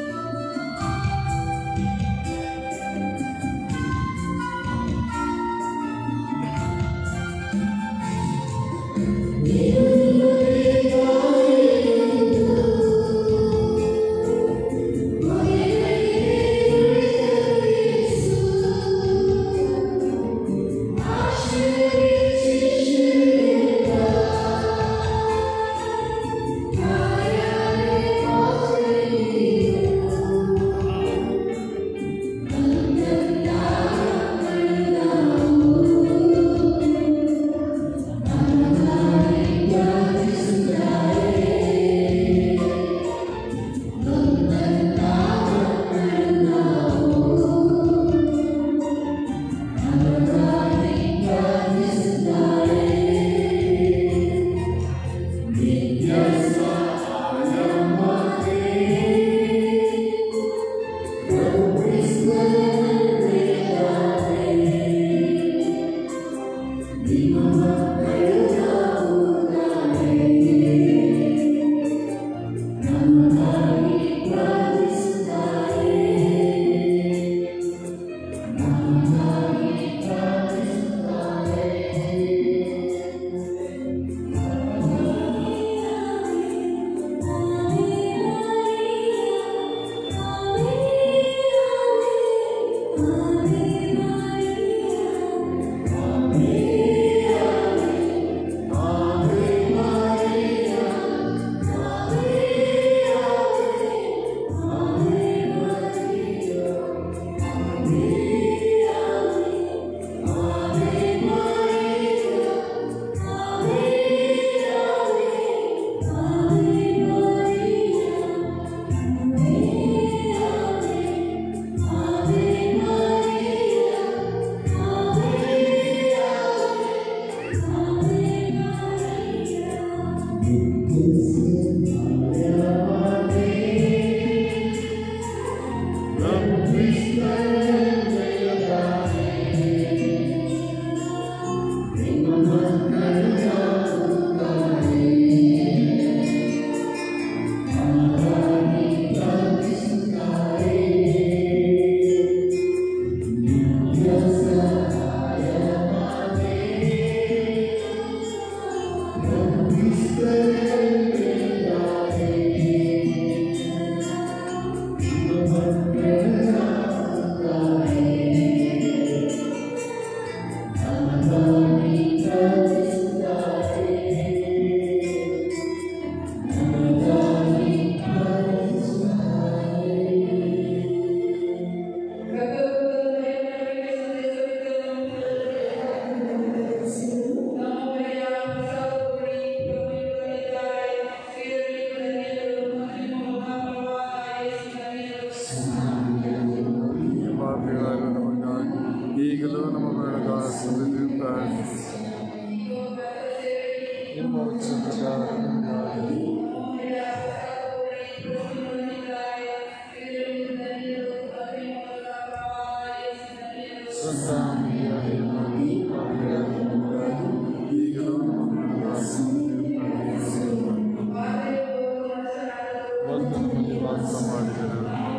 ಭಕ್ತರು ಮುಂದೆ ವಾಸ ಮಾಡಿದರು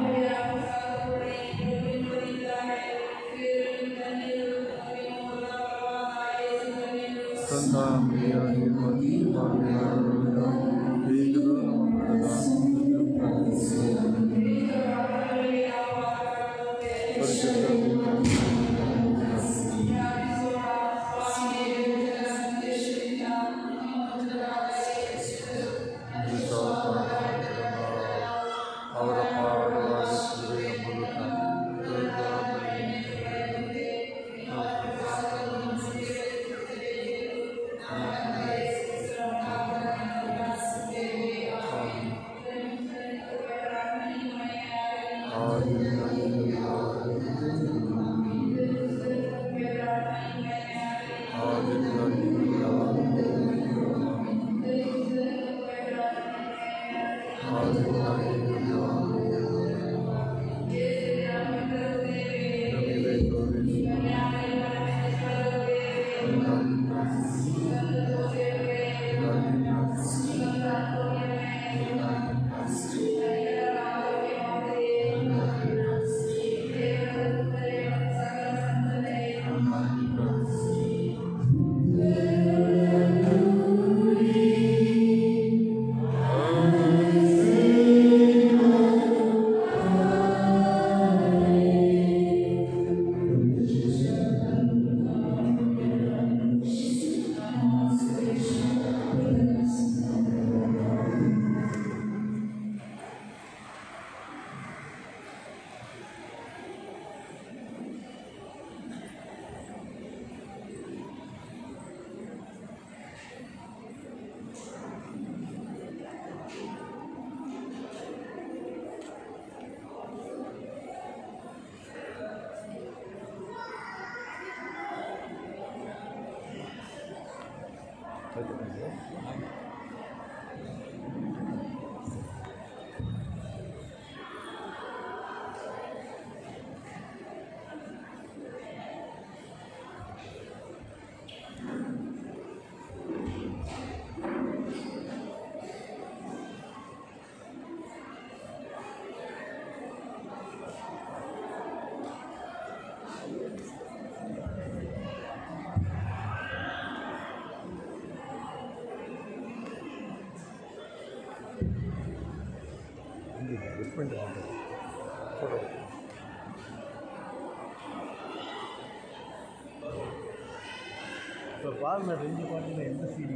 ಸಂತಾನಪ್ರಿಯಾಗಿ ಮತ್ತು ಭಾಗ್ಯವಾದ ಈಗಲೂ ನಮ್ಮ ಮರಣದ ಪ್ರಾರ್ಥಿಸಿ ಪರಿಶುದ್ಧ ಅವರ ಪಾಡವಾಗಿರುತ್ತದೆ ಎಂಬುದು இப்போ பாருங்க ரெண்டு பாட்டில் எந்த சீடி